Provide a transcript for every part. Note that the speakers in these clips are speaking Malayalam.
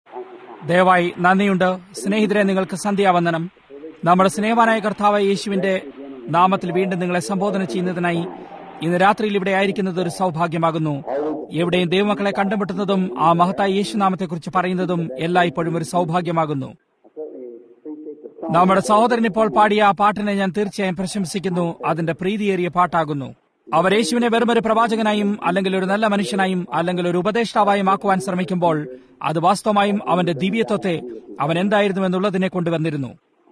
ദയവായി നന്ദിയുണ്ട് സ്നേഹിതരെ നിങ്ങൾക്ക് സന്ധ്യാവന്ദനം നമ്മുടെ സ്നേഹവാനായ കർത്താവ് യേശുവിന്റെ നാമത്തിൽ വീണ്ടും നിങ്ങളെ സംബോധന ചെയ്യുന്നതിനായി ഇന്ന് രാത്രിയിൽ ഇവിടെ ആയിരിക്കുന്നത് ഒരു സൗഭാഗ്യമാകുന്നു എവിടെയും ദൈവമക്കളെ കണ്ടുമുട്ടുന്നതും ആ മഹത്തായ യേശുനാമത്തെക്കുറിച്ച് പറയുന്നതും എല്ലായ്പ്പോഴും ഒരു സൗഭാഗ്യമാകുന്നു നമ്മുടെ സഹോദരൻ ഇപ്പോൾ പാടിയ ആ പാട്ടിനെ ഞാൻ തീർച്ചയായും പ്രശംസിക്കുന്നു അതിന്റെ പ്രീതിയേറിയ പാട്ടാകുന്നു അവർ യേശുവിനെ വെറും ഒരു പ്രവാചകനായും അല്ലെങ്കിൽ ഒരു നല്ല മനുഷ്യനായും അല്ലെങ്കിൽ ഒരു ഉപദേഷ്ടാവായും ആക്കുവാൻ ശ്രമിക്കുമ്പോൾ അത് വാസ്തവമായും അവന്റെ ദിവ്യത്വത്തെ അവൻ എന്തായിരുന്നു എന്നുള്ളതിനെ കൊണ്ടുവന്നിരുന്നു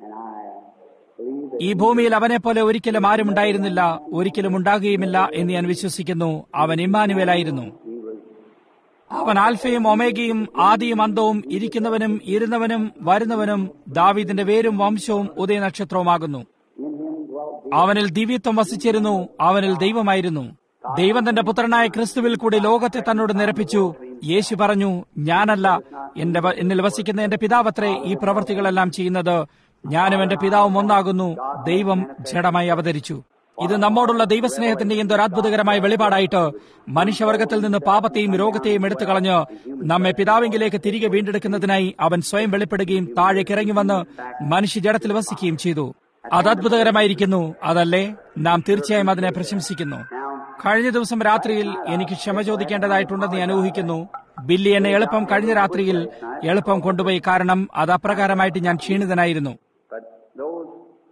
ഈ ഭൂമിയിൽ അവനെ പോലെ ഒരിക്കലും ആരും ഉണ്ടായിരുന്നില്ല ഒരിക്കലും ഉണ്ടാകുകയുമില്ല എന്ന് ഞാൻ വിശ്വസിക്കുന്നു അവൻ ഇമ്മാനുവേലായിരുന്നു അവൻ ആൽഫയും ഒമേഗയും ആദിയും അന്തവും ഇരിക്കുന്നവനും ഇരുന്നവനും വരുന്നവനും ദാവീദിന്റെ വേരും വംശവും ഉദയനക്ഷത്രവുമാകുന്നു അവനിൽ ദിവ്യത്വം വസിച്ചിരുന്നു അവനിൽ ദൈവമായിരുന്നു ദൈവം തന്റെ പുത്രനായ ക്രിസ്തുവിൽ കൂടി ലോകത്തെ തന്നോട് നിരപ്പിച്ചു യേശു പറഞ്ഞു ഞാനല്ല എന്റെ വ- എന്നിൽ വസിക്കുന്ന എന്റെ പിതാവത്രേ ഈ പ്രവൃത്തികളെല്ലാം ചെയ്യുന്നത് ഞാനും എന്റെ പിതാവും ഒന്നാകുന്നു ദൈവം ജഡമായി അവതരിച്ചു ഇത് നമ്മോടുള്ള ദൈവസ്നേഹത്തിന്റെ എന്തൊരു അത്ഭുതകരമായ വെളിപാടായിട്ട് മനുഷ്യവർഗത്തിൽ നിന്ന് പാപത്തെയും രോഗത്തെയും എടുത്തു കളഞ്ഞ് നമ്മെ പിതാവിങ്കിലേക്ക് തിരികെ വീണ്ടെടുക്കുന്നതിനായി അവൻ സ്വയം വെളിപ്പെടുകയും താഴേക്ക് ഇറങ്ങി വന്ന് മനുഷ്യ ജഡത്തിൽ വസിക്കുകയും ചെയ്തു അത് അത്ഭുതകരമായിരിക്കുന്നു അതല്ലേ നാം തീർച്ചയായും അതിനെ പ്രശംസിക്കുന്നു കഴിഞ്ഞ ദിവസം രാത്രിയിൽ എനിക്ക് ക്ഷമ ചോദിക്കേണ്ടതായിട്ടുണ്ടെന്ന് ഞാൻ ഊഹിക്കുന്നു ബില്ലി എന്നെ എളുപ്പം കഴിഞ്ഞ രാത്രിയിൽ എളുപ്പം കൊണ്ടുപോയി കാരണം അത് അപ്രകാരമായിട്ട് ഞാൻ ക്ഷീണിതനായിരുന്നു But those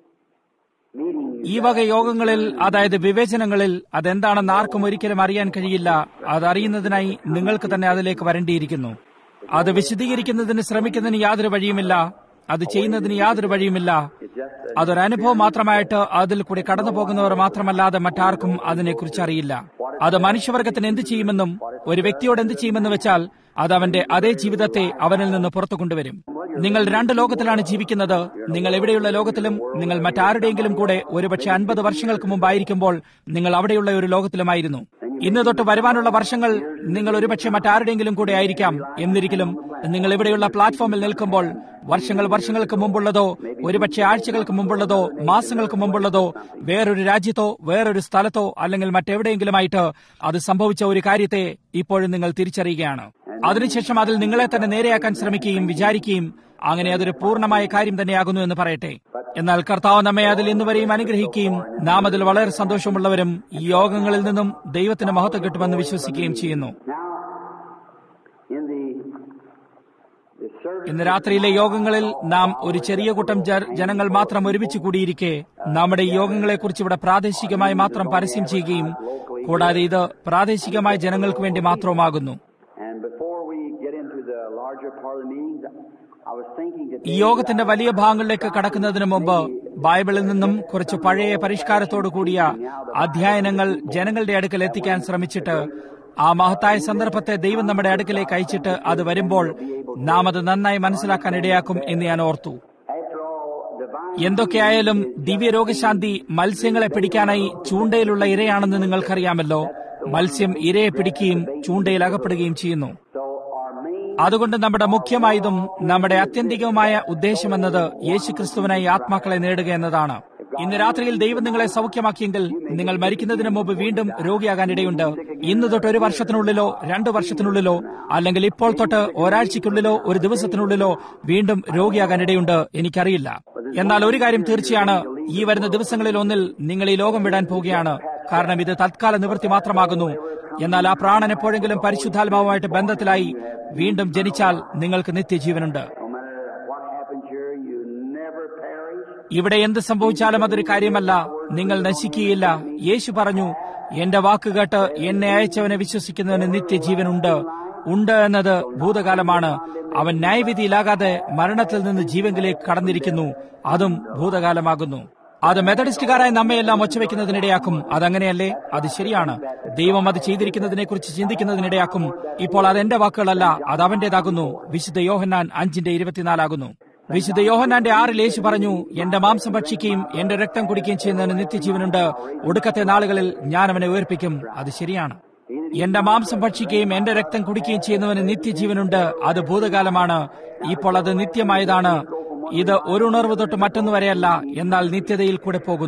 meetings ഈ വക യോഗങ്ങളിൽ അതായത് വിവേചനങ്ങളിൽ അതെന്താണെന്ന് ആർക്കും ഒരിക്കലും അറിയാൻ കഴിയില്ല അത് അറിയുന്നതിനായി നിങ്ങൾക്ക് തന്നെ അതിലേക്ക് വരേണ്ടിയിരിക്കുന്നു അത് വിശദീകരിക്കുന്നതിന് ശ്രമിക്കുന്നതിന് യാതൊരു വഴിയുമില്ല അത് ചെയ്യുന്നതിന് യാതൊരു വഴിയുമില്ല അതൊരു അനുഭവം മാത്രമായിട്ട് അതിൽ കൂടി കടന്നു പോകുന്നവർ മാത്രമല്ലാതെ മറ്റാർക്കും അതിനെക്കുറിച്ച് അറിയില്ല അത് മനുഷ്യവർഗത്തിന് എന്ത് ചെയ്യുമെന്നും ഒരു വ്യക്തിയോട് എന്ത് ചെയ്യുമെന്ന് വെച്ചാൽ അത് അവന്റെ അതേ ജീവിതത്തെ അവനിൽ നിന്ന് പുറത്തു കൊണ്ടുവരും നിങ്ങൾ രണ്ട് ലോകത്തിലാണ് ജീവിക്കുന്നത് നിങ്ങൾ എവിടെയുള്ള ലോകത്തിലും നിങ്ങൾ മറ്റാരുടെയെങ്കിലും കൂടെ ഒരുപക്ഷെ അൻപത് വർഷങ്ങൾക്ക് മുമ്പായിരിക്കുമ്പോൾ നിങ്ങൾ അവിടെയുള്ള ഒരു ലോകത്തിലുമായിരുന്നു ഇന്ന് തൊട്ട് വരുവാനുള്ള വർഷങ്ങൾ നിങ്ങൾ ഒരുപക്ഷെ മറ്റാരുടെയെങ്കിലും കൂടെ ആയിരിക്കാം എന്നിരിക്കലും നിങ്ങൾ ഇവിടെയുള്ള പ്ലാറ്റ്ഫോമിൽ നിൽക്കുമ്പോൾ വർഷങ്ങൾ വർഷങ്ങൾക്ക് മുമ്പുള്ളതോ ഒരുപക്ഷെ ആഴ്ചകൾക്ക് മുമ്പുള്ളതോ മാസങ്ങൾക്ക് മുമ്പുള്ളതോ വേറൊരു രാജ്യത്തോ വേറൊരു സ്ഥലത്തോ അല്ലെങ്കിൽ മറ്റെവിടെയെങ്കിലുമായിട്ട് അത് സംഭവിച്ച ഒരു കാര്യത്തെ ഇപ്പോഴും നിങ്ങൾ തിരിച്ചറിയുകയാണ് അതിനുശേഷം അതിൽ നിങ്ങളെ തന്നെ നേരെയാക്കാൻ ശ്രമിക്കുകയും വിചാരിക്കുകയും അങ്ങനെ അതൊരു പൂർണ്ണമായ കാര്യം തന്നെയാകുന്നു എന്ന് പറയട്ടെ എന്നാൽ കർത്താവ് നമ്മെ അതിൽ ഇന്നുവരെയും അനുഗ്രഹിക്കുകയും നാം അതിൽ വളരെ സന്തോഷമുള്ളവരും ഈ യോഗങ്ങളിൽ നിന്നും ദൈവത്തിന് മഹത്വം കിട്ടുമെന്ന് വിശ്വസിക്കുകയും ചെയ്യുന്നു now in the the service ഇന്ന് രാത്രിയിലെ യോഗങ്ങളിൽ നാം ഒരു ചെറിയ കൂട്ടം ജ- ജനങ്ങൾ മാത്രം ഒരുമിച്ച് കൂടിയിരിക്കെ നമ്മുടെ ഈ യോഗങ്ങളെക്കുറിച്ച് ഇവിടെ പ്രാദേശികമായി മാത്രം പരസ്യം ചെയ്യുകയും കൂടാതെ ഇത് പ്രാദേശികമായ ജനങ്ങൾക്ക് വേണ്ടി മാത്രവുമാകുന്നു and before we get into the larger part of the meetings, I was thinking that ഈ യോഗത്തിന്റെ വലിയ ഭാഗങ്ങളിലേക്ക് കടക്കുന്നതിന് മുമ്പ് ബൈബിളിൽ നിന്നും കുറച്ച് പഴയ പരിഷ്കാരത്തോടു കൂടിയ അധ്യയനങ്ങൾ ജനങ്ങളുടെ അടുക്കൽ എത്തിക്കാൻ ശ്രമിച്ചിട്ട് ആ മഹത്തായ സന്ദർഭത്തെ ദൈവം നമ്മുടെ അടുക്കലേക്ക് അയച്ചിട്ട് അത് വരുമ്പോൾ നാം അത് നന്നായി മനസ്സിലാക്കാൻ ഇടയാക്കും എന്ന് ഞാൻ ഓർത്തു after all, divine എന്തൊക്കെയായാലും ദിവ്യ രോഗശാന്തി മത്സ്യങ്ങളെ പിടിക്കാനായി ചൂണ്ടയിലുള്ള ഇരയാണെന്ന് നിങ്ങൾക്കറിയാമല്ലോ മത്സ്യം ഇരയെ പിടിക്കുകയും ചൂണ്ടയിൽ അകപ്പെടുകയും ചെയ്യുന്നു so our main അതുകൊണ്ട് നമ്മുടെ മുഖ്യമായതും നമ്മുടെ ആത്യന്തികവുമായ ഉദ്ദേശമെന്നത് യേശുക്രിസ്തുവിനായി ആത്മാക്കളെ നേടുക എന്നതാണ് ഇന്ന് രാത്രിയിൽ ദൈവം നിങ്ങളെ സൗഖ്യമാക്കിയെങ്കിൽ നിങ്ങൾ മരിക്കുന്നതിന് മുമ്പ് വീണ്ടും രോഗിയാകാൻ ഇടയുണ്ട് ഇന്ന് തൊട്ട് ഒരു വർഷത്തിനുള്ളിലോ രണ്ടു വർഷത്തിനുള്ളിലോ അല്ലെങ്കിൽ ഇപ്പോൾ തൊട്ട് ഒരാഴ്ചയ്ക്കുള്ളിലോ ഒരു ദിവസത്തിനുള്ളിലോ വീണ്ടും രോഗിയാകാൻ ഇടയുണ്ട് എനിക്കറിയില്ല എന്നാൽ ഒരു കാര്യം തീർച്ചയാണ് ഈ വരുന്ന ദിവസങ്ങളിൽ ഒന്നിൽ നിങ്ങൾ ഈ ലോകം വിടാൻ പോവുകയാണ് കാരണം ഇത് തത്കാല നിവൃത്തി മാത്രമാകുന്നു എന്നാൽ ആ പ്രാണൻ എപ്പോഴെങ്കിലും പരിശുദ്ധാത്മാവുമായിട്ട് ബന്ധത്തിലായി വീണ്ടും ജനിച്ചാൽ നിങ്ങൾക്ക് നിത്യജീവനുണ്ട് no matter what happens here, you never perish. ഇവിടെ എന്ത് സംഭവിച്ചാലും അതൊരു കാര്യമല്ല നിങ്ങൾ നശിക്കുകയില്ല യേശു പറഞ്ഞു എന്റെ വാക്കുകേട്ട് എന്നെ അയച്ചവനെ വിശ്വസിക്കുന്നവന് നിത്യജീവനുണ്ട് ഉണ്ട് എന്നത് ഭൂതകാലമാണ് അവൻ ന്യായവിധിയിലാകാതെ മരണത്തിൽ നിന്ന് ജീവങ്കിലേക്ക് കടന്നിരിക്കുന്നു അതും ഭൂതകാലമാകുന്നു അത് മെത്തഡിസ്റ്റുകാരായ നമ്മയെല്ലാം ഒച്ചവെക്കുന്നതിനിടയാക്കും അതങ്ങനെയല്ലേ അത് ശരിയാണ് ദൈവം അത് ചെയ്തിരിക്കുന്നതിനെക്കുറിച്ച് ചിന്തിക്കുന്നതിനിടയാക്കും ഇപ്പോൾ അത് എന്റെ വാക്കുകളല്ല അത് അവന്റേതാകുന്നു വിശുദ്ധ യോഹന്നാൻ അഞ്ചിന്റെ ഇരുപത്തിനാലാകുന്നു വിശുദ്ധ യോഹന്നാന്റെ ആറിൽ യേശു പറഞ്ഞു എന്റെ മാംസം ഭക്ഷിക്കുകയും എന്റെ രക്തം കുടിക്കുകയും ചെയ്യുന്നതിന് നിത്യജീവനുണ്ട് ഒടുക്കത്തെ നാളുകളിൽ ഞാൻ അവനെ ഉയർപ്പിക്കും അത് ശരിയാണ് എന്റെ മാംസം ഭക്ഷിക്കുകയും എന്റെ രക്തം കുടിക്കുകയും ചെയ്യുന്നവന് നിത്യജീവനുണ്ട് അത് ഭൂതകാലമാണ് ഇപ്പോൾ അത് നിത്യമായതാണ് ഇത് ഒരു ഉണർവ് തൊട്ട് മറ്റൊന്നു വരെയല്ല എന്നാൽ നിത്യതയിൽ കൂടെ പോകുന്നു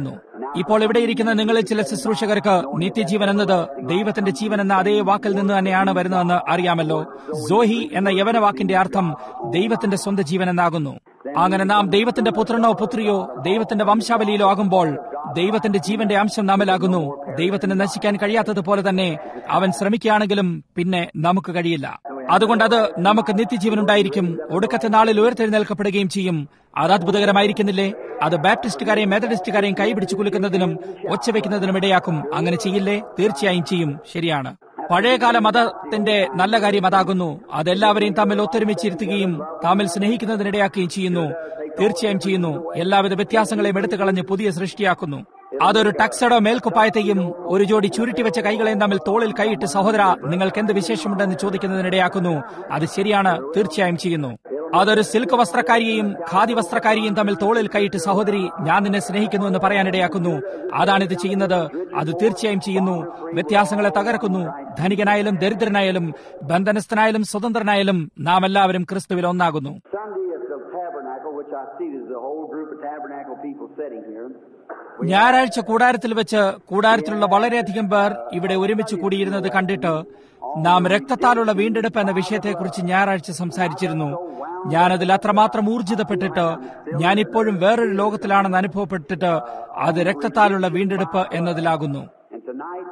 ഇപ്പോൾ ഇവിടെ ഇരിക്കുന്ന നിങ്ങളിൽ ചില ശുശ്രൂഷകർക്ക് നിത്യജീവൻ എന്നത് ദൈവത്തിന്റെ ജീവൻ എന്ന അതേ വാക്കിൽ നിന്ന് തന്നെയാണ് വരുന്നതെന്ന് അറിയാമല്ലോ സോഹി എന്ന യവന വാക്കിന്റെ അർത്ഥം ദൈവത്തിന്റെ സ്വന്തം ജീവൻ എന്നാകുന്നു അങ്ങനെ നാം ദൈവത്തിന്റെ പുത്രനോ പുത്രിയോ ദൈവത്തിന്റെ വംശാവലിയിലോ ആകുമ്പോൾ ദൈവത്തിന്റെ ജീവന്റെ അംശം നാമിലാകുന്നു ദൈവത്തിന് നശിക്കാൻ കഴിയാത്തതുപോലെ തന്നെ അവൻ ശ്രമിക്കുകയാണെങ്കിലും പിന്നെ നമുക്ക് കഴിയില്ല അതുകൊണ്ട് അത് നമുക്ക് നിത്യജീവൻ ഉണ്ടായിരിക്കും ഒടുക്കത്തെ നാളിൽ ഉയർത്തെഴുന്നേൽക്കപ്പെടുകയും ചെയ്യും അത് അത്ഭുതകരമായിരിക്കുന്നില്ലേ അത് ബാപ്റ്റിസ്റ്റുകാരെയും മെത്തഡിസ്റ്റുകാരെയും കൈപിടിച്ചു കുലുക്കുന്നതിനും ഒച്ചവെക്കുന്നതിനും ഇടയാക്കും അങ്ങനെ ചെയ്യില്ലേ തീർച്ചയായും ചെയ്യും ശരിയാണ് പഴയകാല മതത്തിന്റെ നല്ല കാര്യം അതാകുന്നു അതെല്ലാവരെയും തമ്മിൽ ഒത്തൊരുമിച്ചിരുത്തുകയും തമ്മിൽ സ്നേഹിക്കുന്നതിനിടയാക്കുകയും ചെയ്യുന്നു തീർച്ചയായും ചെയ്യുന്നു എല്ലാവിധ വ്യത്യാസങ്ങളെയും എടുത്തു കളഞ്ഞ് പുതിയ സൃഷ്ടിയാക്കുന്നു അതൊരു ടക്സഡോ മേൽക്കുപ്പായത്തെയും ഒരു ജോഡി ചുരുട്ടിവെച്ച കൈകളെയും തമ്മിൽ തോളിൽ കൈയിട്ട് സഹോദര നിങ്ങൾക്ക് എന്ത് വിശേഷമുണ്ടെന്ന് ചോദിക്കുന്നതിനിടയാക്കുന്നു അത് ശരിയാണ് തീർച്ചയായും ചെയ്യുന്നു അതൊരു സിൽക്ക് വസ്ത്രക്കാരിയെയും ഖാദി വസ്ത്രക്കാരിയെയും തമ്മിൽ തോളിൽ കൈയിട്ട് സഹോദരി ഞാൻ നിന്നെ സ്നേഹിക്കുന്നു എന്ന് പറയാനിടയാക്കുന്നു അതാണിത് ചെയ്യുന്നത് അത് തീർച്ചയായും ചെയ്യുന്നു വ്യത്യാസങ്ങളെ തകർക്കുന്നു ധനികനായാലും ദരിദ്രനായാലും ബന്ധനസ്ഥനായാലും സ്വതന്ത്രനായാലും നാം എല്ലാവരും ക്രിസ്തുവിൽ ഒന്നാകുന്നു Sunday at the tabernacle, which I see there's a whole group of tabernacle people sitting here. ഞായറാഴ്ച കൂടാരത്തിൽ വെച്ച് കൂടാരത്തിലുള്ള വളരെയധികം പേർ ഇവിടെ ഒരുമിച്ച് കൂടിയിരുന്നത് കണ്ടിട്ട് നാം രക്തത്താലുള്ള വീണ്ടെടുപ്പ് എന്ന വിഷയത്തെക്കുറിച്ച് ഞായറാഴ്ച സംസാരിച്ചിരുന്നു ഞാനതിൽ അത്രമാത്രം ഊർജിതപ്പെട്ടിട്ട് ഞാൻ ഇപ്പോഴും വേറൊരു ലോകത്തിലാണെന്ന് അനുഭവപ്പെട്ടിട്ട് അത് രക്തത്താലുള്ള വീണ്ടെടുപ്പ് എന്നതിലാകുന്നു And tonight,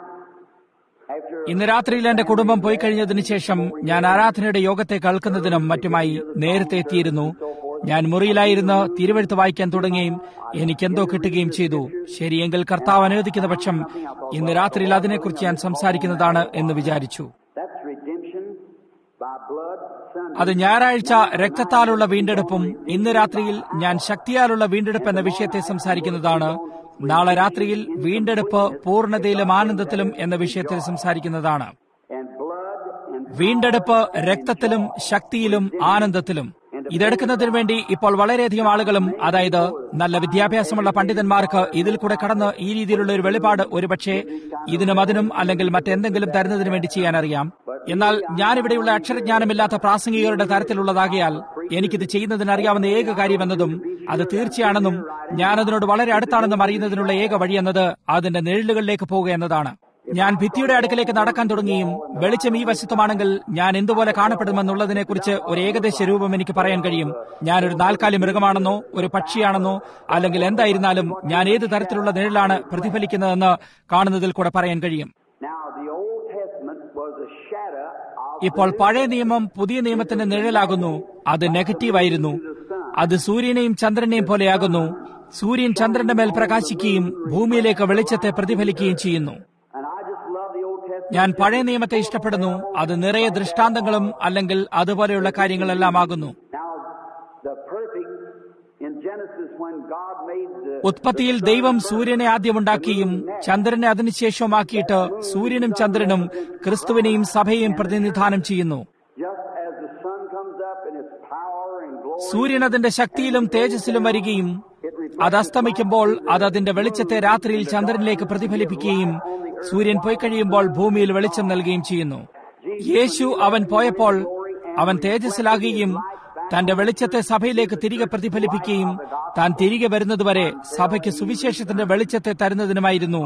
after ഇന്ന് രാത്രിയിൽ എന്റെ കുടുംബം പോയി കഴിഞ്ഞതിന് ശേഷം ഞാൻ ആരാധനയുടെ യോഗത്തെ കേൾക്കുന്നതിനും മറ്റുമായി നേരത്തെ എത്തിയിരുന്നു ഞാൻ മുറിയിലായിരുന്ന് തിരുവഴുത്ത് വായിക്കാൻ തുടങ്ങുകയും എനിക്കെന്തോ കിട്ടുകയും ചെയ്തു ശരിയെങ്കിൽ കർത്താവ് അനുവദിക്കുന്ന പക്ഷം ഇന്ന് രാത്രിയിൽ അതിനെക്കുറിച്ച് ഞാൻ സംസാരിക്കുന്നതാണ് എന്ന് വിചാരിച്ചു that's redemption by blood. Sunday. അത് ഞായറാഴ്ച രക്തത്താലുള്ള വീണ്ടെടുപ്പും ഇന്ന് രാത്രിയിൽ ഞാൻ ശക്തിയാലുള്ള വീണ്ടെടുപ്പ് എന്ന വിഷയത്തെ സംസാരിക്കുന്നതാണ് നാളെ രാത്രിയിൽ വീണ്ടെടുപ്പ് പൂർണ്ണതയിലും ആനന്ദത്തിലും എന്ന വിഷയത്തിൽ സംസാരിക്കുന്നതാണ് and blood and വീണ്ടെടുപ്പ് രക്തത്തിലും ശക്തിയിലും ആനന്ദത്തിലും ഇതെടുക്കുന്നതിന് വേണ്ടി ഇപ്പോൾ വളരെയധികം ആളുകളും അതായത് നല്ല വിദ്യാഭ്യാസമുള്ള പണ്ഡിതന്മാർക്ക് ഇതിൽ കൂടെ കടന്ന് ഈ രീതിയിലുള്ള ഒരു വെളിപാട് ഒരുപക്ഷെ ഇതിനും അതിനും അല്ലെങ്കിൽ മറ്റെന്തെങ്കിലും തരുന്നതിന് വേണ്ടി ചെയ്യാൻ അറിയാം എന്നാൽ ഞാനിവിടെയുള്ള അക്ഷരജ്ഞാനമില്ലാത്ത പ്രാസംഗികരുടെ തരത്തിലുള്ളതാകിയാൽ എനിക്കിത് ചെയ്യുന്നതിന് അറിയാവുന്ന ഏക കാര്യമെന്നതും അത് തീർച്ചയാണെന്നും ഞാനതിനോട് വളരെ അടുത്താണെന്നും അറിയുന്നതിനുള്ള ഏക വഴി എന്നത് അതിന്റെ നിഴലുകളിലേക്ക് പോവുക എന്നതാണ് ഞാൻ ഭിത്തിയുടെ അടുക്കലേക്ക് നടക്കാൻ തുടങ്ങിയും വെളിച്ചം ഈ വശത്തുമാണെങ്കിൽ ഞാൻ എന്തുപോലെ കാണപ്പെടുമെന്നുള്ളതിനെക്കുറിച്ച് ഒരു ഏകദേശ രൂപം എനിക്ക് പറയാൻ കഴിയും ഞാനൊരു നാൽക്കാലി മൃഗമാണെന്നോ ഒരു പക്ഷിയാണെന്നോ അല്ലെങ്കിൽ എന്തായിരുന്നാലും ഞാൻ ഏത് തരത്തിലുള്ള നിഴലാണ് പ്രതിഫലിക്കുന്നതെന്ന് കാണുന്നതിൽ കൂടെ പറയാൻ കഴിയും now the Old Testament was a shadow of ഇപ്പോൾ പഴയ നിയമം പുതിയ നിയമത്തിന്റെ നിഴലാകുന്നു അത് നെഗറ്റീവായിരുന്നു അത് സൂര്യനെയും ചന്ദ്രനെയും പോലെയാകുന്നു സൂര്യൻ ചന്ദ്രന്റെ മേൽ പ്രകാശിക്കുകയും ഭൂമിയിലേക്ക് വെളിച്ചത്തെ പ്രതിഫലിക്കുകയും ചെയ്യുന്നു and I just love the Old Testament. ഞാൻ പഴയ നിയമത്തെ ഇഷ്ടപ്പെടുന്നു അത് നിറയെ ദൃഷ്ടാന്തങ്ങളും അല്ലെങ്കിൽ അതുപോലെയുള്ള കാര്യങ്ങളെല്ലാം ആകുന്നു Now the perfect in Genesis when God made the ഉത്പത്തിയിൽ ദൈവം സൂര്യനെ ആദ്യമുണ്ടാക്കിയും ചന്ദ്രനെ അതിനുശേഷമാക്കിയിട്ട് സൂര്യനും ചന്ദ്രനും ക്രിസ്തുവിനെയും സഭയെയും പ്രതിനിധാനം ചെയ്യുന്നു just as the sun comes up in its power and glory സൂര്യൻ അതിന്റെ ശക്തിയിലും തേജസ്സിലും വരികയും അത് അസ്തമിക്കുമ്പോൾ അത് അതിന്റെ വെളിച്ചത്തെ രാത്രിയിൽ ചന്ദ്രനിലേക്ക് പ്രതിഫലിപ്പിക്കുകയും സൂര്യൻ പോയി കഴിയുമ്പോൾ ഭൂമിയിൽ വെളിച്ചം നൽകുകയും ചെയ്യുന്നു യേശു അവൻ പോയപ്പോൾ അവൻ തേജസ്സിലാകുകയും തന്റെ വെളിച്ചത്തെ സഭയിലേക്ക് തിരികെ പ്രതിഫലിപ്പിക്കുകയും താൻ തിരികെ വരുന്നതുവരെ സഭയ്ക്ക് സുവിശേഷത്തിന്റെ വെളിച്ചത്തെ തരുന്നതിനുമായിരുന്നു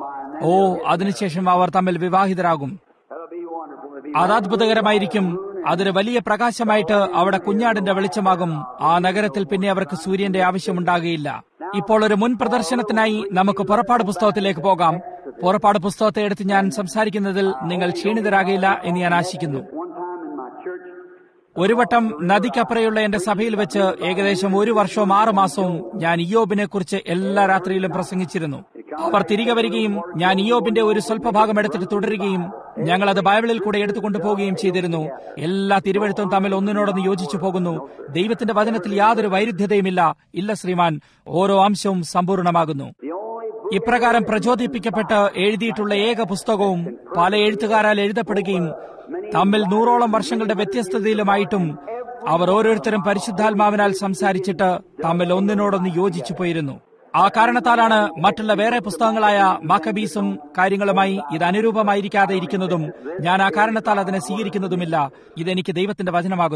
ഓ അതിനുശേഷം അവർ തമ്മിൽ വിവാഹിതരാകും that'll be wonderful. It'll be അത് അത്ഭുതകരമായിരിക്കും അതൊരു വലിയ പ്രകാശമായിട്ട് അവിടെ കുഞ്ഞാടിന്റെ വെളിച്ചമാകും ആ നഗരത്തിൽ പിന്നെ അവർക്ക് സൂര്യന്റെ ആവശ്യമുണ്ടാകുകയില്ല ഇപ്പോൾ ഒരു മുൻ പ്രദർശനത്തിനായി നമുക്ക് പുറപ്പാട് പുസ്തകത്തിലേക്ക് പോകാം പുറപ്പാട് പുസ്തകത്തെ എടുത്ത് ഞാൻ സംസാരിക്കുന്നതിൽ നിങ്ങൾ ക്ഷീണിതരാകയില്ല എന്ന് ഞാൻ ആശിക്കുന്നു one time in my church ഒരു വട്ടം നദിക്കപ്പുറയുള്ള എന്റെ സഭയിൽ വെച്ച് ഏകദേശം ഒരു വർഷവും ആറ് മാസവും ഞാൻ ഇയോബിനെ കുറിച്ച് എല്ലാ രാത്രിയിലും പ്രസംഗിച്ചിരുന്നു അവർ തിരികെ വരികയും ഞാൻ ഇയോബിന്റെ ഒരു സ്വല്പഭാഗം എടുത്തിട്ട് തുടരുകയും ഞങ്ങൾ അത് ബൈബിളിൽ കൂടെ എടുത്തുകൊണ്ടു പോവുകയും ചെയ്തിരുന്നു എല്ലാ തിരുവഴുത്തും തമ്മിൽ ഒന്നിനോടൊന്ന് യോജിച്ചു പോകുന്നു ദൈവത്തിന്റെ വചനത്തിൽ യാതൊരു വൈരുദ്ധ്യതയുമില്ല ഇല്ല ശ്രീമാൻ ഓരോ അംശവും സമ്പൂർണ്ണമാകുന്നു the only book ഇപ്രകാരം പ്രചോദിപ്പിക്കപ്പെട്ട് എഴുതിയിട്ടുള്ള ഏക പുസ്തകവും പല എഴുത്തുകാരാൽ എഴുതപ്പെടുകയും തമ്മിൽ നൂറോളം വർഷങ്ങളുടെ വ്യത്യസ്തതയിലുമായിട്ടും അവർ ഓരോരുത്തരും പരിശുദ്ധാത്മാവിനാൽ സംസാരിച്ചിട്ട് തമ്മിൽ ഒന്നിനോടൊന്ന് യോജിച്ചു പോയിരുന്നു ആ കാരണത്താലാണ് മറ്റുള്ള വേറെ പുസ്തകങ്ങളായ മാക്കബീസും കാര്യങ്ങളുമായി ഇത് അനുരൂപമായിരിക്കാതെ ഇരിക്കുന്നതും ഞാൻ ആ കാരണത്താൽ അതിനെ സ്വീകരിക്കുന്നതുമില്ല ഇതെനിക്ക് ദൈവത്തിന്റെ വചനമാകുന്നു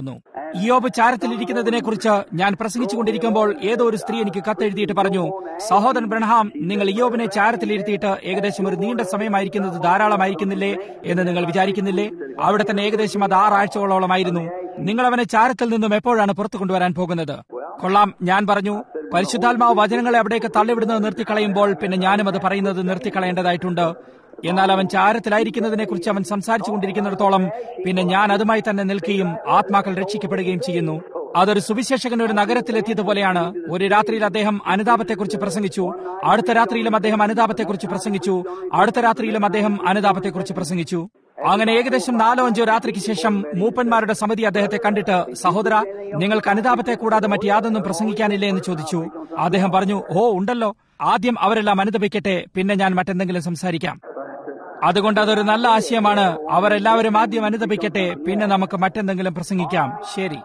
ഇയോബ് ചാരത്തിലിരിക്കുന്നതിനെ കുറിച്ച് ഞാൻ പ്രസംഗിച്ചുകൊണ്ടിരിക്കുമ്പോൾ ഏതോ ഒരു സ്ത്രീ എനിക്ക് കത്തെഴുതിയിട്ട് പറഞ്ഞു സഹോദരൻ ബ്രഹ്ഹാം നിങ്ങൾ ഇയോബിനെ ചാരത്തിലിരുത്തിയിട്ട് ഏകദേശം ഒരു നീണ്ട സമയമായിരിക്കുന്നത് ധാരാളമായിരിക്കുന്നില്ലേ എന്ന് നിങ്ങൾ വിചാരിക്കുന്നില്ലേ അവിടെ തന്നെ ഏകദേശം അത് ആറാഴ്ചകളോളമായിരുന്നു നിങ്ങൾ അവനെ ചാരത്തിൽ നിന്നും എപ്പോഴാണ് പുറത്തു കൊണ്ടുവരാൻ പോകുന്നത് കൊള്ളാം ഞാൻ പറഞ്ഞു പരിശുദ്ധാത്മാവ് വചനങ്ങളെ അവിടേക്ക് തള്ളിവിടുന്നത് നിർത്തിക്കളയുമ്പോൾ പിന്നെ ഞാനും അത് പറയുന്നത് നിർത്തിക്കളയേണ്ടതായിട്ടുണ്ട് എന്നാൽ അവൻ ചാരത്തിലായിരിക്കുന്നതിനെ കുറിച്ച് അവൻ സംസാരിച്ചു കൊണ്ടിരിക്കുന്നിടത്തോളം പിന്നെ ഞാൻ അതുമായി തന്നെ നിൽക്കുകയും ആത്മാക്കൾ രക്ഷിക്കപ്പെടുകയും ചെയ്യുന്നു അതൊരു സുവിശേഷകൻ ഒരു നഗരത്തിലെത്തിയതുപോലെയാണ് ഒരു രാത്രിയിൽ അദ്ദേഹം അനുതാപത്തെക്കുറിച്ച് പ്രസംഗിച്ചു അടുത്ത രാത്രിയിലും അദ്ദേഹം അനുതാപത്തെക്കുറിച്ച് പ്രസംഗിച്ചു അടുത്ത രാത്രിയിലും അദ്ദേഹം അനുതാപത്തെക്കുറിച്ച് പ്രസംഗിച്ചു അങ്ങനെ ഏകദേശം നാലോ അഞ്ചോ രാത്രിക്ക് ശേഷം മൂപ്പന്മാരുടെ സമിതി അദ്ദേഹത്തെ കണ്ടിട്ട് സഹോദര നിങ്ങൾക്ക് അനുതാപത്തെ കൂടാതെ മറ്റ് യാതൊന്നും പ്രസംഗിക്കാനില്ലേ എന്ന് ചോദിച്ചു അദ്ദേഹം പറഞ്ഞു ഓ ഉണ്ടല്ലോ ആദ്യം അവരെല്ലാം അനുദപിക്കട്ടെ പിന്നെ ഞാൻ മറ്റെന്തെങ്കിലും സംസാരിക്കാം അതുകൊണ്ട് അതൊരു നല്ല ആശയമാണ് അവരെല്ലാവരും ആദ്യം അനുദപിക്കട്ടെ പിന്നെ നമുക്ക് മറ്റെന്തെങ്കിലും പ്രസംഗിക്കാം ശരി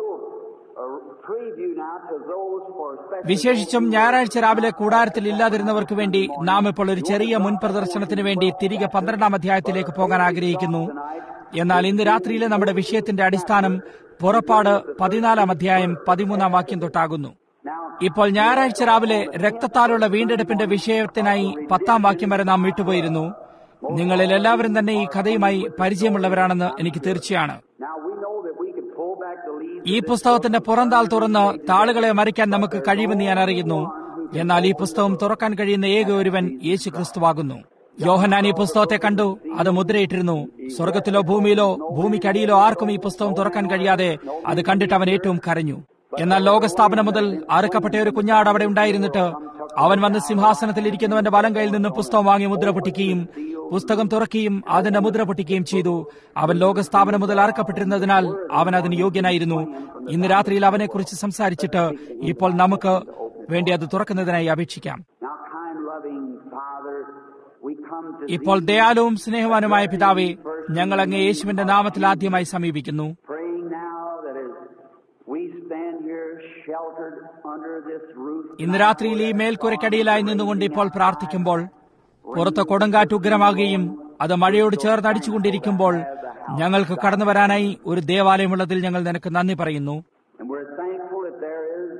For a little uh, preview now to those for special വിശേഷിച്ചും ഞായറാഴ്ച രാവിലെ കൂടാരത്തിൽ ഇല്ലാതിരുന്നവർക്ക് വേണ്ടി നാം ഇപ്പോൾ ഒരു ചെറിയ മുൻ പ്രദർശനത്തിന് വേണ്ടി തിരികെ പന്ത്രണ്ടാം അധ്യായത്തിലേക്ക് പോകാൻ ആഗ്രഹിക്കുന്നു എന്നാൽ ഇന്ന് രാത്രിയിലെ നമ്മുടെ വിഷയത്തിന്റെ അടിസ്ഥാനം പുറപ്പാട് പതിനാലാം അധ്യായം പതിമൂന്നാം വാക്യം തൊട്ടാകുന്നു now ഇപ്പോൾ ഞായറാഴ്ച രാവിലെ രക്തത്താലുള്ള വീണ്ടെടുപ്പിന്റെ വിഷയത്തിനായി പത്താം വാക്യം വരെ നാം വിട്ടുപോയിരുന്നു നിങ്ങളിൽ എല്ലാവരും തന്നെ ഈ കഥയുമായി പരിചയമുള്ളവരാണെന്ന് എനിക്ക് തീർച്ചയാണ് now we know that we can pull back the leaves ഈ പുസ്തകത്തിന്റെ പുറന്താൾ തുറന്ന് താളുകളെ മറിക്കാൻ നമുക്ക് കഴിയുമെന്ന് ഞാൻ അറിയുന്നു എന്നാൽ ഈ പുസ്തകം തുറക്കാൻ കഴിയുന്ന ഏക ഒരുവൻ യേശു ക്രിസ്തുവാകുന്നു യോഹന്നാൻ ഈ പുസ്തകത്തെ കണ്ടു അത് മുദ്രയിട്ടിരുന്നു സ്വർഗത്തിലോ ഭൂമിയിലോ ഭൂമിക്കടിയിലോ ആർക്കും ഈ പുസ്തകം തുറക്കാൻ കഴിയാതെ അത് കണ്ടിട്ട് അവൻ ഏറ്റവും കരഞ്ഞു എന്നാൽ ലോകസ്ഥാപനം മുതൽ അറുക്കപ്പെട്ട ഒരു കുഞ്ഞാട് അവിടെ ഉണ്ടായിരുന്നിട്ട് അവൻ വന്ന് സിംഹാസനത്തിൽ ഇരിക്കുന്നവന്റെ വലം കയ്യിൽ നിന്ന് പുസ്തകം വാങ്ങി മുദ്ര പൊട്ടിക്കുകയും പുസ്തകം തുറക്കുകയും അതിന്റെ മുദ്ര പൊട്ടിക്കുകയും ചെയ്തു അവൻ ലോകസ്ഥാപനം മുതൽ അറക്കപ്പെട്ടിരുന്നതിനാൽ അവൻ അതിന് യോഗ്യനായിരുന്നു ഇന്ന് രാത്രിയിൽ അവനെക്കുറിച്ച് സംസാരിച്ചിട്ട് ഇപ്പോൾ നമുക്ക് വേണ്ടി അത് തുറക്കുന്നതിനായി അപേക്ഷിക്കാം now kind loving father we come to ഇപ്പോൾ ദയാലുവും സ്നേഹവാനുമായ പിതാവേ ഞങ്ങൾ അങ്ങ് യേശുവിന്റെ നാമത്തിൽ ആദ്യമായി സമീപിക്കുന്നു praying now that as we stand here sheltered under this roof ഇന്ന് രാത്രിയിൽ ഈ മേൽക്കുരയ്ക്കടിയിലായി നിന്നുകൊണ്ട് ഇപ്പോൾ പ്രാർത്ഥിക്കുമ്പോൾ പുറത്ത് കൊടുങ്കാറ്റ് ഉഗ്രമാകുകയും അത് മഴയോട് ചേർന്ന് അടിച്ചുകൊണ്ടിരിക്കുമ്പോൾ ഞങ്ങൾക്ക് കടന്നു വരാനായി ഒരു ദേവാലയമുള്ളതിൽ ഞങ്ങൾ നിനക്ക് നന്ദി പറയുന്നു and we're thankful that there is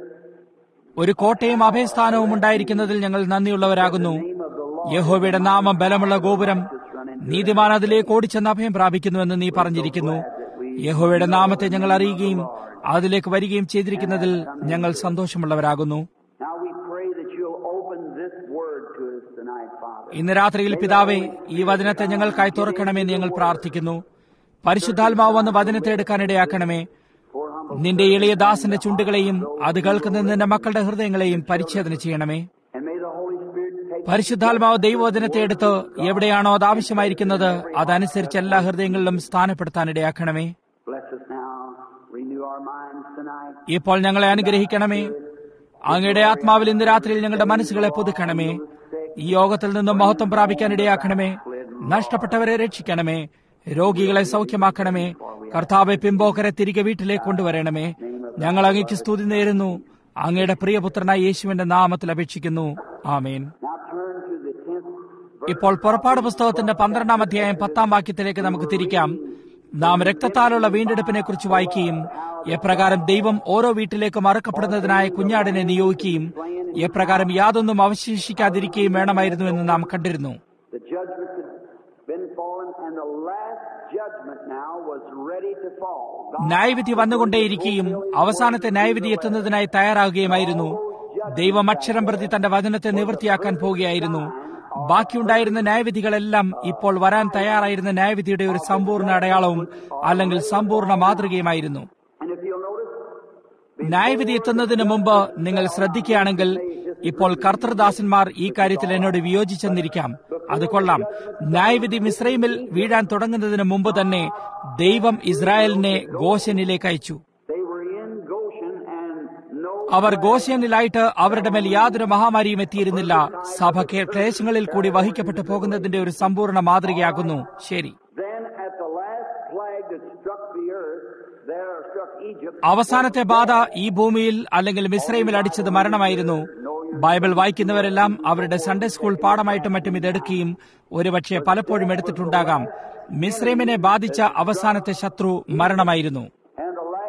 ഒരു കോട്ടയും അഭയസ്ഥാനവും ഉണ്ടായിരിക്കുന്നതിൽ ഞങ്ങൾ നന്ദിയുള്ളവരാകുന്നു യഹോവയുടെ നാമം ബലമുള്ള ഗോപുരം നീതിമാൻ അതിലേക്ക് ഓടിച്ചെന്ന് അഭയം പ്രാപിക്കുന്നുവെന്ന് നീ പറഞ്ഞിരിക്കുന്നു യഹോവയുടെ നാമത്തെ ഞങ്ങൾ അറിയുകയും അതിലേക്ക് വരികയും ചെയ്തിരിക്കുന്നതിൽ ഞങ്ങൾ സന്തോഷമുള്ളവരാകുന്നു now we pray that you'll open this word to us tonight father ഇന്ന് രാത്രിയിൽ പിതാവേ ഈ വചനത്തെ ഞങ്ങൾക്കായി തുറക്കണമെന്ന് ഞങ്ങൾ പ്രാർത്ഥിക്കുന്നു പരിശുദ്ധാത്മാവ് വന്ന് വചനത്തെ എടുക്കാനിടയാക്കണമേ നിന്റെ എളിയ ദാസന്റെ ചുണ്ടുകളെയും അത് കേൾക്കുന്ന നിന്റെ മക്കളുടെ ഹൃദയങ്ങളെയും പരിച്ഛേദന ചെയ്യണമേ and may the holy spirit take പരിശുദ്ധാത്മാവ് ദൈവവചനത്തെ എടുത്ത് എവിടെയാണോ അത് ആവശ്യമായിരിക്കുന്നത് അതനുസരിച്ച് എല്ലാ ഹൃദയങ്ങളിലും സ്ഥാനപ്പെടുത്താനിടയാക്കണമേ bless us now renew our minds tonight ഇപ്പോൾ ഞങ്ങളെ അനുഗ്രഹിക്കണമേ അങ്ങയുടെ ആത്മാവിൽ ഇന്ന് രാത്രിയിൽ ഞങ്ങളുടെ മനസ്സുകളെ പുതുക്കണമേ ഈ യോഗത്തിൽ നിന്നും മഹത്വം പ്രാപിക്കാൻ ഇടയാക്കണമേ നഷ്ടപ്പെട്ടവരെ രക്ഷിക്കണമേ രോഗികളെ സൗഖ്യമാക്കണമേ കർത്താവെ പിമ്പോക്കരെ തിരികെ വീട്ടിലേക്ക് കൊണ്ടുവരണമേ ഞങ്ങൾ അങ്ങയ്ക്ക് സ്തുതി നേരുന്നു അങ്ങയുടെ പ്രിയപുത്രനായ യേശുവിന്റെ നാമത്തിൽ അപേക്ഷിക്കുന്നു ആമേൻ now turn to the 10th ഇപ്പോൾ പുറപ്പാട് പുസ്തകത്തിന്റെ പന്ത്രണ്ടാം അധ്യായം പത്താം വാക്യത്തിലേക്ക് നമുക്ക് തിരിക്കാം നാം രക്തത്താലുള്ള വീണ്ടെടുപ്പിനെ കുറിച്ച് വായിക്കുകയും എപ്രകാരം ദൈവം ഓരോ വീട്ടിലേക്കും അറക്കപ്പെടുന്നതിനായ കുഞ്ഞാടിനെ നിയോഗിക്കുകയും എപ്രകാരം യാതൊന്നും അവശേഷിക്കാതിരിക്കുകയും വേണമായിരുന്നു എന്ന് നാം കണ്ടിരുന്നു The judgments had been fallen, and the last judgment now was ready to fall. God ന്യായവിധി വന്നുകൊണ്ടേയിരിക്കുകയും അവസാനത്തെ ന്യായവിധി എത്തുന്നതിനായി തയ്യാറാകുകയുമായിരുന്നു ദൈവം അക്ഷരം പ്രതി തന്റെ വചനത്തെ നിവൃത്തിയാക്കാൻ പോവുകയായിരുന്നു ബാക്കിയുണ്ടായിരുന്ന ന്യായവിധികളെല്ലാം ഇപ്പോൾ വരാൻ തയ്യാറായിരുന്ന ന്യായവിധിയുടെ ഒരു സമ്പൂർണ്ണ അടയാളവും അല്ലെങ്കിൽ സമ്പൂർണ്ണ മാതൃകയുമായിരുന്നു And if you'll notice, ന്യായവിധി എത്തുന്നതിന് മുമ്പ് നിങ്ങൾ ശ്രദ്ധിക്കുകയാണെങ്കിൽ ഇപ്പോൾ കർത്തൃദാസന്മാർ ഈ കാര്യത്തിൽ എന്നോട് വിയോജിച്ചെന്നിരിക്കാം അത് കൊള്ളാം ന്യായവിധി മിശ്രൈമിൽ വീഴാൻ തുടങ്ങുന്നതിന് മുമ്പ് തന്നെ ദൈവം ഇസ്രായേലിനെ ഗോശനിലേക്ക് അയച്ചു they were in Goshen, and no അവർ ഗോശനിലായിട്ട് അവരുടെ മേൽ യാതൊരു മഹാമാരിയും എത്തിയിരുന്നില്ല സഭ കേ- ക്ലേശങ്ങളിൽ കൂടി വഹിക്കപ്പെട്ടു പോകുന്നതിന്റെ ഒരു സമ്പൂർണ്ണ മാതൃകയാകുന്നു ശരി Then at the last plague that struck the earth, there struck Egypt. അവസാനത്തെ ബാധ ഈ ഭൂമിയിൽ അല്ലെങ്കിൽ മിശ്രൈമിൽ അടിച്ചത് മരണമായിരുന്നു ബൈബിൾ വായിക്കുന്നവരെല്ലാം അവരുടെ സൺഡേ സ്കൂൾ പാഠമായിട്ടും മറ്റും ഇതെടുക്കുകയും ഒരുപക്ഷെ പലപ്പോഴും എടുത്തിട്ടുണ്ടാകാം മിശ്രൈമിനെ ബാധിച്ച അവസാനത്തെ ശത്രു മരണമായിരുന്നു And the last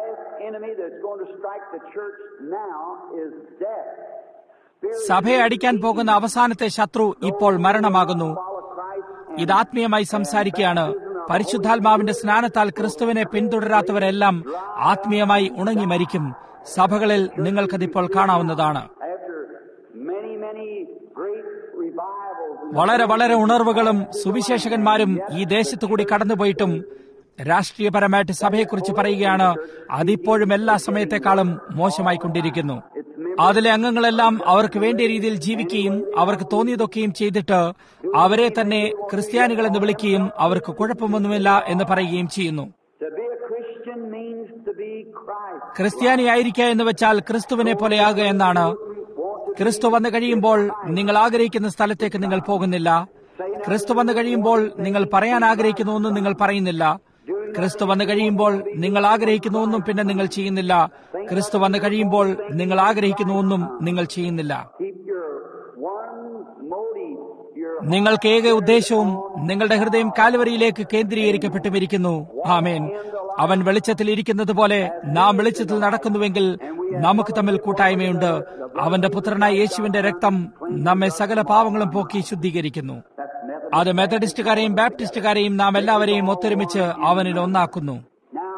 enemy that's going to strike the church now is death. Fear സഭയെ അടിക്കാൻ പോകുന്ന അവസാനത്തെ ശത്രു ഇപ്പോൾ മരണമാകുന്നു follow Christ and ഇത് ആത്മീയമായി സംസാരിക്കുകയാണ് പരിശുദ്ധാത്മാവിന്റെ സ്നാനത്താൽ ക്രിസ്തുവിനെ പിന്തുടരാത്തവരെല്ലാം ആത്മീയമായി ഉണങ്ങി മരിക്കും സഭകളിൽ നിങ്ങൾക്കതിപ്പോൾ കാണാവുന്നതാണ് after many, many great revivals in വളരെ വളരെ ഉണർവുകളും സുവിശേഷകന്മാരും ഈ ദേശത്തു കൂടി കടന്നുപോയിട്ടും രാഷ്ട്രീയപരമായിട്ട് സഭയെക്കുറിച്ച് പറയുകയാണ് അതിപ്പോഴും എല്ലാ സമയത്തെക്കാളും മോശമായിക്കൊണ്ടിരിക്കുന്നു അതിലെ അംഗങ്ങളെല്ലാം അവർക്ക് വേണ്ടിയ രീതിയിൽ ജീവിക്കുകയും അവർക്ക് തോന്നിയതൊക്കെയും ചെയ്തിട്ട് അവരെ തന്നെ ക്രിസ്ത്യാനികൾ എന്ന് വിളിക്കുകയും അവർക്ക് കുഴപ്പമൊന്നുമില്ല എന്ന് പറയുകയും ചെയ്യുന്നു To be a Christian means to be Christ. ക്രിസ്ത്യാനിയായിരിക്കുക എന്ന് വെച്ചാൽ ക്രിസ്തുവിനെ പോലെയാകുക എന്നാണ് ക്രിസ്തു വന്നു കഴിയുമ്പോൾ നിങ്ങൾ ആഗ്രഹിക്കുന്ന സ്ഥലത്തേക്ക് നിങ്ങൾ പോകുന്നില്ല ക്രിസ്തു വന്നു കഴിയുമ്പോൾ നിങ്ങൾ പറയാൻ ആഗ്രഹിക്കുന്ന ഒന്നും നിങ്ങൾ പറയുന്നില്ല ക്രിസ്തു വന്നു കഴിയുമ്പോൾ നിങ്ങൾ ആഗ്രഹിക്കുന്ന ഒന്നും പിന്നെ നിങ്ങൾ ചെയ്യുന്നില്ല ക്രിസ്തു വന്നു കഴിയുമ്പോൾ നിങ്ങൾ ആഗ്രഹിക്കുന്ന ഒന്നും നിങ്ങൾ ചെയ്യുന്നില്ല Keep your one motive, your നിങ്ങൾക്ക് ഏക ഉദ്ദേശവും നിങ്ങളുടെ ഹൃദയം കാലുവരിയിലേക്ക് കേന്ദ്രീകരിക്കപ്പെട്ടുമിരിക്കുന്നു ആമേൻ അവൻ വെളിച്ചത്തിൽ ഇരിക്കുന്നത് പോലെ നാം വെളിച്ചത്തിൽ നടക്കുന്നുവെങ്കിൽ നമുക്ക് തമ്മിൽ കൂട്ടായ്മയുണ്ട് അവന്റെ പുത്രനായ യേശുവിന്റെ രക്തം നമ്മെ സകല പാവങ്ങളും പോക്കി ശുദ്ധീകരിക്കുന്നു അത് മെത്തഡിസ്റ്റുകാരെയും ബാപ്റ്റിസ്റ്റുകാരെയും നാം എല്ലാവരെയും ഒത്തൊരുമിച്ച് അവനിൽ ഒന്നാക്കുന്നു Now,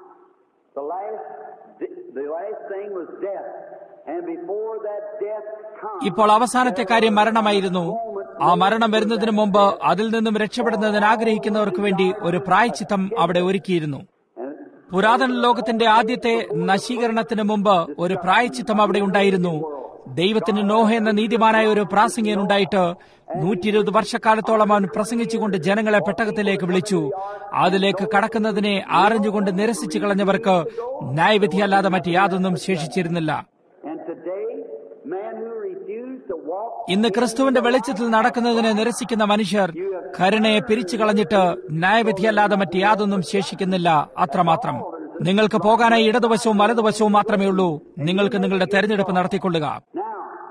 the last, the last thing was death. And before that death comes, ഇപ്പോൾ അവസാനത്തെ കാര്യം മരണമായിരുന്നു ആ മരണം വരുന്നതിന് മുമ്പ് അതിൽ നിന്നും രക്ഷപ്പെടുന്നതിന് ആഗ്രഹിക്കുന്നവർക്ക് വേണ്ടി ഒരു പ്രായച്ചിത്തം അവിടെ ഒരുക്കിയിരുന്നു പുരാതന ലോകത്തിന്റെ ആദ്യത്തെ നശീകരണത്തിന് മുമ്പ് ഒരു പ്രായച്ചിത്തം അവിടെ ഉണ്ടായിരുന്നു ദൈവത്തിന് നോഹ എന്ന നീതിമാനായ ഒരു പ്രാസംഗികൻ ഉണ്ടായിട്ട് നൂറ്റി ഇരുപത് വർഷക്കാലത്തോളം അവൻ പ്രസംഗിച്ചുകൊണ്ട് ജനങ്ങളെ പെട്ടകത്തിലേക്ക് വിളിച്ചു അതിലേക്ക് കടക്കുന്നതിനെ ആറഞ്ചുകൊണ്ട് നിരസിച്ചു കളഞ്ഞവർക്ക് ന്യായവിധിയല്ലാതെ മറ്റ് യാതൊന്നും ശേഷിച്ചിരുന്നില്ല and today, man who refused to walk ഇന്ന് ക്രിസ്തുവിന്റെ വെളിച്ചത്തിൽ നടക്കുന്നതിനെ നിരസിക്കുന്ന മനുഷ്യർ കരുണയെ പിരിച്ചു കളഞ്ഞിട്ട് ന്യായവിധിയല്ലാതെ മറ്റ് യാതൊന്നും ശേഷിക്കുന്നില്ല അത്രമാത്രം നിങ്ങൾക്ക് പോകാനായി ഇടതുവശവും വലതുവശവും മാത്രമേ ഉള്ളൂ നിങ്ങൾക്ക് നിങ്ങളുടെ തെരഞ്ഞെടുപ്പ് നടത്തിക്കൊള്ളുക now,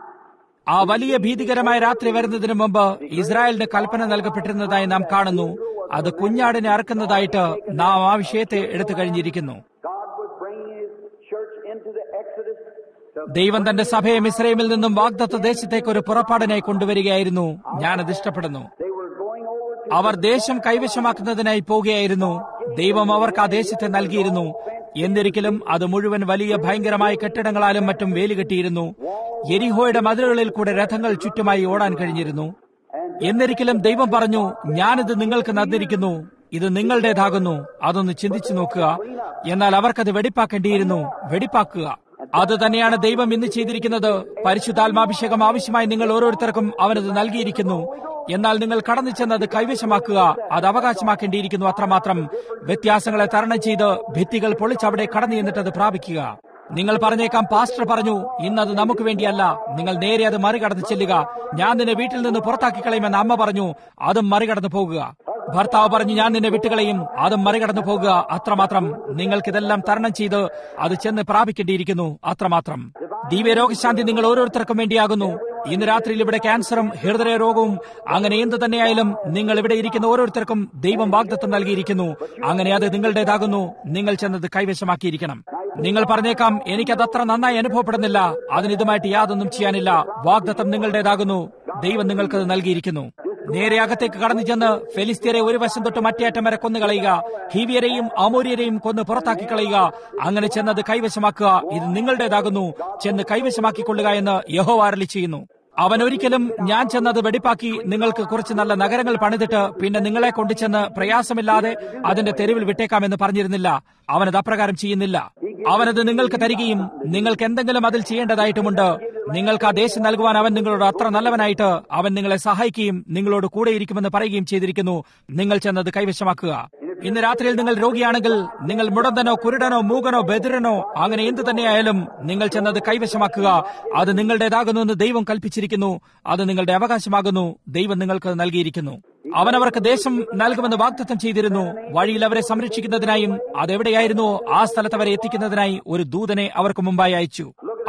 ആ വലിയ ഭീതികരമായ രാത്രി വരുന്നതിന് മുമ്പ് ഇസ്രായേലിന് കൽപ്പന നൽകപ്പെട്ടിരുന്നതായി നാം കാണുന്നു അത് കുഞ്ഞാടിനെ അറക്കുന്നതായിട്ട് നാം ആ വിഷയത്തെ എടുത്തു കഴിഞ്ഞിരിക്കുന്നു God was bringing His church into the Exodus to ദൈവം തന്റെ സഭയെ മിസ്രൈമിൽ നിന്നും വാഗ്ദത്ത ദേശത്തേക്ക് ഒരു പുറപ്പാടിനായി കൊണ്ടുവരികയായിരുന്നു ഞാനത് ഇഷ്ടപ്പെടുന്നു They were going over to അവർ ദേശം കൈവശമാക്കുന്നതിനായി പോവുകയായിരുന്നു ദൈവം അവർക്ക് ആ ദേശത്തെ നൽകിയിരുന്നു എന്നിരിക്കലും അത് മുഴുവൻ വലിയ ഭയങ്കരമായ കെട്ടിടങ്ങളാലും മറ്റും വേലികെട്ടിയിരുന്നു എരിഹോയുടെ മതിലുകളിൽ കൂടെ രഥങ്ങൾ ചുറ്റുമായി ഓടാൻ കഴിഞ്ഞിരുന്നു എന്നിരിക്കലും ദൈവം പറഞ്ഞു ഞാനിത് നിങ്ങൾക്ക് നന്ദിരിക്കുന്നു ഇത് നിങ്ങളുടേതാകുന്നു അതൊന്ന് ചിന്തിച്ചു നോക്കുക എന്നാൽ അവർക്കത് വെടിപ്പാക്കേണ്ടിയിരുന്നു വെടിപ്പാക്കുക അത് തന്നെയാണ് ദൈവം ഇന്ന് ചെയ്തിരിക്കുന്നത് പരിശുദ്ധാത്മാഭിഷേകം ആവശ്യമായി നിങ്ങൾ ഓരോരുത്തർക്കും അവനത് നൽകിയിരിക്കുന്നു എന്നാൽ നിങ്ങൾ കടന്നു ചെന്ന് അത് കൈവശമാക്കുക അത് അവകാശമാക്കേണ്ടിയിരിക്കുന്നു അത്രമാത്രം വ്യത്യാസങ്ങളെ തരണം ചെയ്ത് ഭിത്തികൾ പൊളിച്ചവിടെ കടന്നു ചെന്നിട്ട് അത് പ്രാപിക്കുക നിങ്ങൾ പറഞ്ഞേക്കാം പാസ്റ്റർ പറഞ്ഞു ഇന്നത് നമുക്ക് വേണ്ടിയല്ല നിങ്ങൾ നേരെ അത് മറികടന്ന് ചെല്ലുക ഞാൻ നിന്നെ വീട്ടിൽ നിന്ന് പുറത്താക്കി കളയുമെന്ന് അമ്മ പറഞ്ഞു അതും മറികടന്നു പോകുക ഭർത്താവ് പറഞ്ഞു ഞാൻ നിന്നെ വിട്ടുകളയും അതും മറികടന്നു പോകുക അത്രമാത്രം നിങ്ങൾക്കിതെല്ലാം തരണം ചെയ്ത് അത് ചെന്ന് പ്രാപിക്കേണ്ടിയിരിക്കുന്നു അത്രമാത്രം ദിവ്യരോഗശാന്തി നിങ്ങൾ ഓരോരുത്തർക്കും വേണ്ടിയാകുന്നു ഇന്ന് രാത്രിയിൽ ഇവിടെ ക്യാൻസറും ഹൃദയ രോഗവും അങ്ങനെ എന്ത് തന്നെയായാലും നിങ്ങൾ ഇവിടെ ഇരിക്കുന്ന ഓരോരുത്തർക്കും ദൈവം വാഗ്ദത്തം നൽകിയിരിക്കുന്നു അങ്ങനെ അത് നിങ്ങളുടേതാകുന്നു നിങ്ങൾ ചെന്നത് കൈവശമാക്കിയിരിക്കണം നിങ്ങൾ പറഞ്ഞേക്കാം എനിക്കത് അത്ര നന്നായി അനുഭവപ്പെടുന്നില്ല അതിന് ഇതുമായിട്ട് യാതൊന്നും ചെയ്യാനില്ല വാഗ്ദത്തം നിങ്ങളുടേതാകുന്നു ദൈവം നിങ്ങൾക്കത് നൽകിയിരിക്കുന്നു നേരെ അകത്തേക്ക് കടന്നു ചെന്ന് ഫെലിസ്തീനെ ഒരു വശം തൊട്ട് മറ്റേ അറ്റം വരെ കൊന്നു കളയുക ഹീവിയരെയും അമൂര്യരെയും കൊന്ന് പുറത്താക്കി കളയുക അങ്ങനെ ചെന്നത് കൈവശമാക്കുക ഇത് നിങ്ങളുടേതാകുന്നു ചെന്ന് കൈവശമാക്കിക്കൊള്ളുക എന്ന് യഹോവ അരളി ചെയ്യുന്നു അവൻ ഒരിക്കലും ഞാൻ ചെന്നത് വെടിപ്പാക്കി നിങ്ങൾക്ക് കുറച്ച് നല്ല നഗരങ്ങൾ പണിതിട്ട് പിന്നെ നിങ്ങളെ കൊണ്ടുചെന്ന് പ്രയാസമില്ലാതെ അതിന്റെ തെരുവിൽ വിട്ടേക്കാമെന്ന് പറഞ്ഞിരുന്നില്ല അവനത് അപ്രകാരം ചെയ്യുന്നില്ല അവനത് നിങ്ങൾക്ക് തരികയും നിങ്ങൾക്ക് എന്തെങ്കിലും അതിൽ ചെയ്യേണ്ടതായിട്ടുമുണ്ട് നിങ്ങൾക്ക് ആ ദേശം നൽകുവാൻ അവൻ നിങ്ങളോട് അത്ര നല്ലവനായിട്ട് അവൻ നിങ്ങളെ സഹായിക്കുകയും നിങ്ങളോട് കൂടെയിരിക്കുമെന്ന് പറയുകയും ചെയ്തിരിക്കുന്നു നിങ്ങൾ ചെന്നത് കൈവശമാക്കുക ഇന്ന് രാത്രിയിൽ നിങ്ങൾ രോഗിയാണെങ്കിൽ നിങ്ങൾ മുടന്തനോ കുരുടനോ മൂകനോ ബദിരനോ അങ്ങനെ എന്ത് തന്നെയായാലും നിങ്ങൾ ചെന്നത് കൈവശമാക്കുക അത് നിങ്ങളുടേതാകുന്നു എന്ന് ദൈവം കൽപ്പിച്ചിരിക്കുന്നു അത് നിങ്ങളുടെ അവകാശമാകുന്നു ദൈവം നിങ്ങൾക്ക് നൽകിയിരിക്കുന്നു അവൻ അവർക്ക് ദേശം നൽകുമെന്ന് വാഗ്ദത്തം ചെയ്തിരുന്നു വഴിയിൽ അവരെ സംരക്ഷിക്കുന്നതിനായും അതെവിടെയായിരുന്നോ ആ സ്ഥലത്ത് അവരെ എത്തിക്കുന്നതിനായി ഒരു ദൂതനെ അവർക്ക് മുമ്പായി അയച്ചു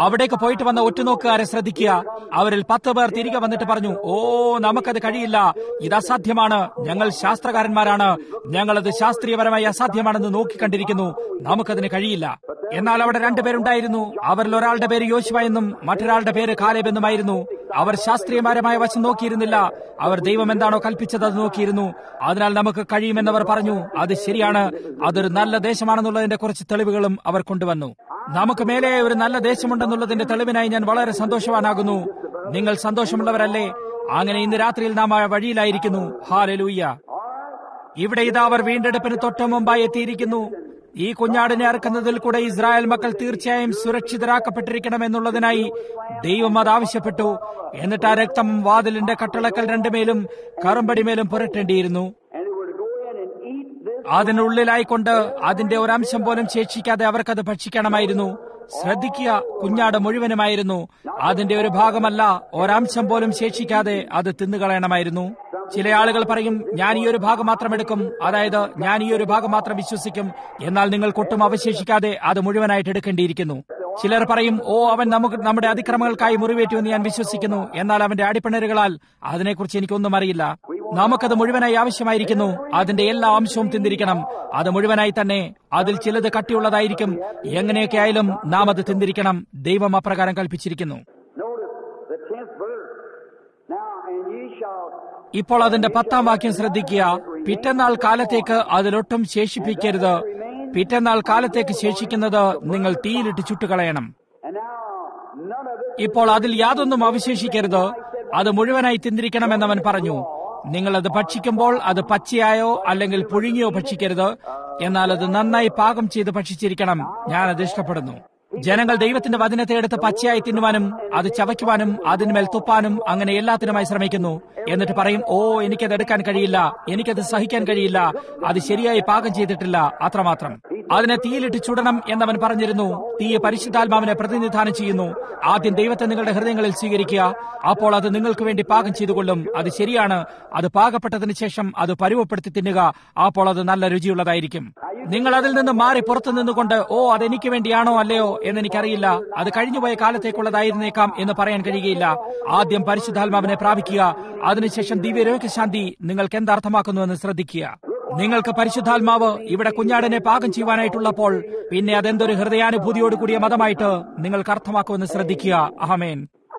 അവിടേക്ക് പോയിട്ട് വന്ന ഒറ്റുനോക്കുകാരെ ശ്രദ്ധിക്കുക അവരിൽ പത്ത് പേർ തിരികെ വന്നിട്ട് പറഞ്ഞു ഓ നമുക്കത് കഴിയില്ല ഇത് അസാധ്യമാണ് ഞങ്ങൾ ശാസ്ത്രകാരന്മാരാണ് ഞങ്ങളത് ശാസ്ത്രീയപരമായി അസാധ്യമാണെന്ന് നോക്കിക്കണ്ടിരിക്കുന്നു നമുക്കതിന് കഴിയില്ല എന്നാൽ അവിടെ രണ്ടുപേരുണ്ടായിരുന്നു അവരിൽ ഒരാളുടെ പേര് യോശുവ എന്നും മറ്റൊരാളുടെ പേര് കാലേബ് എന്നുമായിരുന്നു അവർ ശാസ്ത്രീയപരമായ വശം നോക്കിയിരുന്നില്ല അവർ ദൈവം എന്താണോ കൽപ്പിച്ചത് അത് നോക്കിയിരുന്നു അതിനാൽ നമുക്ക് കഴിയുമെന്നവർ പറഞ്ഞു അത് ശരിയാണ് അതൊരു നല്ല ദേശമാണെന്നുള്ളതിന്റെ കുറച്ച് തെളിവുകളും അവർ കൊണ്ടുവന്നു നമുക്ക് മേലെ ഒരു നല്ല ദേശമുണ്ടെന്നുള്ളതിന്റെ തെളിവിനായി ഞാൻ വളരെ സന്തോഷവാനാകുന്നു നിങ്ങൾ സന്തോഷമുള്ളവരല്ലേ അങ്ങനെ ഇന്ന് രാത്രിയിൽ നാം ആ വഴിയിലായിരിക്കുന്നു ഹാലലൂയ്യ ഇവിടെ ഇതാ അവർ വീണ്ടെടുപ്പിന് തൊട്ടു മുമ്പായി എത്തിയിരിക്കുന്നു ഈ കുഞ്ഞാടിനെ അറക്കുന്നതിൽ കൂടെ ഇസ്രായേൽ മക്കൾ തീർച്ചയായും സുരക്ഷിതരാക്കപ്പെട്ടിരിക്കണമെന്നുള്ളതിനായി ദൈവം അത് ആവശ്യപ്പെട്ടു എന്നിട്ട് ആ രക്തം വാതിലിന്റെ കട്ടളക്കൽ രണ്ടുമേലും കറുമ്പടിമേലും പുരട്ടേണ്ടിയിരുന്നു And they were to go in and eat this. അതിനുള്ളിലായിക്കൊണ്ട് അതിന്റെ ഒരംശം പോലും ശേഷിക്കാതെ അവർക്കത് ഭക്ഷിക്കണമായിരുന്നു ശ്രദ്ധിക്കുക കുഞ്ഞാട് മുഴുവനുമായിരുന്നു അതിന്റെ ഒരു ഭാഗമല്ല ഒരംശം പോലും ശേഷിക്കാതെ അത് തിന്നുകളയണമായിരുന്നു ചില ആളുകൾ പറയും ഞാൻ ഈ ഒരു ഭാഗം മാത്രം എടുക്കും അതായത് ഞാൻ ഈ ഒരു ഭാഗം മാത്രം വിശ്വസിക്കും എന്നാൽ നിങ്ങൾക്കൊട്ടും അവശേഷിക്കാതെ അത് മുഴുവനായിട്ട് എടുക്കേണ്ടിയിരിക്കുന്നു ചിലർ പറയും ഓ അവൻ നമുക്ക് നമ്മുടെ അതിക്രമങ്ങൾക്കായി മുറിവേറ്റുവെന്ന് ഞാൻ വിശ്വസിക്കുന്നു എന്നാൽ അവന്റെ അടിപ്പിണരുകളാൽ അതിനെക്കുറിച്ച് എനിക്കൊന്നും അറിയില്ല നമുക്കത് മുഴുവനായി ആവശ്യമായിരിക്കുന്നു അതിന്റെ എല്ലാ അംശവും തിന്തിരിക്കണം അത് മുഴുവനായി തന്നെ അതിൽ ചിലത് കട്ടിയുള്ളതായിരിക്കും എങ്ങനെയൊക്കെ ആയാലും നാം അത് തിന്തിരിക്കണം ദൈവം അപ്രകാരം കൽപ്പിച്ചിരിക്കുന്നു Notice the tenth verse. Now, and ye shall ഇപ്പോൾ അതിന്റെ പത്താം വാക്യം ശ്രദ്ധിക്കുക പിറ്റന്നാൾ കാലത്തേക്ക് അതിലൊട്ടും ശേഷിപ്പിക്കരുത് പിറ്റന്നാൾ കാലത്തേക്ക് ശേഷിക്കുന്നത് നിങ്ങൾ തീയിലിട്ട് ചുട്ടുകളയണം And now, none of it ഇപ്പോൾ അതിൽ യാതൊന്നും അവശേഷിക്കരുത് അത് മുഴുവനായി തിന്തിരിക്കണമെന്നവൻ പറഞ്ഞു നിങ്ങൾ അത് ഭക്ഷിക്കുമ്പോൾ അത് പച്ചയായോ അല്ലെങ്കിൽ പുഴുങ്ങിയോ ഭക്ഷിക്കരുത് എന്നാൽ അത് നന്നായി പാകം ചെയ്ത് ഭക്ഷിച്ചിരിക്കണം ഞാൻ അത് ഇഷ്ടപ്പെടുന്നു ജനങ്ങൾ ദൈവത്തിന്റെ വചനത്തെ എടുത്ത് പച്ചയായി തിന്നുവാനും അത് ചവയ്ക്കുവാനും അതിന്മേൽ തുപ്പാനും അങ്ങനെ എല്ലാത്തിനുമായി ശ്രമിക്കുന്നു എന്നിട്ട് പറയും ഓ എനിക്കത് എടുക്കാൻ കഴിയില്ല എനിക്കത് സഹിക്കാൻ കഴിയില്ല അത് ശരിയായി പാകം ചെയ്തിട്ടില്ല അത്രമാത്രം അതിനെ തീയിലിട്ട് ചുടണം എന്നവൻ പറഞ്ഞിരുന്നു തീയെ പരിശുദ്ധാത്മാവിനെ പ്രതിനിധാനം ചെയ്യുന്നു ആദ്യം ദൈവത്തെ നിങ്ങളുടെ ഹൃദയങ്ങളിൽ സ്വീകരിക്കുക അപ്പോൾ അത് നിങ്ങൾക്ക് വേണ്ടി പാകം ചെയ്തുകൊള്ളും അത് ശരിയാണ് അത് പാകപ്പെട്ടതിന് ശേഷം അത് പരുവപ്പെടുത്തി തിന്നുക അപ്പോൾ അത് നല്ല രുചിയുള്ളതായിരിക്കും നിങ്ങൾ അതിൽ നിന്ന് മാറി പുറത്തു നിന്നുകൊണ്ട് ഓ അതെനിക്ക് വേണ്ടിയാണോ അല്ലയോ എന്ന് എനിക്കറിയില്ല അത് കഴിഞ്ഞുപോയ കാലത്തേക്കുള്ളതായിരുന്നേക്കാം എന്ന് പറയാൻ കഴിയുകയില്ല ആദ്യം പരിശുദ്ധാത്മാവിനെ പ്രാപിക്കുക അതിനുശേഷം ദിവ്യരോഗശാന്തി നിങ്ങൾക്ക് എന്തർത്ഥമാക്കുന്നുവെന്ന് ശ്രദ്ധിക്കുക നിങ്ങൾക്ക് പരിശുദ്ധാത്മാവ് ഇവിടെ കുഞ്ഞാടിനെ പാകം ചെയ്യുവാനായിട്ടുള്ളപ്പോൾ പിന്നെ അതെന്തൊരു ഹൃദയാനുഭൂതിയോട് കൂടിയ മതമായിട്ട് നിങ്ങൾക്ക് അർത്ഥമാക്കുമെന്ന് ശ്രദ്ധിക്കുക അഹമേൻ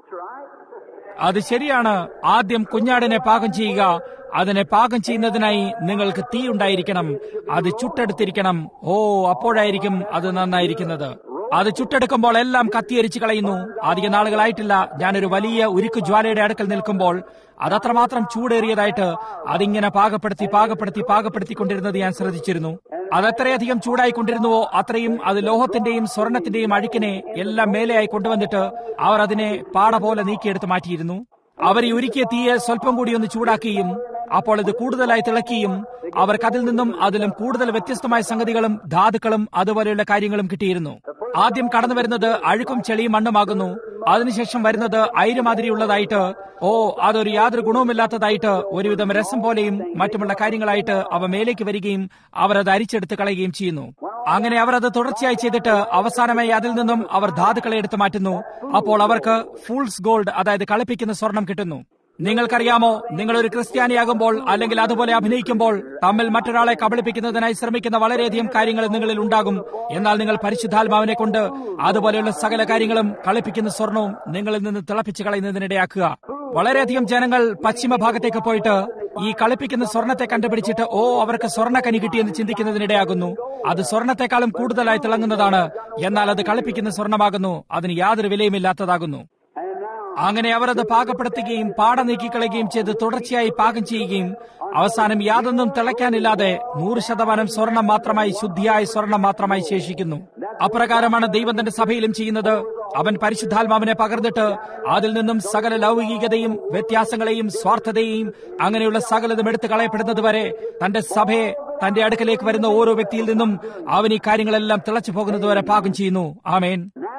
അത് ശരിയാണ് ആദ്യം കുഞ്ഞാടിനെ പാകം ചെയ്യുക അതിനെ പാകം ചെയ്യുന്നതിനായി നിങ്ങൾക്ക് തീ ഉണ്ടായിരിക്കണം അത് ചുട്ടെടുത്തിരിക്കണം ഓ അപ്പോഴായിരിക്കും അത് നന്നായിരിക്കുന്നത് അത് ചുട്ടെടുക്കുമ്പോൾ എല്ലാം കത്തിയരിച്ചു കളയുന്നു അധിക നാളുകളായിട്ടില്ല ഞാനൊരു വലിയ ഉരുക്ക് ജ്വാലയുടെ അടുക്കൽ നിൽക്കുമ്പോൾ അതത്രമാത്രം ചൂടേറിയതായിട്ട് അതിങ്ങനെ പാകപ്പെടുത്തി പാകപ്പെടുത്തി പാകപ്പെടുത്തിക്കൊണ്ടിരുന്നത് ഞാൻ ശ്രദ്ധിച്ചിരുന്നു അതെത്രയധികം ചൂടായിക്കൊണ്ടിരുന്നുവോ അത്രയും അത് ലോഹത്തിന്റെയും സ്വർണത്തിന്റെയും അഴുക്കിനെ എല്ലാം മേലെയായി കൊണ്ടുവന്നിട്ട് അവർ അതിനെ പാട പോലെ നീക്കിയെടുത്ത് മാറ്റിയിരുന്നു അവർ ഈ ഉരുക്കിയ തീയെ സ്വല്പം കൂടി ഒന്ന് ചൂടാക്കുകയും അപ്പോൾ ഇത് കൂടുതലായി തിളക്കുകയും അവർക്ക് അതിൽ നിന്നും അതിലും കൂടുതൽ വ്യത്യസ്തമായ സംഗതികളും ധാതുക്കളും അതുപോലെയുള്ള കാര്യങ്ങളും കിട്ടിയിരുന്നു ആദ്യം കടന്നു വരുന്നത് അഴുക്കും ചെളിയും മണ്ണുമാകുന്നു അതിനുശേഷം വരുന്നത് അയിരുമാതിരിയുള്ളതായിട്ട് ഓ അതൊരു യാതൊരു ഗുണവുമില്ലാത്തതായിട്ട് ഒരുവിധം രസം പോലെയും മറ്റുമുള്ള കാര്യങ്ങളായിട്ട് അവ മേലേക്ക് വരികയും അവർ അത് അരിച്ചെടുത്ത് കളയുകയും ചെയ്യുന്നു അങ്ങനെ അവർ അത് തുടർച്ചയായി ചെയ്തിട്ട് അവസാനമായി അതിൽ നിന്നും അവർ ധാതുക്കളെ എടുത്തു മാറ്റുന്നു അപ്പോൾ അവർക്ക് ഫൂൾസ് ഗോൾഡ് അതായത് കളിപ്പിക്കുന്ന സ്വർണം കിട്ടുന്നു നിങ്ങൾക്കറിയാമോ നിങ്ങൾ ഒരു ക്രിസ്ത്യാനിയാകുമ്പോൾ അല്ലെങ്കിൽ അതുപോലെ അഭിനയിക്കുമ്പോൾ തമ്മിൽ മറ്റൊരാളെ കബളിപ്പിക്കുന്നതിനായി ശ്രമിക്കുന്ന വളരെയധികം കാര്യങ്ങൾ നിങ്ങളിൽ ഉണ്ടാകും എന്നാൽ നിങ്ങൾ പരിശുദ്ധാത്മാവിനെ കൊണ്ട് അതുപോലെയുള്ള സകല കാര്യങ്ങളും കളിപ്പിക്കുന്ന സ്വർണവും നിങ്ങളിൽ നിന്ന് തിളപ്പിച്ച് കളയുന്നതിനിടയാക്കുക വളരെയധികം ജനങ്ങൾ പശ്ചിമ ഭാഗത്തേക്ക് പോയിട്ട് ഈ കളിപ്പിക്കുന്ന സ്വർണത്തെ കണ്ടുപിടിച്ചിട്ട് ഓ അവർക്ക് സ്വർണ്ണക്കനി കിട്ടിയെന്ന് ചിന്തിക്കുന്നതിനിടയാകുന്നു അത് സ്വർണത്തെക്കാളും കൂടുതലായി തിളങ്ങുന്നതാണ് എന്നാൽ അത് കളിപ്പിക്കുന്ന സ്വർണമാകുന്നു അതിന് യാതൊരു വിലയുമില്ലാത്തതാകുന്നു അങ്ങനെ അവർ അത് പാകപ്പെടുത്തുകയും പാട നീക്കിക്കളയുകയും ചെയ്ത് തുടർച്ചയായി പാകം ചെയ്യുകയും അവസാനം യാതൊന്നും തിളയ്ക്കാനില്ലാതെ നൂറ് ശതമാനം സ്വർണം മാത്രമായി ശുദ്ധിയായ സ്വർണം മാത്രമായി ശേഷിക്കുന്നു അപ്രകാരമാണ് ദൈവം തന്റെ സഭയിലും ചെയ്യുന്നത് അവൻ പരിശുദ്ധാത്മാവിനെ പകർന്നിട്ട് അതിൽ നിന്നും സകല ലൗകികതയും വ്യത്യാസങ്ങളെയും സ്വാർത്ഥതയെയും അങ്ങനെയുള്ള സകലതും എടുത്തു കളയപ്പെടുന്നത് വരെ തന്റെ സഭയെ തന്റെ അടുക്കലേക്ക് വരുന്ന ഓരോ വ്യക്തിയിൽ നിന്നും അവൻ ഈ കാര്യങ്ങളെല്ലാം തിളച്ചു പോകുന്നത് വരെ പാകം ചെയ്യുന്നു ആമേൻ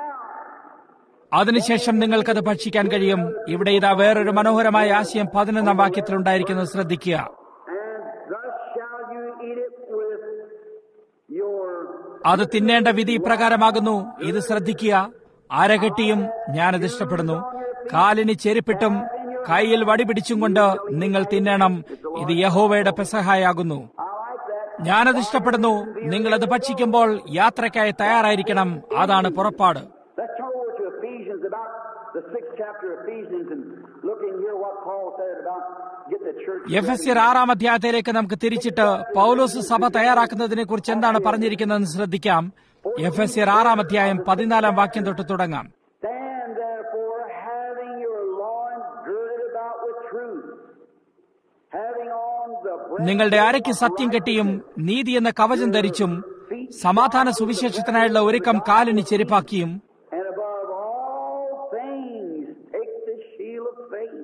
അതിനുശേഷം നിങ്ങൾക്കത് ഭക്ഷിക്കാൻ കഴിയും ഇവിടെ ഇതാ വേറൊരു മനോഹരമായ ആശയം പതിനൊന്നാം വാക്യത്തിൽ ഉണ്ടായിരിക്കുന്നത് ശ്രദ്ധിക്കുക And thus shall you eat it with your അത് തിന്നേണ്ട വിധി ഇപ്രകാരമാകുന്നു ഇത് ശ്രദ്ധിക്കുക അരകെട്ടിയും ഞാനത് ഇഷ്ടപ്പെടുന്നു കാലിന് ചെരുപ്പിട്ടും കയ്യിൽ വടി പിടിച്ചും കൊണ്ട് നിങ്ങൾ തിന്നണം ഇത് യഹോവയുടെ പെസഹായാകുന്നു I like that. ഞാനത് ഇഷ്ടപ്പെടുന്നു നിങ്ങളത് ഭക്ഷിക്കുമ്പോൾ യാത്രയ്ക്കായി തയ്യാറായിരിക്കണം അതാണ് പുറപ്പാട് Let's turn over to Ephesians about the sixth chapter of Ephesians and look in here what Paul said about getting the church. F S C ആറാം അധ്യായത്തിലേക്ക് നമുക്ക് തിരിച്ചിട്ട് പൗലോസ് സഭ തയ്യാറാക്കുന്നതിനെ കുറിച്ച് എന്താണ് പറഞ്ഞിരിക്കുന്നതെന്ന് ശ്രദ്ധിക്കാം എഫ് എസ് സി ആറാം അധ്യായം പതിനാലാം വാക്യം തൊട്ട് തുടങ്ങാം Stand therefore, having your loins girded about with truth, having on the breastplate നിങ്ങളുടെ അരയ്ക്ക് സത്യം കെട്ടിയും നീതി എന്ന കവചം ധരിച്ചും സമാധാന സുവിശേഷത്തിനായുള്ള ഒരുക്കം കാലിന് ചെരുപ്പാക്കിയും and above all things take the shield of faith,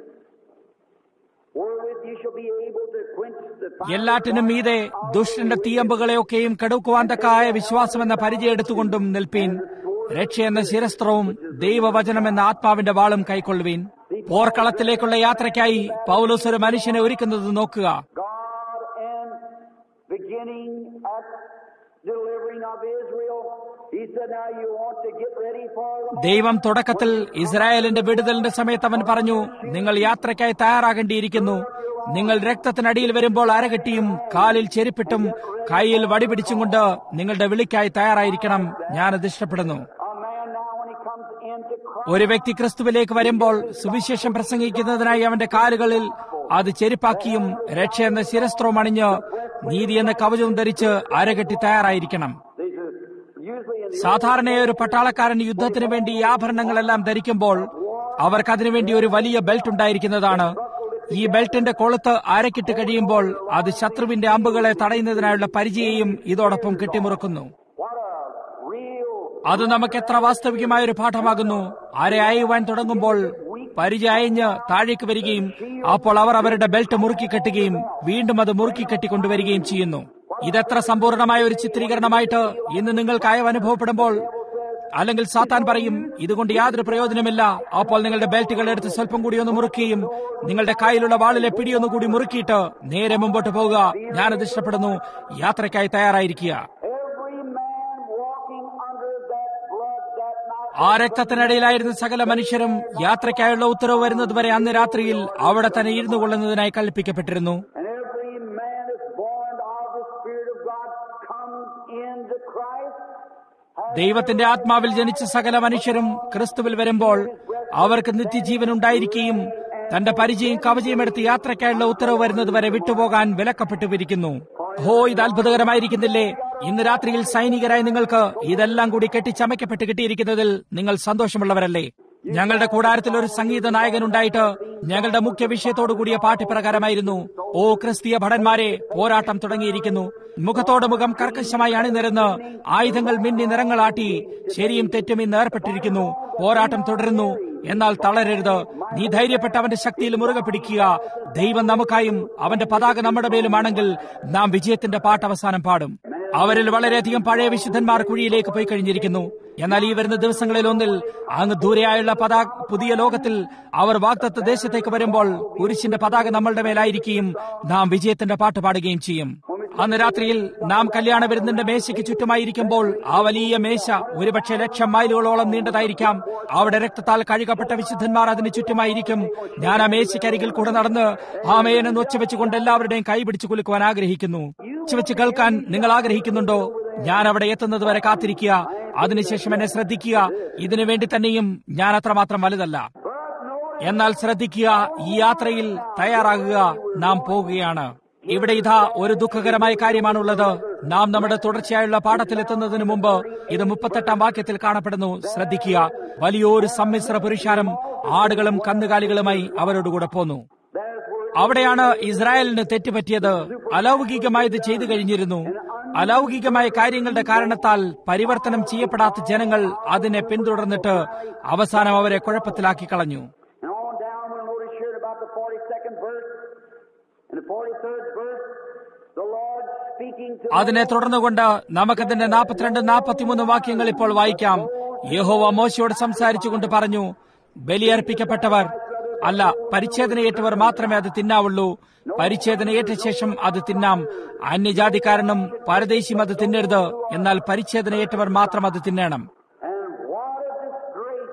wherewith you shall be able to quench the fire എല്ലാറ്റിനും മീതെ ദുഷ്ടന്റെ തീയമ്പുകളെയൊക്കെയും കടുക്കുവാൻ തക്കായ വിശ്വാസം എന്ന പരിചയം എടുത്തുകൊണ്ടും നിൽപ്പീൻ രക്ഷ എന്ന ശിരസ്ത്രവും ദൈവവചനം എന്ന ആത്മാവിന്റെ വാളും കൈക്കൊള്ളുവീൻ പോർക്കളത്തിലേക്കുള്ള യാത്രയ്ക്കായി പൗലോസ് ഒരു മനുഷ്യനെ ഒരുക്കുന്നത് നോക്കുക God and beginning at delivering of Israel, He said, Now you want to get ready for the ദൈവം തുടക്കത്തിൽ ഇസ്രായേലിന്റെ വിടുതലിന്റെ സമയത്ത് അവൻ പറഞ്ഞു നിങ്ങൾ യാത്രയ്ക്കായി തയ്യാറാകേണ്ടിയിരിക്കുന്നു നിങ്ങൾ രക്തത്തിനടിയിൽ വരുമ്പോൾ അരകെട്ടിയും കാലിൽ ചെരുപ്പിട്ടും കൈയിൽ വടിപിടിച്ചും കൊണ്ട് നിങ്ങളുടെ വിളിക്കായി തയ്യാറായിരിക്കണം ഞാനത് ഇഷ്ടപ്പെടുന്നു A man now, when he comes into Christ, ഒരു വ്യക്തി ക്രിസ്തുവിലേക്ക് വരുമ്പോൾ സുവിശേഷം പ്രസംഗിക്കുന്നതിനായി അവന്റെ കാലുകളിൽ അത് ചെരുപ്പാക്കിയും രക്ഷ എന്ന ശിരസ്ത്രവും അണിഞ്ഞ് നീതി എന്ന കവചവും ധരിച്ച് അരകെട്ടി തയ്യാറായിരിക്കണം these are usually in the സാധാരണയായി ഒരു പട്ടാളക്കാരൻ യുദ്ധത്തിന് വേണ്ടി ഈ ആഭരണങ്ങളെല്ലാം ധരിക്കുമ്പോൾ അവർക്ക് അതിനുവേണ്ടി ഒരു വലിയ ബെൽറ്റ് ഉണ്ടായിരിക്കുന്നതാണ് ഈ ബെൽറ്റിന്റെ കൊളുത്ത് അരക്കിട്ട് കഴിയുമ്പോൾ അത് ശത്രുവിന്റെ അമ്പുകളെ തടയുന്നതിനായുള്ള പരിചയവും ഇതോടൊപ്പം കെട്ടിമുറുക്കുന്നു what a real അത് നമുക്ക് എത്ര വാസ്തവികമായ ഒരു പാഠമാകുന്നു ആരെ അയയുവാൻ തുടങ്ങുമ്പോൾ പരിചയ അയഞ്ഞ് താഴേക്ക് വരികയും അപ്പോൾ അവർ അവരുടെ ബെൽറ്റ് മുറുക്കി കെട്ടുകയും വീണ്ടും അത് മുറുക്കി കെട്ടിക്കൊണ്ടുവരികയും ചെയ്യുന്നു ഇതെത്ര സമ്പൂർണമായ ഒരു ചിത്രീകരണമായിട്ട് ഇന്ന് നിങ്ങൾക്ക് അയവ് അനുഭവപ്പെടുമ്പോൾ അല്ലെങ്കിൽ സാത്താൻ പറയും ഇതുകൊണ്ട് യാതൊരു പ്രയോജനമില്ല അപ്പോൾ നിങ്ങളുടെ ബെൽറ്റുകൾ എടുത്ത് സ്വല്പം കൂടി ഒന്ന് മുറുക്കുകയും നിങ്ങളുടെ കയ്യിലുള്ള വാളിലെ പിടിയൊന്നു കൂടി മുറുക്കിയിട്ട് നേരെ മുമ്പോട്ട് പോവുക ഞാനത് ഇഷ്ടപ്പെടുന്നു യാത്രയ്ക്കായി തയ്യാറായിരിക്കുക every man walking under that blood that night. ആ രക്തത്തിനിടയിലായിരുന്ന സകല മനുഷ്യരും യാത്രയ്ക്കായുള്ള ഉത്തരവ് വരുന്നതുവരെ അന്ന് രാത്രിയിൽ അവിടെ തന്നെ ഇരുന്നു കൊള്ളുന്നതിനായി കൽപ്പിക്കപ്പെട്ടിരുന്നു And every man that's born of the Spirit of God comes into Christ. ദൈവത്തിന്റെ ആത്മാവിൽ ജനിച്ച സകല മനുഷ്യരും ക്രിസ്തുവിൽ വരുമ്പോൾ അവർക്ക് നിത്യജീവൻ ഉണ്ടായിരിക്കുകയും തന്റെ പരിചയം കവചയും എടുത്ത് യാത്രയ്ക്കായുള്ള ഉത്തരവ് വരുന്നതുവരെ വിട്ടുപോകാൻ വിലക്കപ്പെട്ടുപിരിക്കുന്നു ഹോ ഇത് അത്ഭുതകരമായിരിക്കുന്നില്ലേ ഇന്ന് രാത്രിയിൽ സൈനികരായി നിങ്ങൾക്ക് ഇതെല്ലാം കൂടി കെട്ടിച്ചമയ്ക്കപ്പെട്ട് കിട്ടിയിരിക്കുന്നതിൽ നിങ്ങൾ സന്തോഷമുള്ളവരല്ലേ ഞങ്ങളുടെ കൂടാരത്തിൽ ഒരു സംഗീത നായകൻ ഉണ്ടായിട്ട് ഞങ്ങളുടെ മുഖ്യ വിഷയത്തോടു കൂടിയ പാഠ്യപ്രകാരമായിരുന്നു ഓ ക്രിസ്തീയ ഭടന്മാരെ പോരാട്ടം തുടങ്ങിയിരിക്കുന്നു മുഖത്തോട് മുഖം കർക്കശമായി അണിനിരന്ന് ആയുധങ്ങൾ മിന്നി നിറങ്ങളാട്ടി ശരിയും തെറ്റും ഇന്ന് ഏർപ്പെട്ടിരിക്കുന്നു പോരാട്ടം തുടരുന്നു എന്നാൽ തളരരുത് നീ ധൈര്യപ്പെട്ട് അവന്റെ ശക്തിയിൽ മുറുകെ പിടിക്കുക ദൈവം നമുക്കായും അവന്റെ പതാക നമ്മുടെ മേലുമാണെങ്കിൽ നാം വിജയത്തിന്റെ പാട്ട് അവസാനം പാടും അവരിൽ വളരെയധികം പഴയ വിശുദ്ധന്മാർ കുഴിയിലേക്ക് പോയി കഴിഞ്ഞിരിക്കുന്നു എന്നാൽ ഈ വരുന്ന ദിവസങ്ങളിൽ ഒന്നിൽ അങ്ങ് ദൂരെയായുള്ള പതാക പുതിയ ലോകത്തിൽ അവർ വാഗ്ദത്ത ദേശത്തേക്ക് വരുമ്പോൾ കുരിശിന്റെ പതാക നമ്മളുടെ മേലായിരിക്കുകയും നാം വിജയത്തിന്റെ പാട്ട് പാടുകയും ചെയ്യും അന്ന് രാത്രിയിൽ നാം കല്യാണ വിരുന്നിന്റെ മേശയ്ക്ക് ചുറ്റുമായിരിക്കുമ്പോൾ ആ വലിയ മേശ ഒരുപക്ഷെ ലക്ഷം മൈലുകളോളം നീണ്ടതായിരിക്കാം അവിടെ രക്തത്താൽ കഴുകപ്പെട്ട വിശുദ്ധന്മാർ അതിന് ചുറ്റുമായിരിക്കും ഞാൻ ആ മേശയ്ക്കരികിൽ കൂടെ നടന്ന് ആ മേനെന്ന് ഒച്ചവെച്ചുകൊണ്ട് എല്ലാവരുടെയും കൈ പിടിച്ചു കുലുക്കുവാൻ ആഗ്രഹിക്കുന്നു ഒച്ചവെച്ച് കേൾക്കാൻ നിങ്ങൾ ആഗ്രഹിക്കുന്നുണ്ടോ ഞാൻ അവിടെ എത്തുന്നത് വരെ കാത്തിരിക്കുക അതിനുശേഷം എന്നെ ശ്രദ്ധിക്കുക ഇതിനു വേണ്ടി തന്നെയും ഞാൻ അത്രമാത്രം വലുതല്ല എന്നാൽ ശ്രദ്ധിക്കുക ഈ യാത്രയിൽ തയ്യാറാകുക നാം പോകുകയാണ് ഇവിടെ ഇതാ ഒരു ദുഃഖകരമായ കാര്യമാണുള്ളത് നാം നമ്മുടെ തുടർച്ചയായുള്ള പാഠത്തിലെത്തുന്നതിന് മുമ്പ് ഇത് മുപ്പത്തെട്ടാം വാക്യത്തിൽ കാണപ്പെടുന്നു ശ്രദ്ധിക്കുക വലിയൊരു സമ്മിശ്ര പുരുഷാരം ആടുകളും കന്നുകാലികളുമായി അവരോടുകൂടെ പോന്നു അവിടെയാണ് ഇസ്രായേലിന് തെറ്റുപറ്റിയത് അലൗകികമായത് ചെയ്തു കഴിഞ്ഞിരുന്നു അലൗകികമായ കാര്യങ്ങളുടെ കാരണത്താൽ പരിവർത്തനം ചെയ്യപ്പെടാത്ത ജനങ്ങൾ അതിനെ പിന്തുടർന്നിട്ട് അവസാനം അവരെ കുഴപ്പത്തിലാക്കി കളഞ്ഞു And on down, we'll notice here about the 42nd verse and the 43rd verse, the Lord speaking to അതിനെ തുടർന്നുകൊണ്ട് നമുക്കതിന്റെ നാൽപ്പത്തിരണ്ട് നാൽപ്പത്തിമൂന്ന് വാക്യങ്ങൾ ഇപ്പോൾ വായിക്കാം യഹോവ മോശയോട് സംസാരിച്ചുകൊണ്ട് പറഞ്ഞു ബലിയർപ്പിക്കപ്പെട്ടവർ അല്ല പരിച്ഛേദനയേറ്റവർ മാത്രമേ അത് തിന്നാവുള്ളൂ പരിച്ഛേദനയേറ്റ ശേഷം അത് തിന്നാം അന്യജാതിക്കാരനും പരദേശിയും അത് തിന്നരുത് എന്നാൽ പരിച്ഛേദനയേറ്റവർ മാത്രം അത് തിന്നണം And what a disgrace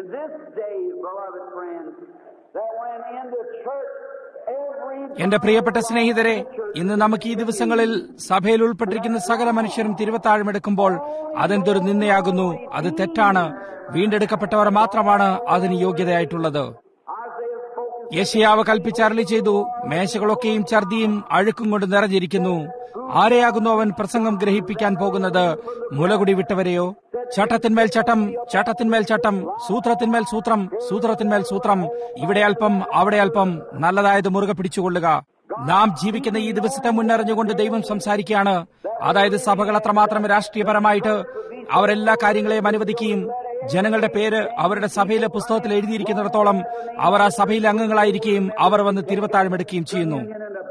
this day, beloved friends, that when in the church every എന്റെ പ്രിയപ്പെട്ട സ്നേഹിതരെ ഇന്ന് നമുക്ക് ഈ ദിവസങ്ങളിൽ സഭയിൽ ഉൾപ്പെട്ടിരിക്കുന്ന സകല മനുഷ്യരും തിരുവത്താഴമെടുക്കുമ്പോൾ അതെന്തൊരു നിന്നയാകുന്നു അത് തെറ്റാണ് വീണ്ടെടുക്കപ്പെട്ടവർ മാത്രമാണ് അതിന് യോഗ്യതയായിട്ടുള്ളത് Isaiah spoke യേശയാവ് കൽപ്പിച്ചരളി ചെയ്തു മേശകളൊക്കെയും ഛർദിയും അഴുക്കും കൊണ്ട് നിറഞ്ഞിരിക്കുന്നു ആരെയാകുന്നു അവൻ പ്രസംഗം ഗ്രഹിപ്പിക്കാൻ പോകുന്നത് മുലകുടി വിട്ടവരെയോ ചട്ടത്തിന്മേൽ ചട്ടം ചട്ടത്തിന്മേൽ ചട്ടം സൂത്രത്തിന്മേൽ സൂത്രം സൂത്രത്തിന്മേൽ സൂത്രം ഇവിടെ അല്പം അവിടെ അല്പം നല്ലതായത് മുറുകെ പിടിച്ചുകൊള്ളുക നാം ജീവിക്കുന്ന ഈ ദിവസത്തെ മുന്നറിഞ്ഞുകൊണ്ട് ദൈവം സംസാരിക്കുകയാണ് അതായത് സഭകൾ അത്രമാത്രം രാഷ്ട്രീയപരമായിട്ട് അവരെല്ലാ കാര്യങ്ങളെയും അനുവദിക്കുകയും ജനങ്ങളുടെ പേര് അവരുടെ സഭയിലെ പുസ്തകത്തിൽ എഴുതിയിരിക്കുന്നിടത്തോളം അവർ ആ സഭയിലെ അംഗങ്ങളായിരിക്കുകയും അവർ വന്ന് തിരുവത്താഴമെടുക്കുകയും ചെയ്യുന്നു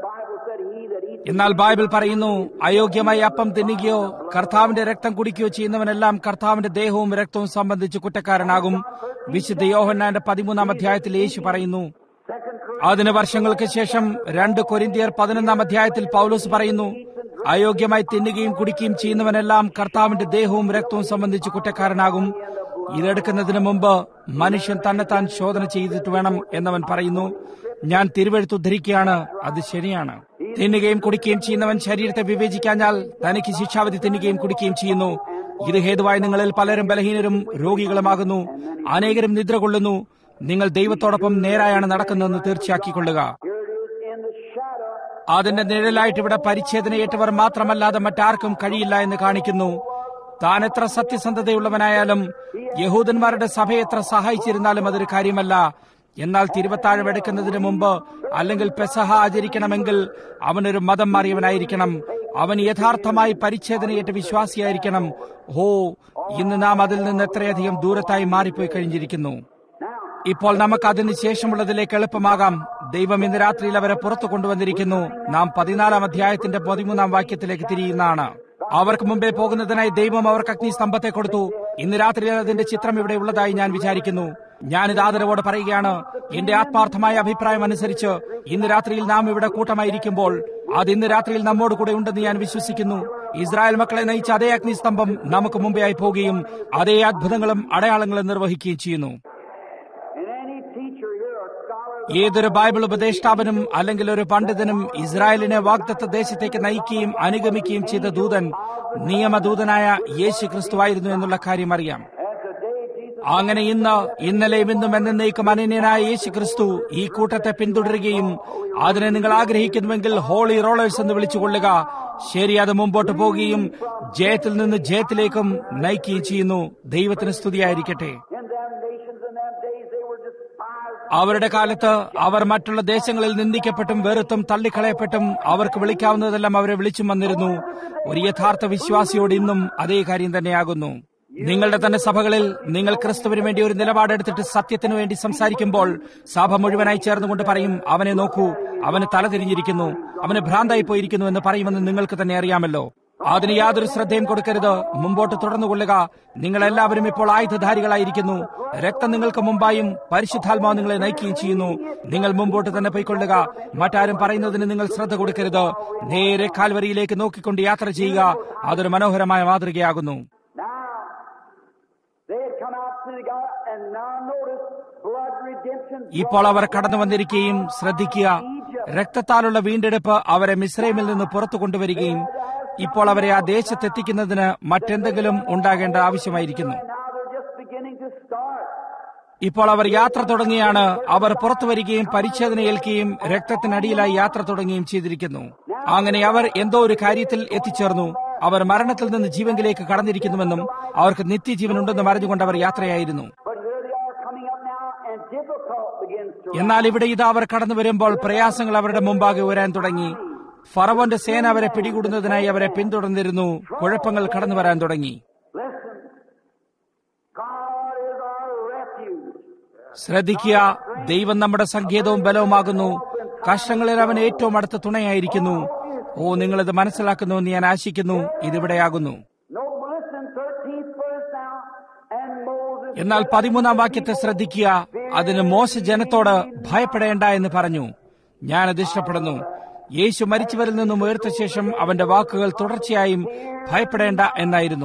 and the Bible said, He that eats എന്നാൽ ബൈബിൾ പറയുന്നു അയോഗ്യമായി അപ്പം തിന്നുകയോ കർത്താവിന്റെ രക്തം കുടിക്കുകയോ ചെയ്യുന്നവനെല്ലാം കർത്താവിന്റെ ദേഹവും രക്തവും സംബന്ധിച്ച് കുറ്റക്കാരനാകും വിശുദ്ധ യോഹന്നാന്റെ പതിമൂന്നാം അധ്യായത്തിൽ യേശു പറയുന്നു അതിന് വർഷങ്ങൾക്ക് ശേഷം രണ്ട് കൊരിന്തിയർ പതിനൊന്നാം അധ്യായത്തിൽ പൗലോസ് പറയുന്നു അയോഗ്യമായി തിന്നുകയും കുടിക്കുകയും ചെയ്യുന്നവനെല്ലാം കർത്താവിന്റെ ദേഹവും രക്തവും സംബന്ധിച്ച് കുറ്റക്കാരനാകും ഇതെടുക്കുന്നതിന് മുമ്പ് മനുഷ്യൻ തന്നെത്താൻ ശോധന ചെയ്തിട്ട് വേണം എന്നവൻ പറയുന്നു ഞാൻ തിരുവെഴുത്ത് ഉദ്ധരിക്കുകയാണ് അത് ശരിയാണ് തിന്നുകയും കുടിക്കുകയും ചെയ്യുന്നവൻ ശരീരത്തെ വിവേചിക്കാഞ്ഞാൽ തനിക്ക് ശിക്ഷാവധി തിന്നുകയും കുടിക്കുകയും ചെയ്യുന്നു ഇത് ഹേതുവായി നിങ്ങളിൽ പലരും ബലഹീനരും രോഗികളുമാകുന്നു അനേകരും നിദ്ര കൊള്ളുന്നു നിങ്ങൾ ദൈവത്തോടൊപ്പം നേരായാണ് നടക്കുന്നതെന്ന് തീർച്ചയാക്കിക്കൊള്ളുക Here it is in the shadow. അതിന്റെ നിഴലായിട്ട് ഇവിടെ പരിച്ഛേദനയേറ്റവർ മാത്രമല്ലാതെ മറ്റാർക്കും കഴിയില്ല എന്ന് കാണിക്കുന്നു താൻ എത്ര സത്യസന്ധതയുള്ളവനായാലും യഹൂദന്മാരുടെ സഭയെ എത്ര സഹായിച്ചിരുന്നാലും അതൊരു കാര്യമല്ല എന്നാൽ തിരുവത്താഴം എടുക്കുന്നതിന് മുമ്പ് അല്ലെങ്കിൽ പെസഹ ആചരിക്കണമെങ്കിൽ അവനൊരു മതം മാറിയവനായിരിക്കണം അവൻ യഥാർത്ഥമായി പരിച്ഛേദനയേറ്റ വിശ്വാസിയായിരിക്കണം ഹോ ഇന്ന് നാം അതിൽ നിന്ന് എത്രയധികം ദൂരത്തായി മാറിപ്പോയി കഴിഞ്ഞിരിക്കുന്നു ഇപ്പോൾ നമുക്ക് അതിന് ശേഷമുള്ളതിലേക്ക് എളുപ്പമാകാം ദൈവം ഇന്ന് രാത്രിയിൽ അവരെ പുറത്തു കൊണ്ടുവന്നിരിക്കുന്നു നാം പതിനാലാം അധ്യായത്തിന്റെ പതിമൂന്നാം വാക്യത്തിലേക്ക് തിരിയുന്നതാണ് അവർക്ക് മുമ്പേ പോകുന്നതിനായി ദൈവം അവർക്ക് അഗ്നിസ്തംഭത്തെ കൊടുത്തു ഇന്ന് രാത്രി അതിന്റെ ചിത്രം ഇവിടെ ഉള്ളതായി ഞാൻ വിചാരിക്കുന്നു ഞാനിത് ആദരവോടെ പറയുകയാണ് എന്റെ ആത്മാർത്ഥമായ അഭിപ്രായം അനുസരിച്ച് ഇന്ന് രാത്രിയിൽ നാം ഇവിടെ കൂട്ടമായിരിക്കുമ്പോൾ അത് ഇന്ന് രാത്രിയിൽ നമ്മോട് കൂടെ ഉണ്ടെന്ന് ഞാൻ വിശ്വസിക്കുന്നു ഇസ്രായേൽ മക്കളെ നയിച്ച അതേ അഗ്നിസ്തംഭം നമുക്ക് മുമ്പേ ആയി പോവുകയും അതേ അത്ഭുതങ്ങളും അടയാളങ്ങളും നിർവഹിക്കുകയും ചെയ്യുന്നു And any teacher here or scholar ഏതൊരു ബൈബിൾ ഉപദേഷ്ടാവനും അല്ലെങ്കിൽ ഒരു പണ്ഡിതനും ഇസ്രായേലിനെ വാഗ്ദത്ത ദേശത്തേക്ക് നയിക്കുകയും അനുഗമിക്കുകയും ചെയ്ത ദൂതൻ നിയമദൂതനായ യേശു ക്രിസ്തുവായിരുന്നു എന്നുള്ള കാര്യം അറിയാം as the day Jesus അങ്ങനെ ഇന്ന് ഇന്നലെയും ഇന്നും എന്നേക്കും അനന്യനായ യേശു ക്രിസ്തു ഈ കൂട്ടത്തെ പിന്തുടരുകയും അതിനെ നിങ്ങൾ ആഗ്രഹിക്കുന്നുവെങ്കിൽ ഹോളി റോളേഴ്സ് എന്ന് വിളിച്ചുകൊള്ളുക ശരി അത് മുമ്പോട്ട് പോകുകയും ജയത്തിൽ നിന്ന് ജയത്തിലേക്കും നയിക്കുകയും ചെയ്യുന്നു ദൈവത്തിന് സ്തുതിയായിരിക്കട്ടെ in them nations in them days they were despised. അവരുടെ കാലത്ത് അവർ മറ്റുള്ള ദേശങ്ങളിൽ നിന്ദിക്കപ്പെട്ടും വെറുത്തും തള്ളിക്കളയപ്പെട്ടും അവർക്ക് വിളിക്കാവുന്നതെല്ലാം അവരെ വിളിച്ചും വന്നിരുന്നു ഒരു യഥാർത്ഥ വിശ്വാസിയോട് ഇന്നും അതേ കാര്യം തന്നെയാകുന്നു നിങ്ങളുടെ തന്നെ സഭകളിൽ നിങ്ങൾ ക്രിസ്തുവിന് വേണ്ടി ഒരു നിലപാടെടുത്തിട്ട് സത്യത്തിനു വേണ്ടി സംസാരിക്കുമ്പോൾ സഭ മുഴുവനായി ചേർന്നുകൊണ്ട് പറയും അവനെ നോക്കൂ അവന് തലതിരിഞ്ഞിരിക്കുന്നു അവന് ഭ്രാന്തായി പോയിരിക്കുന്നു എന്ന് പറയുമെന്ന് നിങ്ങൾക്ക് തന്നെ അറിയാമല്ലോ അതിന് യാതൊരു ശ്രദ്ധയും കൊടുക്കരുത് മുമ്പോട്ട് തുടർന്നുകൊള്ളുക നിങ്ങൾ എല്ലാവരും ഇപ്പോൾ ആയുധധാരികളായിരിക്കുന്നു രക്തം നിങ്ങൾക്ക് മുമ്പായും പരിശുദ്ധാത്മാവ് നിങ്ങളെ നയിക്കുകയും ചെയ്യുന്നു നിങ്ങൾ മുമ്പോട്ട് തന്നെ പോയിക്കൊള്ളുക മറ്റാരും പറയുന്നതിന് നിങ്ങൾ ശ്രദ്ധ കൊടുക്കരുത് നേരെ കാൽവരിയിലേക്ക് നോക്കിക്കൊണ്ട് യാത്ര ചെയ്യുക അതൊരു മനോഹരമായ മാതൃകയാകുന്നു Now, they had come out to the God, and now notice blood redemption. ഇപ്പോൾ അവർ കടന്നു വന്നിരിക്കുകയും ശ്രദ്ധിക്കുക രക്തത്താലുള്ള വീണ്ടെടുപ്പ് അവരെ മിശ്രൈമിൽ നിന്ന് പുറത്തു കൊണ്ടുവരികയും ഇപ്പോൾ അവരെ ആ ദേശത്തെത്തിക്കുന്നതിന് മറ്റെന്തെങ്കിലും ഉണ്ടാകേണ്ട ആവശ്യമായിരിക്കുന്നു Now they're just beginning to start. ഇപ്പോൾ അവർ യാത്ര തുടങ്ങിയാണ് അവർ പുറത്തു വരികയും പരിച്ഛേദന ഏൽക്കുകയും രക്തത്തിനടിയിലായി യാത്ര തുടങ്ങുകയും ചെയ്തിരിക്കുന്നു അങ്ങനെ അവർ എന്തോ ഒരു കാര്യത്തിൽ എത്തിച്ചേർന്നു അവർ മരണത്തിൽ നിന്ന് ജീവങ്കിലേക്ക് കടന്നിരിക്കുന്നുവെന്നും അവർക്ക് നിത്യജീവൻ ഉണ്ടെന്നും അറിഞ്ഞുകൊണ്ട് അവർ യാത്രയായിരുന്നു But here they are coming up now, and difficult begins to എന്നാൽ ഇവിടെ ഇത് അവർ കടന്നു വരുമ്പോൾ പ്രയാസങ്ങൾ അവരുടെ മുമ്പാകെ ഉയരാൻ തുടങ്ങി ഫറവോന്റെ സേന അവരെ പിടികൂടുന്നതിനായി അവരെ പിന്തുടർന്നിരുന്നു കുഴപ്പങ്ങൾ കടന്നു വരാൻ തുടങ്ങി Listen, God is our refuge. ശ്രദ്ധിക്കുക ദൈവം നമ്മുടെ സങ്കേതവും ബലവുമാകുന്നു കഷ്ടങ്ങളിൽ അവൻ ഏറ്റവും അടുത്ത തുണയായിരിക്കുന്നു ഓ നിങ്ങളിത് മനസ്സിലാക്കുന്നു എന്ന് ഞാൻ ആശിക്കുന്നു ഇതിവിടെയാകുന്നു No, listen, 13th verse now. And Moses എന്നാൽ പതിമൂന്നാം വാക്യത്തെ ശ്രദ്ധിക്കുക അതിന് മോശ ജനത്തോട് ഭയപ്പെടേണ്ട എന്ന് പറഞ്ഞു ഞാനത് ഇഷ്ടപ്പെടുന്നു യേശു മരിച്ചവരിൽ നിന്നും ഉയർത്ത ശേഷം അവന്റെ വാക്കുകൾ തുടർച്ചയായും ഭയപ്പെടേണ്ട എന്നായിരുന്നു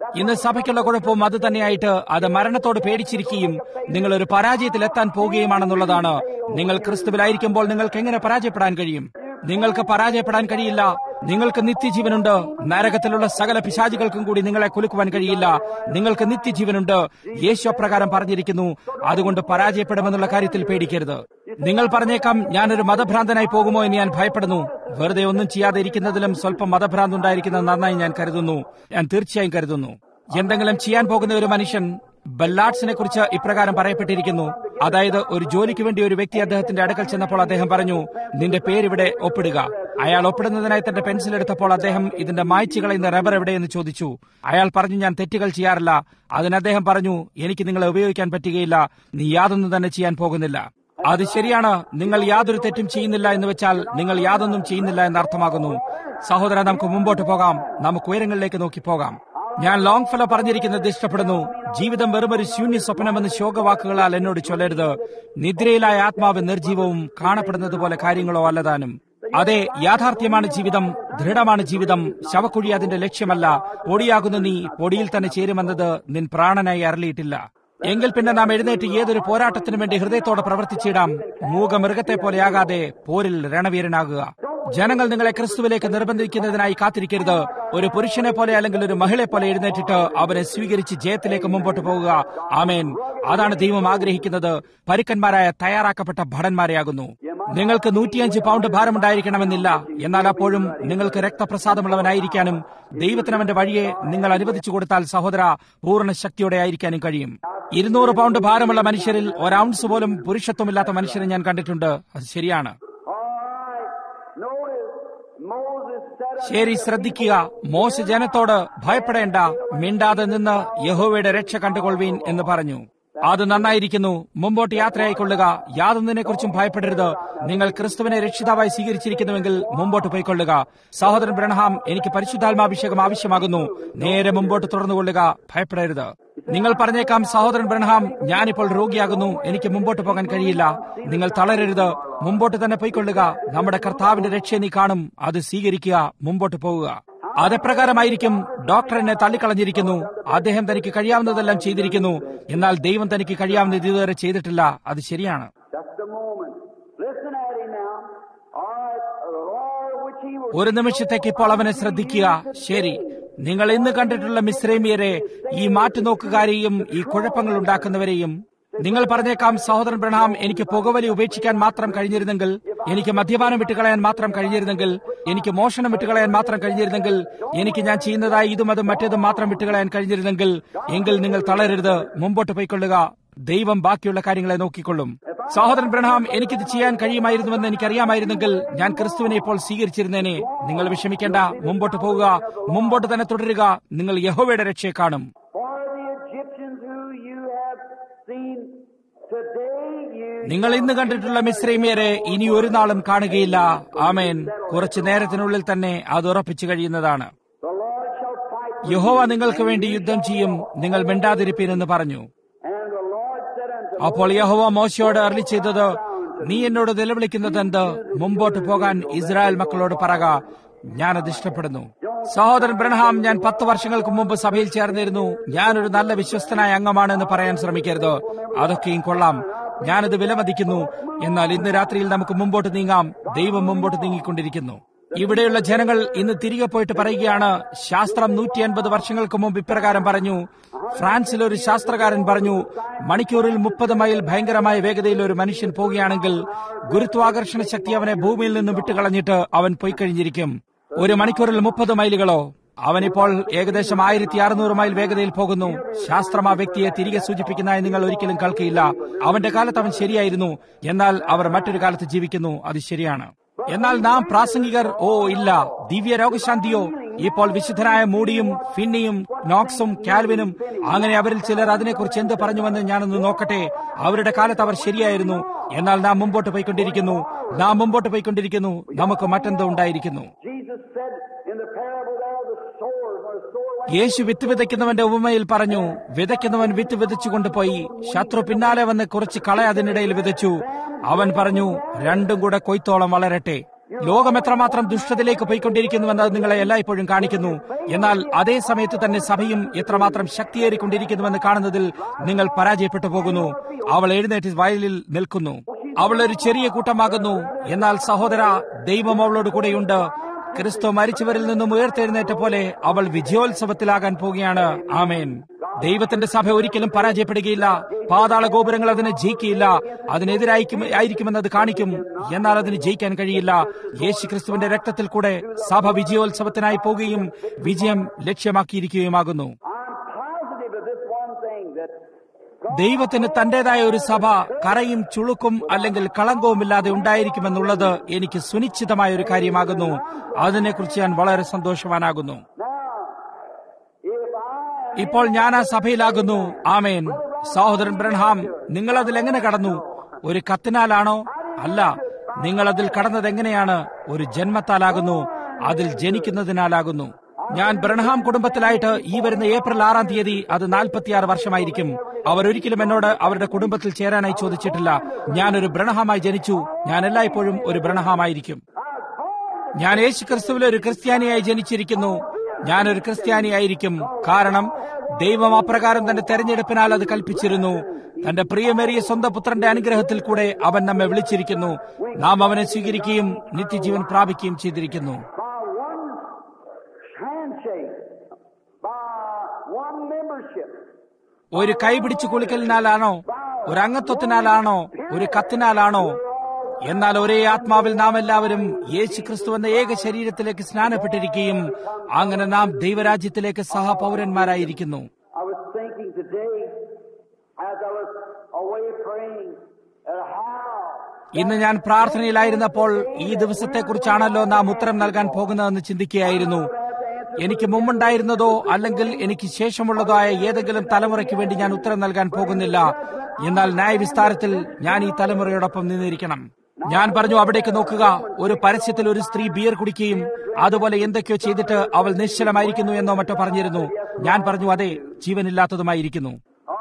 ഇന്ന് സഭയ്ക്കുള്ള കുഴപ്പവും അത് തന്നെയായിട്ട് അത് മരണത്തോട് പേടിച്ചിരിക്കുകയും നിങ്ങൾ ഒരു പരാജയത്തിൽ എത്താൻ പോവുകയുമാണെന്നുള്ളതാണ് നിങ്ങൾ ക്രിസ്തുവിലായിരിക്കുമ്പോൾ നിങ്ങൾക്ക് എങ്ങനെ പരാജയപ്പെടാൻ കഴിയും നിങ്ങൾക്ക് പരാജയപ്പെടാൻ കഴിയില്ല നിങ്ങൾക്ക് നിത്യജീവനുണ്ട് നരകത്തിലുള്ള സകല പിശാചുകൾക്കും കൂടി നിങ്ങളെ കുലുക്കുവാൻ കഴിയില്ല നിങ്ങൾക്ക് നിത്യജീവനുണ്ട് യേശു അപ്രകാരം പറഞ്ഞിരിക്കുന്നു അതുകൊണ്ട് പരാജയപ്പെടുമെന്നുള്ള കാര്യത്തിൽ പേടിക്കരുത് നിങ്ങൾ പറഞ്ഞേക്കാം ഞാനൊരു മതഭ്രാന്തനായി പോകുമോ എന്ന് ഞാൻ ഭയപ്പെടുന്നു വെറുതെ ഒന്നും ചെയ്യാതെ ഇരിക്കുന്നതിലും സ്വല്പം മതഭ്രാന്ത് ഉണ്ടായിരിക്കുന്നത് നന്നായി ഞാൻ കരുതുന്നു ഞാൻ തീർച്ചയായും കരുതുന്നു എന്തെങ്കിലും ചെയ്യാൻ പോകുന്ന ഒരു മനുഷ്യൻ ബല്ലാട്സിനെ കുറിച്ച് ഇപ്രകാരം പറയപ്പെട്ടിരിക്കുന്നു അതായത് ഒരു ജോലിക്ക് വേണ്ടി ഒരു വ്യക്തി അദ്ദേഹത്തിന്റെ അടുക്കൽ ചെന്നപ്പോൾ അദ്ദേഹം പറഞ്ഞു നിന്റെ പേരിവിടെ ഒപ്പിടുക അയാൾ ഒപ്പിടുന്നതിനായി തന്റെ പെൻസിൽ എടുത്തപ്പോൾ അദ്ദേഹം ഇതിന്റെ മായ്ച്ചു കളയുന്ന റബ്ബർ എവിടെയെന്ന് ചോദിച്ചു അയാൾ പറഞ്ഞു ഞാൻ തെറ്റുകൾ ചെയ്യാറില്ല അതിന് അദ്ദേഹം പറഞ്ഞു എനിക്ക് നിങ്ങളെ ഉപയോഗിക്കാൻ പറ്റുകയില്ല നീ യാതൊന്നും തന്നെ ചെയ്യാൻ പോകുന്നില്ല അത് ശരിയാണ് നിങ്ങൾ യാതൊരു തെറ്റും ചെയ്യുന്നില്ല എന്ന് വെച്ചാൽ നിങ്ങൾ യാതൊന്നും ചെയ്യുന്നില്ല എന്ന് അർത്ഥമാകുന്നു സഹോദര നമുക്ക് മുമ്പോട്ട് പോകാം നമുക്ക് ഉയരങ്ങളിലേക്ക് നോക്കി പോകാം ഞാൻ ലോങ് ഫെലോ പറഞ്ഞിരിക്കുന്നത് ഇഷ്ടപ്പെടുന്നു ജീവിതം വെറുമൊരു ശൂന്യ സ്വപ്നമെന്ന് ശോകവാക്കുകളാൽ എന്നോട് ചൊല്ലരുത് നിദ്രയിലായ ആത്മാവ് നിർജീവവും കാണപ്പെടുന്നത് പോലെ കാര്യങ്ങളോ അല്ലതാനും അതെ യാഥാർത്ഥ്യമാണ് ജീവിതം ദൃഢമാണ് ജീവിതം ശവക്കുഴി അതിന്റെ ലക്ഷ്യമല്ല പൊടിയാകുന്ന നീ പൊടിയിൽ തന്നെ ചേരുമെന്നത് നിൻ പ്രാണനായി അരളിയിട്ടില്ല എങ്കിൽ പിന്നെ നാം എഴുന്നേറ്റ് ഏതൊരു പോരാട്ടത്തിനു വേണ്ടി ഹൃദയത്തോടെ പ്രവർത്തിച്ചിടാം മൂകമൃഗത്തെ പോലെയാകാതെ പോരിൽ രണവീരനാകുക ജനങ്ങൾ നിങ്ങളെ ക്രിസ്തുവിലേക്ക് നിർബന്ധിക്കുന്നതിനായി കാത്തിരിക്കരുത് ഒരു പുരുഷനെ പോലെ അല്ലെങ്കിൽ ഒരു മഹിളയെ പോലെ എഴുന്നേറ്റിട്ട് അവനെ സ്വീകരിച്ച് ജയത്തിലേക്ക് മുമ്പോട്ട് പോകുക ആമേൻ അതാണ് ദൈവം ആഗ്രഹിക്കുന്നത് പരുക്കന്മാരായ തയ്യാറാക്കപ്പെട്ട ഭടന്മാരെയാകുന്നു നിങ്ങൾക്ക് നൂറ്റിയഞ്ച് പൗണ്ട് ഭാരമുണ്ടായിരിക്കണമെന്നില്ല എന്നാൽ അപ്പോഴും നിങ്ങൾക്ക് രക്തപ്രസാദമുള്ളവനായിരിക്കാനും ദൈവത്തിനവന്റെ വഴിയെ നിങ്ങൾ അനുവദിച്ചു കൊടുത്താൽ സഹോദര പൂർണ്ണ ശക്തിയോടെ ആയിരിക്കാനും കഴിയും ഇരുന്നൂറ് പൗണ്ട് ഭാരമുള്ള മനുഷ്യരിൽ ഒരൗൺസ് പോലും പുരുഷത്വമില്ലാത്ത മനുഷ്യരെ ഞാൻ കണ്ടിട്ടുണ്ട് അത് ശരിയാണ് ശരി ശ്രദ്ധിക്കുക മോശ ജനത്തോട് ഭയപ്പെടേണ്ട മിണ്ടാതെ നിന്ന് യഹോവയുടെ രക്ഷ കണ്ടുകൊള്ളുവീൻ എന്ന് പറഞ്ഞു അത് നന്നായിരിക്കുന്നു മുമ്പോട്ട് യാത്രയായിക്കൊള്ളുക യാതൊന്നിനെ കുറിച്ചും ഭയപ്പെടരുത് നിങ്ങൾ ക്രിസ്തുവിനെ രക്ഷിതാവായി സ്വീകരിച്ചിരിക്കുന്നുവെങ്കിൽ മുമ്പോട്ട് പോയിക്കൊള്ളുക സഹോദരൻ ബ്രഹ്ഹാം എനിക്ക് പരിശുദ്ധാത്മാഭിഷേകം ആവശ്യമാകുന്നു നേരെ മുമ്പോട്ട് തുറന്നുകൊള്ളുക ഭയപ്പെടരുത് നിങ്ങൾ പറഞ്ഞേക്കാം സഹോദരൻ ബ്രഹ്ഹാം ഞാനിപ്പോൾ രോഗിയാകുന്നു എനിക്ക് മുമ്പോട്ട് പോകാൻ കഴിയില്ല നിങ്ങൾ തളരരുത് മുമ്പോട്ട് തന്നെ പോയിക്കൊള്ളുക നമ്മുടെ കർത്താവിന്റെ രക്ഷ നീ കാണും അത് സ്വീകരിക്കുക മുമ്പോട്ട് പോവുക അതെപ്രകാരമായിരിക്കും ഡോക്ടർ എന്നെ തള്ളിക്കളഞ്ഞിരിക്കുന്നു അദ്ദേഹം തനിക്ക് കഴിയാവുന്നതെല്ലാം ചെയ്തിരിക്കുന്നു എന്നാൽ ദൈവം തനിക്ക് കഴിയാവുന്നത് ഇതുവരെ ചെയ്തിട്ടില്ല അത് ശരിയാണ് ഒരു നിമിഷത്തേക്ക് ഇപ്പോൾ അവനെ ശ്രദ്ധിക്കുക ശരി നിങ്ങൾ ഇന്ന് കണ്ടിട്ടുള്ള മിശ്രേമിയരെ ഈ മാറ്റുനോക്കുകാരെയും ഈ കുഴപ്പങ്ങൾ ഉണ്ടാക്കുന്നവരെയും നിങ്ങൾ പറഞ്ഞേക്കാം സഹോദരൻ ബ്രണാം എനിക്ക് പുകവലി ഉപേക്ഷിക്കാൻ മാത്രം കഴിഞ്ഞിരുന്നെങ്കിൽ എനിക്ക് മദ്യപാനം വിട്ടുകളയാൻ മാത്രം കഴിഞ്ഞിരുന്നെങ്കിൽ എനിക്ക് മോഷണം വിട്ടുകളയാൻ മാത്രം കഴിഞ്ഞിരുന്നെങ്കിൽ എനിക്ക് ഞാൻ ചെയ്യുന്നതായി ഇതും അതും മറ്റേതും മാത്രം വിട്ടുകളയാൻ കഴിഞ്ഞിരുന്നെങ്കിൽ എങ്കിൽ നിങ്ങൾ തളരരുത് മുമ്പോട്ട് പോയിക്കൊള്ളുക ദൈവം ബാക്കിയുള്ള കാര്യങ്ങളെ നോക്കിക്കൊള്ളും സഹോദരൻ ബ്രഹാം എനിക്കിത് ചെയ്യാൻ കഴിയുമായിരുന്നുവെന്ന് എനിക്കറിയാമായിരുന്നെങ്കിൽ ഞാൻ ക്രിസ്തുവിനെ ഇപ്പോൾ സ്വീകരിച്ചിരുന്നേനെ നിങ്ങൾ വിഷമിക്കേണ്ട മുമ്പോട്ട് പോവുക മുമ്പോട്ട് തന്നെ തുടരുക നിങ്ങൾ യഹോവയുടെ രക്ഷയെ കാണും നിങ്ങൾ ഇന്ന് കണ്ടിട്ടുള്ള മിശ്രൈമിയരെ ഇനി ഒരു നാളും കാണുകയില്ല ആമേൻ കുറച്ചു നേരത്തിനുള്ളിൽ തന്നെ അത് ഉറപ്പിച്ചു കഴിയുന്നതാണ് യഹോവ നിങ്ങൾക്ക് വേണ്ടി യുദ്ധം ചെയ്യും നിങ്ങൾ മിണ്ടാതിരിപ്പീനെന്ന് പറഞ്ഞു അപ്പോൾ യഹോവ മോശയോട് അരളി ചെയ്തത് നീ എന്നോട് നിലവിളിക്കുന്നത് എന്ത് മുമ്പോട്ട് പോകാൻ ഇസ്രായേൽ മക്കളോട് പറക ഞാനത് ഇഷ്ടപ്പെടുന്നു സഹോദരൻ ബ്രഹ്ഹാം ഞാൻ പത്ത് വർഷങ്ങൾക്ക് മുമ്പ് സഭയിൽ ചേർന്നിരുന്നു ഞാനൊരു നല്ല വിശ്വസ്തനായ അംഗമാണെന്ന് പറയാൻ ശ്രമിക്കരുത് അതൊക്കെയും കൊള്ളാം ഞാനത് വിലമതിക്കുന്നു എന്നാൽ ഇന്ന് രാത്രിയിൽ നമുക്ക് മുമ്പോട്ട് നീങ്ങാം ദൈവം മുമ്പോട്ട് നീങ്ങിക്കൊണ്ടിരിക്കുന്നു ഇവിടെയുള്ള ജനങ്ങൾ ഇന്ന് തിരികെ പോയിട്ട് പറയുകയാണ് ശാസ്ത്രം നൂറ്റി അൻപത് വർഷങ്ങൾക്ക് മുമ്പ് ഇപ്രകാരം പറഞ്ഞു ഫ്രാൻസിൽ ഒരു ശാസ്ത്രകാരൻ പറഞ്ഞു മണിക്കൂറിൽ മുപ്പത് മൈൽ ഭയങ്കരമായ വേഗതയിൽ ഒരു മനുഷ്യൻ പോവുകയാണെങ്കിൽ ഗുരുത്വാകർഷണ ശക്തി അവനെ ഭൂമിയിൽ നിന്ന് വിട്ടുകളഞ്ഞിട്ട് അവൻ പോയി കഴിഞ്ഞിരിക്കും ഒരു മണിക്കൂറിൽ മുപ്പത് മൈലുകളോ അവനിപ്പോൾ ഏകദേശം ആയിരത്തി അറുന്നൂറ് മൈൽ വേഗതയിൽ പോകുന്നു ശാസ്ത്രം ആ വ്യക്തിയെ തിരികെ സൂചിപ്പിക്കുന്നതായി നിങ്ങൾ ഒരിക്കലും കേൾക്കില്ല അവന്റെ കാലത്ത് അവൻ ശരിയായിരുന്നു എന്നാൽ അവർ മറ്റൊരു കാലത്ത് ജീവിക്കുന്നു അത് ശരിയാണ് എന്നാൽ നാം പ്രാസംഗികർ ഓ ഇല്ല ദിവ്യ രോഗശാന്തിയോ ഇപ്പോൾ വിശുദ്ധനായ മൂടിയും ഫിന്നിയും നോക്സും കാൽവിനും അങ്ങനെ അവരിൽ ചിലർ അതിനെക്കുറിച്ച് എന്ത് പറഞ്ഞുവെന്ന് ഞാനൊന്ന് നോക്കട്ടെ അവരുടെ കാലത്ത് അവർ ശരിയായിരുന്നു എന്നാൽ നാം മുമ്പോട്ട് പോയിക്കൊണ്ടിരിക്കുന്നു നാം മുമ്പോട്ട് പോയിക്കൊണ്ടിരിക്കുന്നു നമുക്ക് മറ്റെന്തോ ഉണ്ടായിരിക്കുന്നു യേശു വിത്ത് വിതയ്ക്കുന്നവന്റെ ഉപമയിൽ പറഞ്ഞു വിതയ്ക്കുന്നവൻ വിത്ത് വിതച്ചുകൊണ്ട് പോയി ശത്രു പിന്നാലെ വന്ന് കുറച്ച് കള അതിനിടയിൽ വിതച്ചു അവൻ പറഞ്ഞു രണ്ടും കൂടെ കൊയ്ത്തോളം വളരട്ടെ ലോകം എത്രമാത്രം ദുഷ്ടതയിലേക്ക് പോയിക്കൊണ്ടിരിക്കുന്നുവെന്ന് അത് നിങ്ങളെ എല്ലായ്പ്പോഴും കാണിക്കുന്നു എന്നാൽ അതേ സമയത്ത് തന്നെ സഭയും എത്രമാത്രം ശക്തിയേറിക്കൊണ്ടിരിക്കുന്നുവെന്ന് കാണുന്നതിൽ നിങ്ങൾ പരാജയപ്പെട്ടു പോകുന്നു അവൾ എഴുന്നേറ്റ് വയലിൽ നിൽക്കുന്നു അവൾ ഒരു ചെറിയ കൂട്ടമാകുന്നു എന്നാൽ സഹോദര ദൈവം അവളോട് കൂടെയുണ്ട് ക്രിസ്തു മരിച്ചവരിൽ നിന്നും ഉയർത്തെഴുന്നേറ്റ പോലെ അവൾ വിജയോത്സവത്തിലാകാൻ പോവുകയാണ് ആമേൻ ദൈവത്തിന്റെ സഭ ഒരിക്കലും പരാജയപ്പെടുകയില്ല പാതാള ഗോപുരങ്ങൾ അതിനെ ജയിക്കുകയില്ല അതിനെതിരായിരിക്കും ആയിരിക്കുമെന്ന് അത് കാണിക്കും എന്നാൽ അതിന് ജയിക്കാൻ കഴിയില്ല യേശു ക്രിസ്തുവിന്റെ രക്തത്തിൽ കൂടെ സഭ വിജയോത്സവത്തിനായി പോവുകയും വിജയം ലക്ഷ്യമാക്കിയിരിക്കുകയുമാകുന്നു I'm positive of this one thing that ദൈവത്തിന് തന്റേതായ ഒരു സഭ കറയും ചുളുക്കും അല്ലെങ്കിൽ കളങ്കവുമില്ലാതെ ഉണ്ടായിരിക്കുമെന്നുള്ളത് എനിക്ക് സുനിശ്ചിതമായ ഒരു കാര്യമാകുന്നു അതിനെക്കുറിച്ച് ഞാൻ വളരെ സന്തോഷവാനാകുന്നു now, if I ഇപ്പോൾ ഞാൻ ആ സഭയിലാകുന്നു ആമേൻ സഹോദരൻ ബ്രൺഹാം നിങ്ങൾ അതിൽ എങ്ങനെ കടന്നു ഒരു കത്തിനാലാണോ അല്ല നിങ്ങൾ അതിൽ കടന്നത് എങ്ങനെയാണ് ഒരു ജന്മത്താലാകുന്നു അതിൽ ജനിക്കുന്നതിനാലാകുന്നു ഞാൻ ബ്രൺഹാം കുടുംബത്തിലായിട്ട് ഈ വരുന്ന ഏപ്രിൽ ആറാം തീയതി അത് നാൽപ്പത്തിയാറ് വർഷമായിരിക്കും അവർ ഒരിക്കലും എന്നോട് അവരുടെ കുടുംബത്തിൽ ചേരാനായി ചോദിച്ചിട്ടില്ല ഞാനൊരു ബ്രണഹാമായി ജനിച്ചു ഞാൻ എല്ലായ്പ്പോഴും ഒരു ബ്രണഹാമായിരിക്കും ഞാൻ യേശു ക്രിസ്തുവിൽ ഒരു ക്രിസ്ത്യാനിയായി ജനിച്ചിരിക്കുന്നു ഞാനൊരു ക്രിസ്ത്യാനിയായിരിക്കും കാരണം ദൈവം അപ്രകാരം തന്റെ തെരഞ്ഞെടുപ്പിനാൽ അത് കൽപ്പിച്ചിരുന്നു തന്റെ പ്രിയമേറിയ സ്വന്തം പുത്രന്റെ അനുഗ്രഹത്തിൽ കൂടെ അവൻ നമ്മെ വിളിച്ചിരിക്കുന്നു നാം അവനെ സ്വീകരിക്കുകയും നിത്യജീവൻ പ്രാപിക്കുകയും ചെയ്തിരിക്കുന്നു by one handshake, by one membership, ഒരു കൈപിടിച്ചു കുളിക്കലിനാലാണോ ഒരു അംഗത്വത്തിനാലാണോ ഒരു കത്തിനാലാണോ എന്നാൽ ഒരേ ആത്മാവിൽ നാം എല്ലാവരും യേശു ക്രിസ്തു എന്ന ഏക ശരീരത്തിലേക്ക് സ്നാനപ്പെട്ടിരിക്കുകയും അങ്ങനെ നാം ദൈവരാജ്യത്തിലേക്ക് സഹപൗരന്മാരായിരിക്കുന്നു I was thinking today as I was away praying uh, how ഇന്ന് ഞാൻ പ്രാർത്ഥനയിലായിരുന്നപ്പോൾ ഈ ദിവസത്തെക്കുറിച്ചാണല്ലോ നാം ഉത്തരം നൽകാൻ പോകുന്നതെന്ന് ചിന്തിക്കുകയായിരുന്നു എനിക്ക് മുമ്പുണ്ടായിരുന്നതോ അല്ലെങ്കിൽ എനിക്ക് ശേഷമുള്ളതോ ആയ ഏതെങ്കിലും തലമുറയ്ക്ക് വേണ്ടി ഞാൻ ഉത്തരം നൽകാൻ പോകുന്നില്ല എന്നാൽ ന്യായവിസ്താരത്തിൽ ഞാൻ ഈ തലമുറയോടൊപ്പം നിന്നിരിക്കണം ഞാൻ പറഞ്ഞു അവിടേക്ക് നോക്കുക ഒരു പരസ്യത്തിൽ ഒരു സ്ത്രീ ബിയർ കുടിക്കുകയും അതുപോലെ എന്തൊക്കെയോ ചെയ്തിട്ട് അവൾ നിശ്ചലമായിരിക്കുന്നു എന്നോ മറ്റോ പറഞ്ഞിരുന്നു ഞാൻ പറഞ്ഞു അതെ ജീവനില്ലാത്തതുമായിരിക്കുന്നു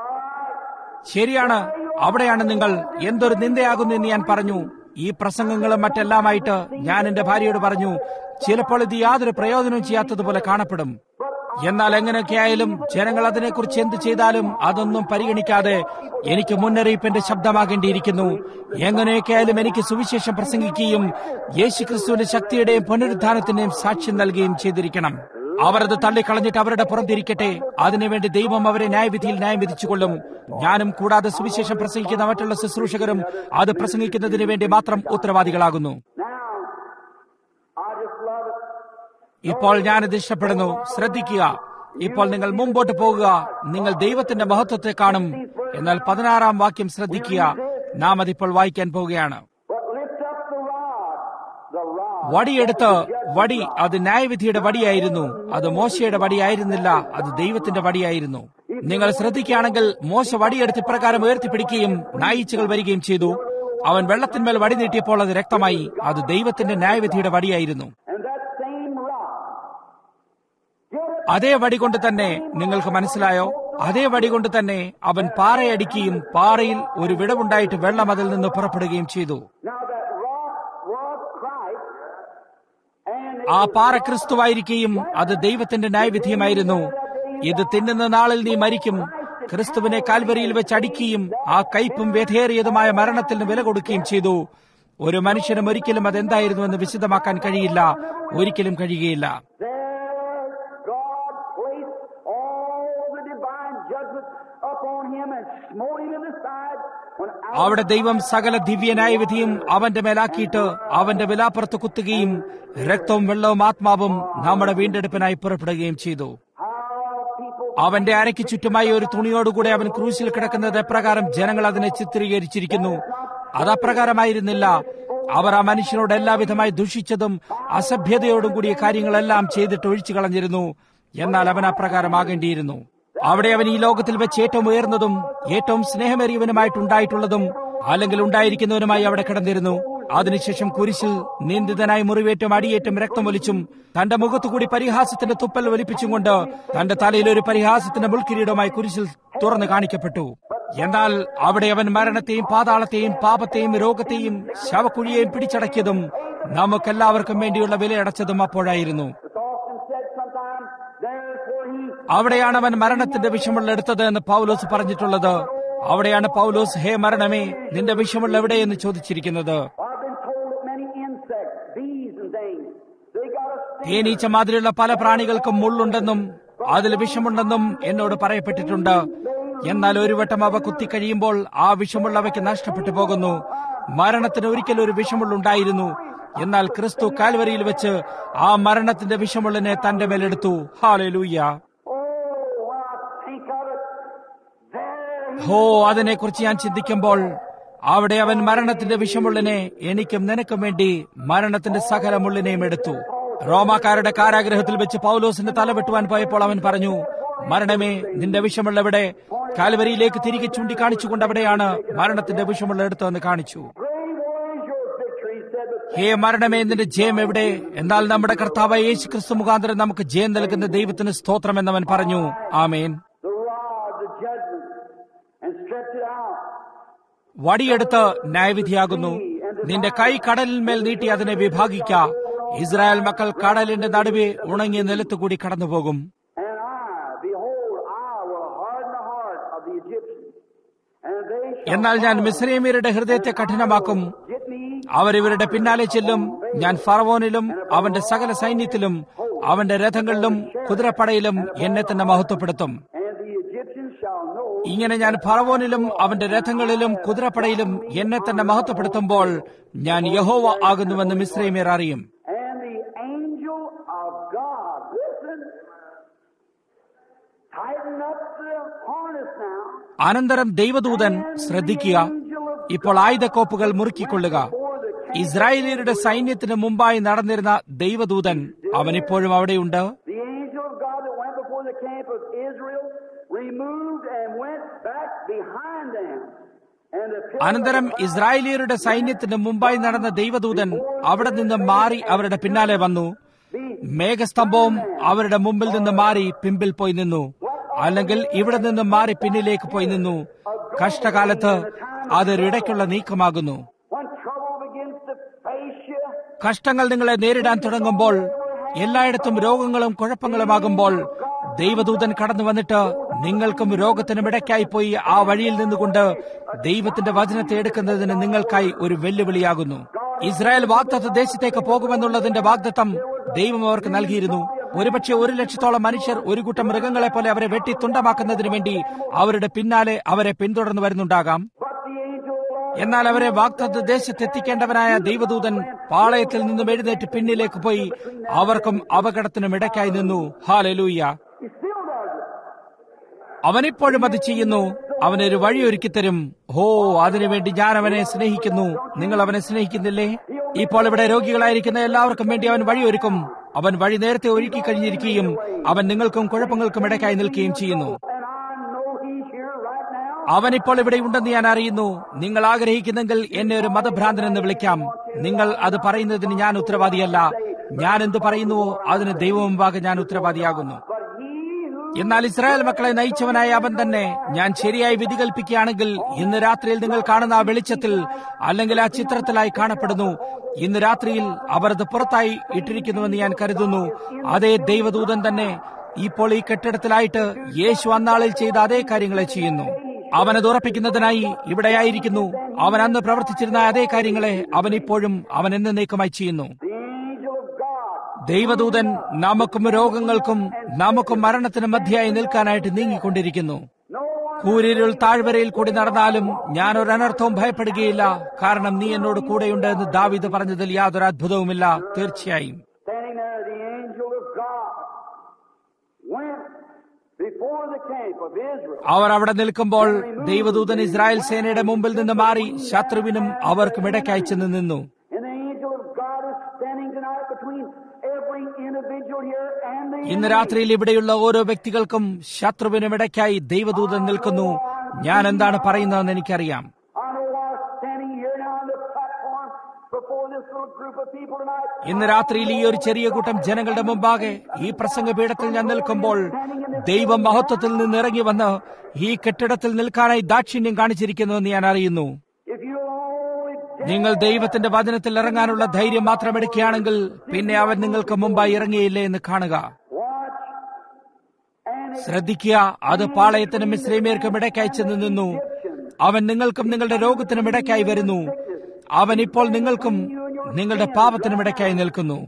ശരിയാണ് അവിടെയാണ് നിങ്ങൾ എന്തൊരു നിന്ദയാകുന്നു എന്ന് ഞാൻ പറഞ്ഞു ഈ പ്രസംഗങ്ങളും മറ്റെല്ലാമായിട്ട് ഞാൻ എന്റെ ഭാര്യയോട് പറഞ്ഞു ചിലപ്പോൾ ഇത് യാതൊരു പ്രയോജനവും ചെയ്യാത്തതുപോലെ കാണപ്പെടും എന്നാൽ എങ്ങനെയൊക്കെയായാലും ജനങ്ങൾ അതിനെക്കുറിച്ച് എന്ത് ചെയ്താലും അതൊന്നും പരിഗണിക്കാതെ എനിക്ക് മുന്നറിയിപ്പിന്റെ ശബ്ദമാകേണ്ടിയിരിക്കുന്നു എങ്ങനെയൊക്കെയായാലും എനിക്ക് സുവിശേഷം പ്രസംഗിക്കുകയും യേശുക്രിസ്തുവിന്റെ ശക്തിയുടെയും പുനരുദ്ധാനത്തിന്റെയും സാക്ഷ്യം നൽകുകയും ചെയ്തിരിക്കണം അവർ അത് തള്ളിക്കളഞ്ഞിട്ട് അവരുടെ പുറത്തിരിക്കട്ടെ അതിനുവേണ്ടി ദൈവം അവരെ ന്യായവിധിയിൽ ന്യായം വിധിച്ചുകൊള്ളും ഞാനും കൂടാതെ സുവിശേഷം പ്രസംഗിക്കുന്ന മറ്റുള്ള ശുശ്രൂഷകരും അത് പ്രസംഗിക്കുന്നതിന് വേണ്ടി മാത്രം ഉത്തരവാദികളാകുന്നു now I just love it. ഇപ്പോൾ ഞാനിത് ഇഷ്ടപ്പെടുന്നു ശ്രദ്ധിക്കുക ഇപ്പോൾ നിങ്ങൾ മുമ്പോട്ട് പോകുക നിങ്ങൾ ദൈവത്തിന്റെ മഹത്വത്തെ കാണും എന്നാൽ പതിനാറാം വാക്യം ശ്രദ്ധിക്കുക നാം അതിപ്പോൾ വായിക്കാൻ പോവുകയാണ് But lift up the rod, the rod. വടിയെടുത്ത് വടി അത് ന്യായവിധിയുടെ വടിയായിരുന്നു അത് മോശയുടെ വടിയായിരുന്നില്ല അത് ദൈവത്തിന്റെ വടിയായിരുന്നു നിങ്ങൾ ശ്രദ്ധിക്കുകയാണെങ്കിൽ മോശ വടിയെടുത്ത് ഇപ്രകാരം ഉയർത്തിപ്പിടിക്കുകയും നായിച്ചകൾ വരികയും ചെയ്തു അവൻ വെള്ളത്തിന്മേൽ വടി നീട്ടിയപ്പോൾ അത് രക്തമായി അത് ദൈവത്തിന്റെ ന്യായവിധിയുടെ വടിയായിരുന്നു And that same rod, get it അതേ വടി കൊണ്ട് തന്നെ നിങ്ങൾക്ക് മനസ്സിലായോ അതേ വടി കൊണ്ട് തന്നെ അവൻ പാറയടിക്കുകയും പാറയിൽ ഒരു വിടവുണ്ടായിട്ട് വെള്ളം അതിൽ നിന്ന് പുറപ്പെടുകയും ചെയ്തു Now that rock was Christ, and ആ പാറ ക്രിസ്തുവായിരിക്കുകയും അത് ദൈവത്തിന്റെ ന്യായവിധിയുമായിരുന്നു ഇത് തിന്നുന്ന നാളിൽ നീ മരിക്കും ക്രിസ്തുവിനെ കാൽവരിയിൽ വെച്ച് അടിക്കുകയും ആ കയ്പും വ്യഥേറിയതുമായ മരണത്തിന് വില കൊടുക്കുകയും ചെയ്തു ഒരു മനുഷ്യനും ഒരിക്കലും അതെന്തായിരുന്നുവെന്ന് വിശദമാക്കാൻ കഴിയില്ല ഒരിക്കലും കഴിയുകയില്ല there God placed all the divine judgment upon him and smote him in the side when അവിടെ ദൈവം സകല ദിവ്യനായ വിധിയും അവന്റെ മേലാക്കിയിട്ട് അവന്റെ വിലാപ്പുറത്ത് കുത്തുകയും രക്തവും വെള്ളവും ആത്മാവും നമ്മുടെ വീണ്ടെടുപ്പിനായി പുറപ്പെടുകയും ചെയ്തു how people അവന്റെ അരയ്ക്ക് ചുറ്റുമായി ഒരു തുണിയോടുകൂടെ അവൻ ക്രൂശിൽ കിടക്കുന്നത് എപ്രകാരം ജനങ്ങൾ അതിനെ ചിത്രീകരിച്ചിരിക്കുന്നു അതപ്രകാരമായിരുന്നില്ല അവർ ആ മനുഷ്യനോട് എല്ലാവിധമായി ദുഷിച്ചതും അസഭ്യതയോടും കൂടിയ കാര്യങ്ങളെല്ലാം ചെയ്തിട്ട് ഒഴിച്ചു കളഞ്ഞിരുന്നു എന്നാൽ അവൻ അപ്രകാരമാകേണ്ടിയിരുന്നു അവിടെ അവൻ ഈ ലോകത്തിൽ വെച്ച് ഏറ്റവും ഉയർന്നതും ഏറ്റവും സ്നേഹമേറിയവനുമായിട്ടുണ്ടായിട്ടുള്ളതും അല്ലെങ്കിൽ ഉണ്ടായിരിക്കുന്നവനുമായി അവിടെ കിടന്നിരുന്നു അതിനുശേഷം കുരിശിൽ നിന്ദിതനായി മുറിവേറ്റും അടിയേറ്റും രക്തമൊലിച്ചും തന്റെ മുഖത്തുകൂടി പരിഹാസത്തിന്റെ തുപ്പൽ ഒലിപ്പിച്ചും കൊണ്ട് തന്റെ തലയിൽ ഒരു പരിഹാസത്തിന്റെ മുൾക്കിരീടമായി കുരിശിൽ തുറന്നു കാണിക്കപ്പെട്ടു but എന്നാൽ അവിടെ അവൻ മരണത്തെയും പാതാളത്തെയും പാപത്തെയും രോഗത്തെയും ശവക്കുഴിയെയും പിടിച്ചടക്കിയതും നമുക്കെല്ലാവർക്കും വേണ്ടിയുള്ള വിലയടച്ചതും അപ്പോഴായിരുന്നു It's often said sometimes, therefore he അവിടെയാണ് അവൻ മരണത്തിന്റെ വിഷമുള്ള എടുത്തത് എന്ന് പൗലോസ് പറഞ്ഞിട്ടുള്ളത് അവിടെയാണ് പൗലോസ് ഹേ മരണമേ നിന്റെ വിഷമുള്ള എവിടെയെന്ന് ചോദിച്ചിരിക്കുന്നത് I've been told that many insects, bees and things, they got a sting. തേനീച്ച മാതിരിയുള്ള പല പ്രാണികൾക്കും മുള്ളുണ്ടെന്നും അതിൽ വിഷമുണ്ടെന്നും എന്നോട് പറയപ്പെട്ടിട്ടുണ്ട് എന്നാൽ ഒരു വട്ടം അവ കുത്തിക്കഴിയുമ്പോൾ ആ വിഷമുള്ളവയ്ക്ക് നഷ്ടപ്പെട്ടു പോകുന്നു മരണത്തിന് ഒരിക്കലും ഒരു വിഷമുള്ളുണ്ടായിരുന്നു എന്നാൽ ക്രിസ്തു കാൽവരിയിൽ വെച്ച് ആ മരണത്തിന്റെ വിഷമുള്ളിനെ തന്റെ മേലെടുത്തു ഹാലേ ലൂയ്യ Oh, when I think of it, there he ഹോ അതിനെക്കുറിച്ച് ഞാൻ ചിന്തിക്കുമ്പോൾ അവിടെ അവൻ മരണത്തിന്റെ വിഷമുള്ളിനെ എനിക്കും നിനക്കും വേണ്ടി മരണത്തിന്റെ സകല മുള്ളിനെയും എടുത്തു റോമാക്കാരുടെ കാരാഗ്രഹത്തിൽ വെച്ച് പൗലോസിന്റെ തല വെട്ടുവാൻ പോയപ്പോൾ അവൻ പറഞ്ഞു മരണമേ നിന്റെ വിഷമുള്ള എവിടെ കാൽവരിയിലേക്ക് തിരികെ ചൂണ്ടിക്കാണിച്ചുകൊണ്ട് അവിടെയാണ് മരണത്തിന്റെ വിഷമുള്ള എടുത്തതെന്ന് കാണിച്ചു Grave, where is your victory? He said, the ഹേ മരണമേ നിന്റെ ജയം എവിടെ എന്നാൽ നമ്മുടെ കർത്താവ് യേശു ക്രിസ്തു മുഖാന്തരം നമുക്ക് ജയം നൽകുന്ന ദൈവത്തിന് സ്തോത്രം എന്നവൻ പറഞ്ഞു ആമേൻ the rod, the judgment, and stretch it out. വടിയെടുത്ത് ന്യായവിധിയാകുന്നു നിന്റെ കൈ കടലിന്മേൽ നീട്ടി അതിനെ വിഭാഗിക്ക ഇസ്രായേൽ മക്കൾ കടലിന്റെ നടുവെ ഉണങ്ങിയ നിലത്തുകൂടി കടന്നുപോകും And I, behold, I will harden the heart of the Egyptians, and they shall എന്നാൽ ഞാൻ മിസ്രൈമ്യരുടെ ഹൃദയത്തെ കഠിനമാക്കും get me, അവരിവരുടെ പിന്നാലെ ചെല്ലും ഞാൻ ഫറവോനിലും അവന്റെ സകല സൈന്യത്തിലും അവന്റെ രഥങ്ങളിലും കുതിരപ്പടയിലും എന്നെ തന്നെ മഹത്വപ്പെടുത്തും and the Egyptians shall know ഇങ്ങനെ ഞാൻ ഫറവോനിലും അവന്റെ രഥങ്ങളിലും കുതിരപ്പടയിലും എന്നെ തന്നെ മഹത്വപ്പെടുത്തുമ്പോൾ ഞാൻ യഹോവ ആകുന്നുവെന്ന് മിസ്രൈമ്യർ അറിയും And the angel of God, listen, tighten up the harness now. അനന്തരം ദൈവദൂതൻ ശ്രദ്ധിക്കുക ഇപ്പോൾ ആയുധക്കോപ്പുകൾ മുറുക്കിക്കൊള്ളുക ഇസ്രായേലിയരുടെ സൈന്യത്തിന് മുമ്പായി നടന്നിരുന്ന ദൈവദൂതൻ അവനിപ്പോഴും അവിടെയുണ്ട് The angel of God that went before the camp of Israel removed and went back behind them. And the pillar അനന്തരം ഇസ്രായേലിയരുടെ സൈന്യത്തിന് മുമ്പായി നടന്ന ദൈവദൂതൻ അവിടെ നിന്ന് മാറി അവരുടെ പിന്നാലെ വന്നു മേഘസ്തംഭവും അവരുടെ മുമ്പിൽ നിന്ന് മാറി പിമ്പിൽ പോയി നിന്നു അല്ലെങ്കിൽ ഇവിടെ നിന്ന് മാറി പിന്നിലേക്ക് പോയി നിന്നു കഷ്ടകാലത്ത് അതൊരിടയ്ക്കുള്ള നീക്കമാകുന്നു when trouble begins to face you, കഷ്ടങ്ങൾ നിങ്ങളെ നേരിടാൻ തുടങ്ങുമ്പോൾ എല്ലായിടത്തും രോഗങ്ങളും കുഴപ്പങ്ങളുമാകുമ്പോൾ ദൈവദൂതൻ കടന്നു വന്നിട്ട് നിങ്ങൾക്കും രോഗത്തിനും ഇടയ്ക്കായി പോയി ആ വഴിയിൽ നിന്നുകൊണ്ട് ദൈവത്തിന്റെ വചനത്തെ എടുക്കുന്നതിന് നിങ്ങൾക്കായി ഒരു വെല്ലുവിളിയാകുന്നു ഇസ്രായേൽ വാഗ്ദത്ത ദേശത്തേക്ക് പോകുമെന്നുള്ളതിന്റെ വാഗ്ദത്തം ദൈവം അവർക്ക് നൽകിയിരുന്നു ഒരുപക്ഷെ ഒരു ലക്ഷത്തോളം മനുഷ്യർ ഒരു കൂട്ടം മൃഗങ്ങളെ പോലെ അവരെ വെട്ടി തുണ്ടമാക്കുന്നതിന് വേണ്ടി അവരുടെ പിന്നാലെ അവരെ പിന്തുടർന്നു വരുന്നുണ്ടാകാം but the angel of the Lord എന്നാൽ അവരെ വാഗ്ദത്ത ദേശത്തെത്തിക്കേണ്ടവനായ ദൈവദൂതൻ പാളയത്തിൽ നിന്നും എഴുന്നേറ്റ് പിന്നിലേക്ക് പോയി അവർക്കും അപകടത്തിനും ഇടയ്ക്കായി നിന്നു hallelujah he still does it. അവനിപ്പോഴും അത് ചെയ്യുന്നു അവനൊരു വഴിയൊരുക്കി തരും ഹോ അതിനുവേണ്ടി ഞാൻ അവനെ സ്നേഹിക്കുന്നു നിങ്ങൾ അവനെ സ്നേഹിക്കുന്നില്ലേ ഇപ്പോൾ ഇവിടെ രോഗികളായിരിക്കുന്ന എല്ലാവർക്കും വേണ്ടി അവൻ വഴിയൊരുക്കും അവൻ വഴി നേരത്തെ ഒരുക്കി കഴിഞ്ഞിരിക്കുകയും അവൻ നിങ്ങൾക്കും കുഴപ്പങ്ങൾക്കും ഇടയ്ക്കായി നിൽക്കുകയും ചെയ്യുന്നു And I know he's here right now. അവൻ ഇപ്പോൾ ഇവിടെ ഉണ്ടെന്ന് ഞാൻ അറിയുന്നു നിങ്ങൾ ആഗ്രഹിക്കുന്നെങ്കിൽ എന്നെ ഒരു മതഭ്രാന്തൻ എന്ന് വിളിക്കാം നിങ്ങൾ അത് പറയുന്നതിന് ഞാൻ ഉത്തരവാദിയല്ല ഞാൻ എന്ത് പറയുന്നുവോ അതിന് ദൈവമുമ്പാകെ ഞാൻ ഉത്തരവാദിയാകുന്നു But he who എന്നാൽ ഇസ്രായേൽ മക്കളെ നയിച്ചവനായ അവൻ തന്നെ ഞാൻ ശരിയായി വിധി കൽപ്പിക്കുകയാണെങ്കിൽ ഇന്ന് രാത്രിയിൽ നിങ്ങൾ കാണുന്ന ആ വെളിച്ചത്തിൽ അല്ലെങ്കിൽ ആ ചിത്രത്തിലായി കാണപ്പെടുന്നു ഇന്ന് രാത്രിയിൽ അവർ അത് പുറത്തായി ഇട്ടിരിക്കുന്നുവെന്ന് ഞാൻ കരുതുന്നു അതേ ദൈവദൂതൻ തന്നെ ഇപ്പോൾ ഈ കെട്ടിടത്തിലായിട്ട് യേശു അന്നാളിൽ ചെയ്ത അതേ കാര്യങ്ങളെ ചെയ്യുന്നു അവനത് ഉറപ്പിക്കുന്നതിനായി ഇവിടെയായിരിക്കുന്നു അവൻ അന്ന് പ്രവർത്തിച്ചിരുന്ന അതേ കാര്യങ്ങളെ അവൻ ഇപ്പോഴും അവൻ എന്നേക്കുമായി ചെയ്യുന്നു the angel of God ദൈവദൂതൻ നമുക്കും രോഗങ്ങൾക്കും നമുക്കും മരണത്തിന് മധ്യയായി നിൽക്കാനായിട്ട് നീങ്ങിക്കൊണ്ടിരിക്കുന്നു no one കൂരിരുൾ താഴ്വരയിൽ കൂടി നടന്നാലും ഞാൻ ഒരു അനർത്ഥവും ഭയപ്പെടുകയില്ല കാരണം നീ എന്നോട് കൂടെയുണ്ട് എന്ന് ദാവീദ് പറഞ്ഞതിൽ യാതൊരു അത്ഭുതവുമില്ല തീർച്ചയായും standing there the angel of God went before the camp of Israel അവർ അവിടെ നിൽക്കുമ്പോൾ ദൈവദൂതൻ ഇസ്രായേൽ സേനയുടെ മുമ്പിൽ നിന്ന് മാറി ശത്രുവിനും അവർക്കും ഇടയ്ക്കായി ചെന്ന് നിന്നു and the angel of God is standing tonight between every individual here and the ഇന്ന് രാത്രിയിൽ ഇവിടെയുള്ള ഓരോ വ്യക്തികൾക്കും ശത്രുവിനും ഇടയ്ക്കായി ദൈവദൂതൻ നിൽക്കുന്നു ഞാൻ എന്താണ് പറയുന്നതെന്ന് എനിക്കറിയാം I know while standing here now on the platform before this little group of people tonight, ഇന്ന് രാത്രിയിൽ ഈ ഒരു ചെറിയ കൂട്ടം ജനങ്ങളുടെ മുമ്പാകെ ഈ പ്രസംഗപീഠത്തിൽ ഞാൻ നിൽക്കുമ്പോൾ ദൈവം മഹത്വത്തിൽ നിന്ന് ഇറങ്ങി വന്ന് ഈ കെട്ടിടത്തിൽ നിൽക്കാനായി ദാക്ഷിണ്യം കാണിച്ചിരിക്കുന്നുവെന്ന് ഞാൻ അറിയുന്നു If you only നിങ്ങൾ ദൈവത്തിന്റെ വചനത്തിൽ ഇറങ്ങാനുള്ള ധൈര്യം മാത്രം എടുക്കുകയാണെങ്കിൽ പിന്നെ അവൻ നിങ്ങൾക്ക് മുമ്പായി ഇറങ്ങിയില്ലേ എന്ന് കാണുക watch and ശ്രദ്ധിക്കുക അത് പാളയത്തിനും മിശ്രീമിയർക്കും ഇടയ്ക്കായി ചെന്ന് നിന്നു അവൻ നിങ്ങൾക്കും നിങ്ങളുടെ രോഗത്തിനും ഇടയ്ക്കായി വരുന്നു അവൻ ഇപ്പോൾ നിങ്ങൾക്കും നിങ്ങളുടെ പാപത്തിനും ഇടയ്ക്കായി നിൽക്കുന്നു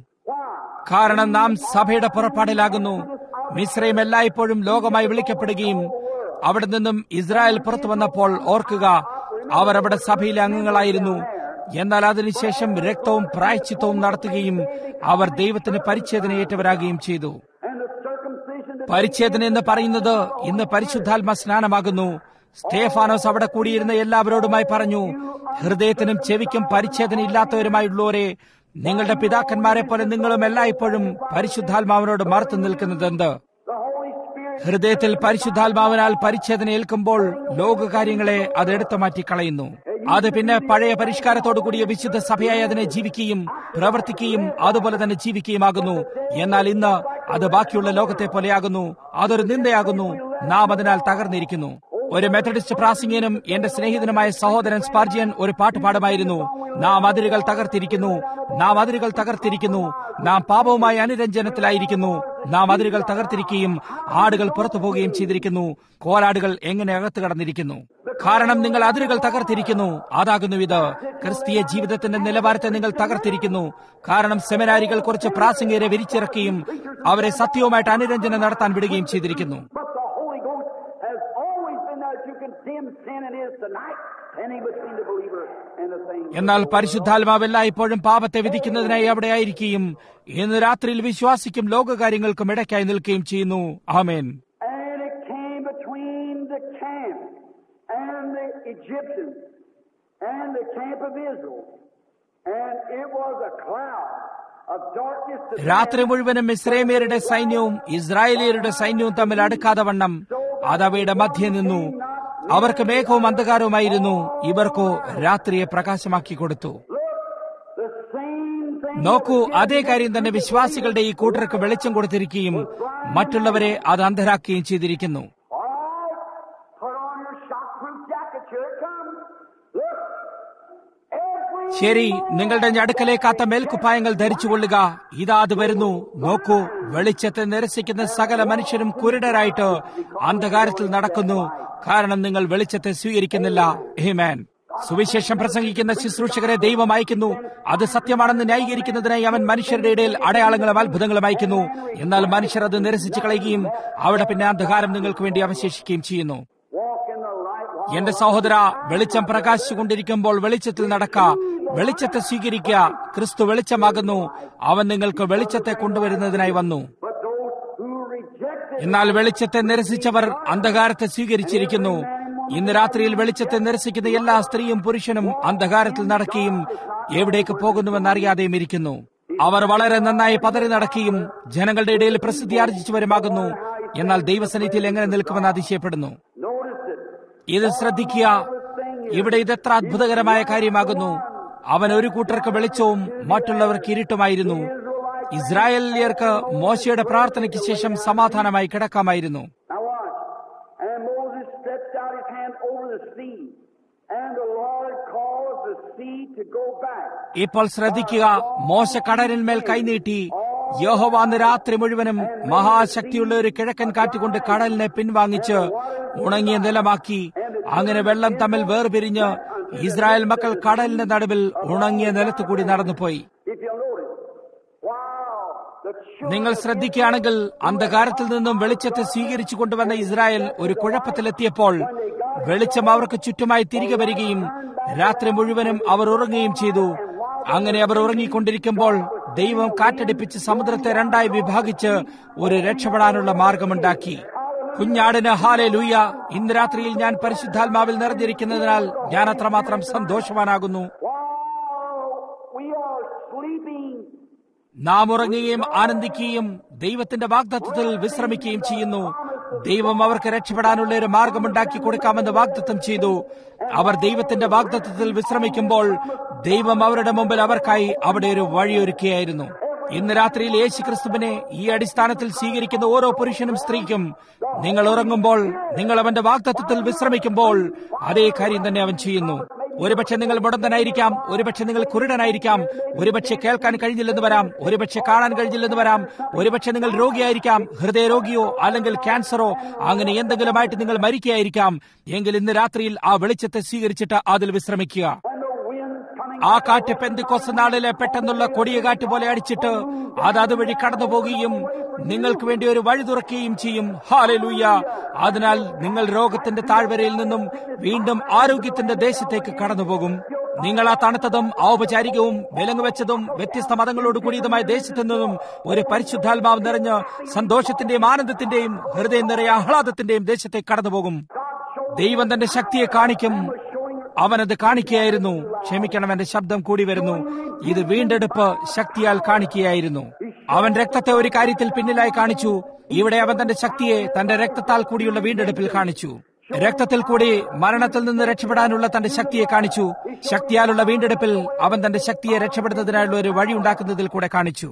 കാരണം നാം സഭയുടെ പുറപ്പാടിലാകുന്നു മിശ്രയും എല്ലായ്പ്പോഴും ലോകമായി വിളിക്കപ്പെടുകയും അവിടെ നിന്നും ഇസ്രായേൽ പുറത്തു വന്നപ്പോൾ ഓർക്കുക അവർ അവിടെ സഭയിലെ അംഗങ്ങളായിരുന്നു എന്നാൽ അതിനുശേഷം രക്തവും പ്രായച്ചിത്തവും നടത്തുകയും അവർ ദൈവത്തിന് പരിച്ഛേദന ഏറ്റവരാകുകയും ചെയ്തു and the circumcision that പരിച്ഛേദന എന്ന് പറയുന്നത് ഇന്ന് പരിശുദ്ധാത്മ സ്നാനമാകുന്നു സ്റ്റേഫാനോസ് അവിടെ കൂടിയിരുന്ന എല്ലാവരോടുമായി പറഞ്ഞു ഹൃദയത്തിനും ചെവിക്കും പരിച്ഛേദന ഇല്ലാത്തവരുമായുള്ളവരെ നിങ്ങളുടെ പിതാക്കന്മാരെ പോലെ നിങ്ങളും എല്ലായ്പ്പോഴും പരിശുദ്ധാത്മാവിനോട് മറുത്തു നിൽക്കുന്നതെന്ത് the Holy Spirit ഹൃദയത്തിൽ പരിശുദ്ധാത്മാവിനാൽ പരിച്ഛേദന ഏൽക്കുമ്പോൾ ലോകകാര്യങ്ങളെ അത് എടുത്തു മാറ്റി കളയുന്നു അത് പിന്നെ പഴയ പരിഷ്കാരത്തോടു കൂടിയ വിശുദ്ധ സഭയായി അതിനെ ജീവിക്കുകയും പ്രവർത്തിക്കുകയും അതുപോലെ തന്നെ ജീവിക്കുകയുമാകുന്നു എന്നാൽ ഇന്ന് അത് ബാക്കിയുള്ള ലോകത്തെ പോലെയാകുന്നു അതൊരു നിന്ദയാകുന്നു നാം അതിനാൽ തകർന്നിരിക്കുന്നു ഒരു മെത്തഡിസ്റ്റ് പ്രാസംഗികനും എന്റെ സ്നേഹിതനുമായ സഹോദരൻ സ്പാർജിയൻ ഒരു പാട്ട് പാടുമായിരുന്നു നാം അതിരുകൾ തകർത്തിരിക്കുന്നു നാം അതിരുകൾ തകർത്തിരിക്കുന്നു നാം പാപവുമായി അനുരഞ്ജനത്തിലായിരിക്കുന്നു നാം അതിരുകൾ തകർത്തിരിക്കുകയും ആടുകൾ പുറത്തു പോവുകയും ചെയ്തിരിക്കുന്നു കോലാടുകൾ എങ്ങനെ അകത്ത് കടന്നിരിക്കുന്നു കാരണം നിങ്ങൾ അതിരുകൾ തകർത്തിരിക്കുന്നു അതാകുന്നു ഇത് ക്രിസ്തീയ ജീവിതത്തിന്റെ നിലവാരത്തെ നിങ്ങൾ തകർത്തിരിക്കുന്നു കാരണം സെമിനാരികൾ കുറച്ച് പ്രാസംഗികരെ വിരിച്ചിറക്കുകയും അവരെ സത്യവുമായിട്ട് അനുരഞ്ജനം നടത്താൻ വിടുകയും ചെയ്തിരിക്കുന്നു But the Holy Ghost has always been there to condemn sin and is tonight standing between the believer and the thing. എന്നാൽ പരിശുദ്ധാത്മാവെല്ലാം ഇപ്പോഴും പാപത്തെ വിധിക്കുന്നതിനായി അവിടെ ആയിരിക്കുകയും ഇന്ന് രാത്രിയിൽ വിശ്വാസിക്കും ലോകകാര്യങ്ങൾക്കും ഇടയ്ക്കായി നിൽക്കുകയും ചെയ്യുന്നു ആമേൻ And it came between the camp and the Egyptians and the camp of Israel. And it was a cloud of darkness to രാത്രി മുഴുവനും ഇസ്രേമിയരുടെ സൈന്യവും ഇസ്രായേലിയരുടെ സൈന്യവും തമ്മിൽ അടുക്കാതെ വണ്ണം അതവയുടെ മധ്യേ നിന്നു അവർക്ക് മേഘവും അന്ധകാരവുമായിരുന്നു ഇവർക്കോ രാത്രിയെ പ്രകാശമാക്കി കൊടുത്തു the same thing. നോക്കൂ അതേ കാര്യം തന്നെ വിശ്വാസികളുടെ ഈ കൂട്ടർക്ക് വെളിച്ചം കൊടുത്തിരിക്കുകയും മറ്റുള്ളവരെ അത് അന്ധരാക്കുകയും ചെയ്തിരിക്കുന്നു All right, put on your shockproof jacket. Here it comes. Look, every ശരി നിങ്ങളുടെ ഞടുക്കലേക്കാത്ത മേൽക്കുപ്പായങ്ങൾ ധരിച്ചുകൊള്ളുക ഇതാ അത് വരുന്നു നോക്കൂ വെളിച്ചത്തെ നിരസിക്കുന്ന സകല മനുഷ്യരും കുരുടരായിട്ട് അന്ധകാരത്തിൽ നടക്കുന്നു കാരണം നിങ്ങൾ വെളിച്ചത്തെ സ്വീകരിക്കുന്നില്ല ഹേമാൻ സുവിശേഷം പ്രസംഗിക്കുന്ന ശുശ്രൂഷകരെ ദൈവം അയക്കുന്നു അത് സത്യമാണെന്ന് ന്യായീകരിക്കുന്നതിനായി അവൻ മനുഷ്യരുടെ ഇടയിൽ അടയാളങ്ങളും അത്ഭുതങ്ങളും അയക്കുന്നു എന്നാൽ മനുഷ്യർ അത് നിരസിച്ചു കളയുകയും അവിടെ പിന്നെ അന്ധകാരം നിങ്ങൾക്ക് വേണ്ടി അവശേഷിക്കുകയും ചെയ്യുന്നു walk in the light. Walk എന്റെ സഹോദര വെളിച്ചം പ്രകാശിച്ചുകൊണ്ടിരിക്കുമ്പോൾ വെളിച്ചത്തിൽ നടക്ക വെളിച്ചത്തെ സ്വീകരിക്കുക ക്രിസ്തു വെളിച്ചമാകുന്നു അവൻ നിങ്ങൾക്ക് വെളിച്ചത്തെ കൊണ്ടുവരുന്നതിനായി വന്നു But those who rejected എന്നാൽ വെളിച്ചത്തെ നിരസിച്ചവർ അന്ധകാരത്തെ സ്വീകരിച്ചിരിക്കുന്നു ഇന്ന് രാത്രിയിൽ വെളിച്ചത്തെ നിരസിക്കുന്ന എല്ലാ സ്ത്രീയും പുരുഷനും അന്ധകാരത്തിൽ നടക്കുകയും എവിടേക്ക് പോകുന്നുവെന്ന് അറിയാതെയും ഇരിക്കുന്നു അവർ വളരെ നന്നായി പതറി നടക്കുകയും ജനങ്ങളുടെ ഇടയിൽ പ്രസിദ്ധി ആർജിച്ചവരുമാകുന്നു എന്നാൽ ദൈവസന്നിധിയിൽ എങ്ങനെ നിൽക്കുമെന്ന് അതിശയപ്പെടുന്നു notice it. ഇത് ശ്രദ്ധിക്കുക ഇവിടെ ഇതെത്ര അത്ഭുതകരമായ കാര്യമാകുന്നു അവൻ ഒരു കൂട്ടർക്ക് വെളിച്ചവും മറ്റുള്ളവർക്ക് ഇരുട്ടുമായിരുന്നു ഇസ്രായേലിയർക്ക് മോശയുടെ പ്രാർത്ഥനയ്ക്ക് ശേഷം സമാധാനമായി കിടക്കാമായിരുന്നു Now watch. And Moses stretched out his hand over the sea, and the Lord caused the sea to go back. ഇപ്പോൾ ശ്രദ്ധിക്കുക മോശ കടലിന്മേൽ കൈനീട്ടി യഹോവ അന്ന് രാത്രി മുഴുവനും മഹാശക്തിയുള്ള ഒരു കിഴക്കൻ കാറ്റുകൊണ്ട് കടലിനെ പിൻവാങ്ങിച്ച് ഉണങ്ങിയ നിലമാക്കി അങ്ങനെ വെള്ളം തമ്മിൽ വേർപിരിഞ്ഞ് ഇസ്രായേൽ മക്കൾ കടലിന്റെ നടുവിൽ ഉണങ്ങിയ നിലത്തു കൂടി നടന്നുപോയി If you'll notice, wow, the children നിങ്ങൾ ശ്രദ്ധിക്കുകയാണെങ്കിൽ അന്ധകാരത്തിൽ നിന്നും വെളിച്ചത്തെ സ്വീകരിച്ചു കൊണ്ടുവന്ന ഇസ്രായേൽ ഒരു കുഴപ്പത്തിലെത്തിയപ്പോൾ വെളിച്ചം അവർക്ക് ചുറ്റുമായി തിരികെ വരികയും രാത്രി മുഴുവനും അവർ ഉറങ്ങുകയും ചെയ്തു അങ്ങനെ അവർ ഉറങ്ങിക്കൊണ്ടിരിക്കുമ്പോൾ ദൈവം കാറ്റടിപ്പിച്ച് സമുദ്രത്തെ രണ്ടായി വിഭാഗിച്ച് ഒരു രക്ഷപ്പെടാനുള്ള മാർഗമുണ്ടാക്കി കുഞ്ഞാടിന് ഹാലെ ലൂയ ഇന്ന് രാത്രിയിൽ ഞാൻ പരിശുദ്ധാത്മാവിൽ നിറഞ്ഞിരിക്കുന്നതിനാൽ ഞാൻ അത്രമാത്രം സന്തോഷവാനാകുന്നു While we are sleeping, നാം ഉറങ്ങുകയും ആനന്ദിക്കുകയും ദൈവത്തിന്റെ വാഗ്ദത്വത്തിൽ വിശ്രമിക്കുകയും ചെയ്യുന്നു ദൈവം അവർക്ക് രക്ഷപ്പെടാനുള്ള ഒരു മാർഗമുണ്ടാക്കി കൊടുക്കാമെന്ന് വാഗ്ദത്തം ചെയ്തു അവർ ദൈവത്തിന്റെ വാഗ്ദത്വത്തിൽ വിശ്രമിക്കുമ്പോൾ ദൈവം അവരുടെ മുമ്പിൽ അവർക്കായി അവിടെ ഒരു വഴിയൊരുക്കിയായിരുന്നു ഇന്ന് രാത്രിയിൽ യേശു ക്രിസ്തുവിനെ ഈ അടിസ്ഥാനത്തിൽ സ്വീകരിക്കുന്ന ഓരോ പുരുഷനും സ്ത്രീക്കും നിങ്ങൾ ഉറങ്ങുമ്പോൾ നിങ്ങൾ അവന്റെ വാഗ്ദത്വത്തിൽ വിശ്രമിക്കുമ്പോൾ അതേ കാര്യം തന്നെ അവൻ ചെയ്യുന്നു ഒരുപക്ഷെ നിങ്ങൾ മുടന്തനായിരിക്കാം ഒരുപക്ഷെ നിങ്ങൾ കുരുടനായിരിക്കാം ഒരുപക്ഷെ കേൾക്കാൻ കഴിഞ്ഞില്ലെന്ന് വരാം ഒരുപക്ഷെ കാണാൻ കഴിഞ്ഞില്ലെന്ന് വരാം ഒരുപക്ഷെ നിങ്ങൾ രോഗിയായിരിക്കാം ഹൃദയരോഗിയോ അല്ലെങ്കിൽ ക്യാൻസറോ അങ്ങനെ എന്തെങ്കിലുമായിട്ട് നിങ്ങൾ മരിക്കുകയായിരിക്കാം എങ്കിൽ ഇന്ന് രാത്രിയിൽ ആ വെളിച്ചത്തെ സ്വീകരിച്ചിട്ട് അതിൽ വിശ്രമിക്കുക ആ കാറ്റ് പെന്തിക്കൊസ് നാളിലെ പെട്ടെന്നുള്ള കൊടിയ കാറ്റ് പോലെ അടിച്ചിട്ട് അത് അതുവഴി കടന്നു പോകുകയും നിങ്ങൾക്ക് വേണ്ടി ഒരു വഴി തുറക്കുകയും ചെയ്യും ഹാലലൂയ അതിനാൽ നിങ്ങൾ രോഗത്തിന്റെ താഴ്വരയിൽ നിന്നും വീണ്ടും ആരോഗ്യത്തിന്റെ ദേശത്തേക്ക് കടന്നുപോകും നിങ്ങൾ ആ തണുത്തതും ഔപചാരികവും വിലങ്ങുവെച്ചതും വ്യത്യസ്ത മതങ്ങളോട് കൂടിയതുമായ ദേശത്തു നിന്നും ഒരു പരിശുദ്ധാത്മാവ് നിറഞ്ഞ് സന്തോഷത്തിന്റെയും ആനന്ദത്തിന്റെയും ഹൃദയം നിറയെ ആഹ്ലാദത്തിന്റെയും ദേശത്തേക്ക് കടന്നുപോകും ദൈവം തന്റെ ശക്തിയെ കാണിക്കും അവനത് കാണിക്കുകയായിരുന്നു ക്ഷമിക്കണം എന്റെ ശബ്ദം കൂടി വരുന്നു ഇത് വീണ്ടെടുപ്പ് ശക്തിയാൽ കാണിക്കുകയായിരുന്നു അവൻ രക്തത്തെ ഒരു കാര്യത്തിൽ പിന്നിലായി കാണിച്ചു ഇവിടെ അവൻ തന്റെ ശക്തിയെ തന്റെ രക്തത്താൽ കൂടിയുള്ള വീണ്ടെടുപ്പിൽ കാണിച്ചു രക്തത്തിൽ കൂടി മരണത്തിൽ നിന്ന് രക്ഷപ്പെടാനുള്ള തന്റെ ശക്തിയെ കാണിച്ചു ശക്തിയാലുള്ള വീണ്ടെടുപ്പിൽ അവൻ തന്റെ ശക്തിയെ രക്ഷപ്പെടുന്നതിനായുള്ള ഒരു വഴി ഉണ്ടാക്കുന്നതിൽ കൂടെ കാണിച്ചു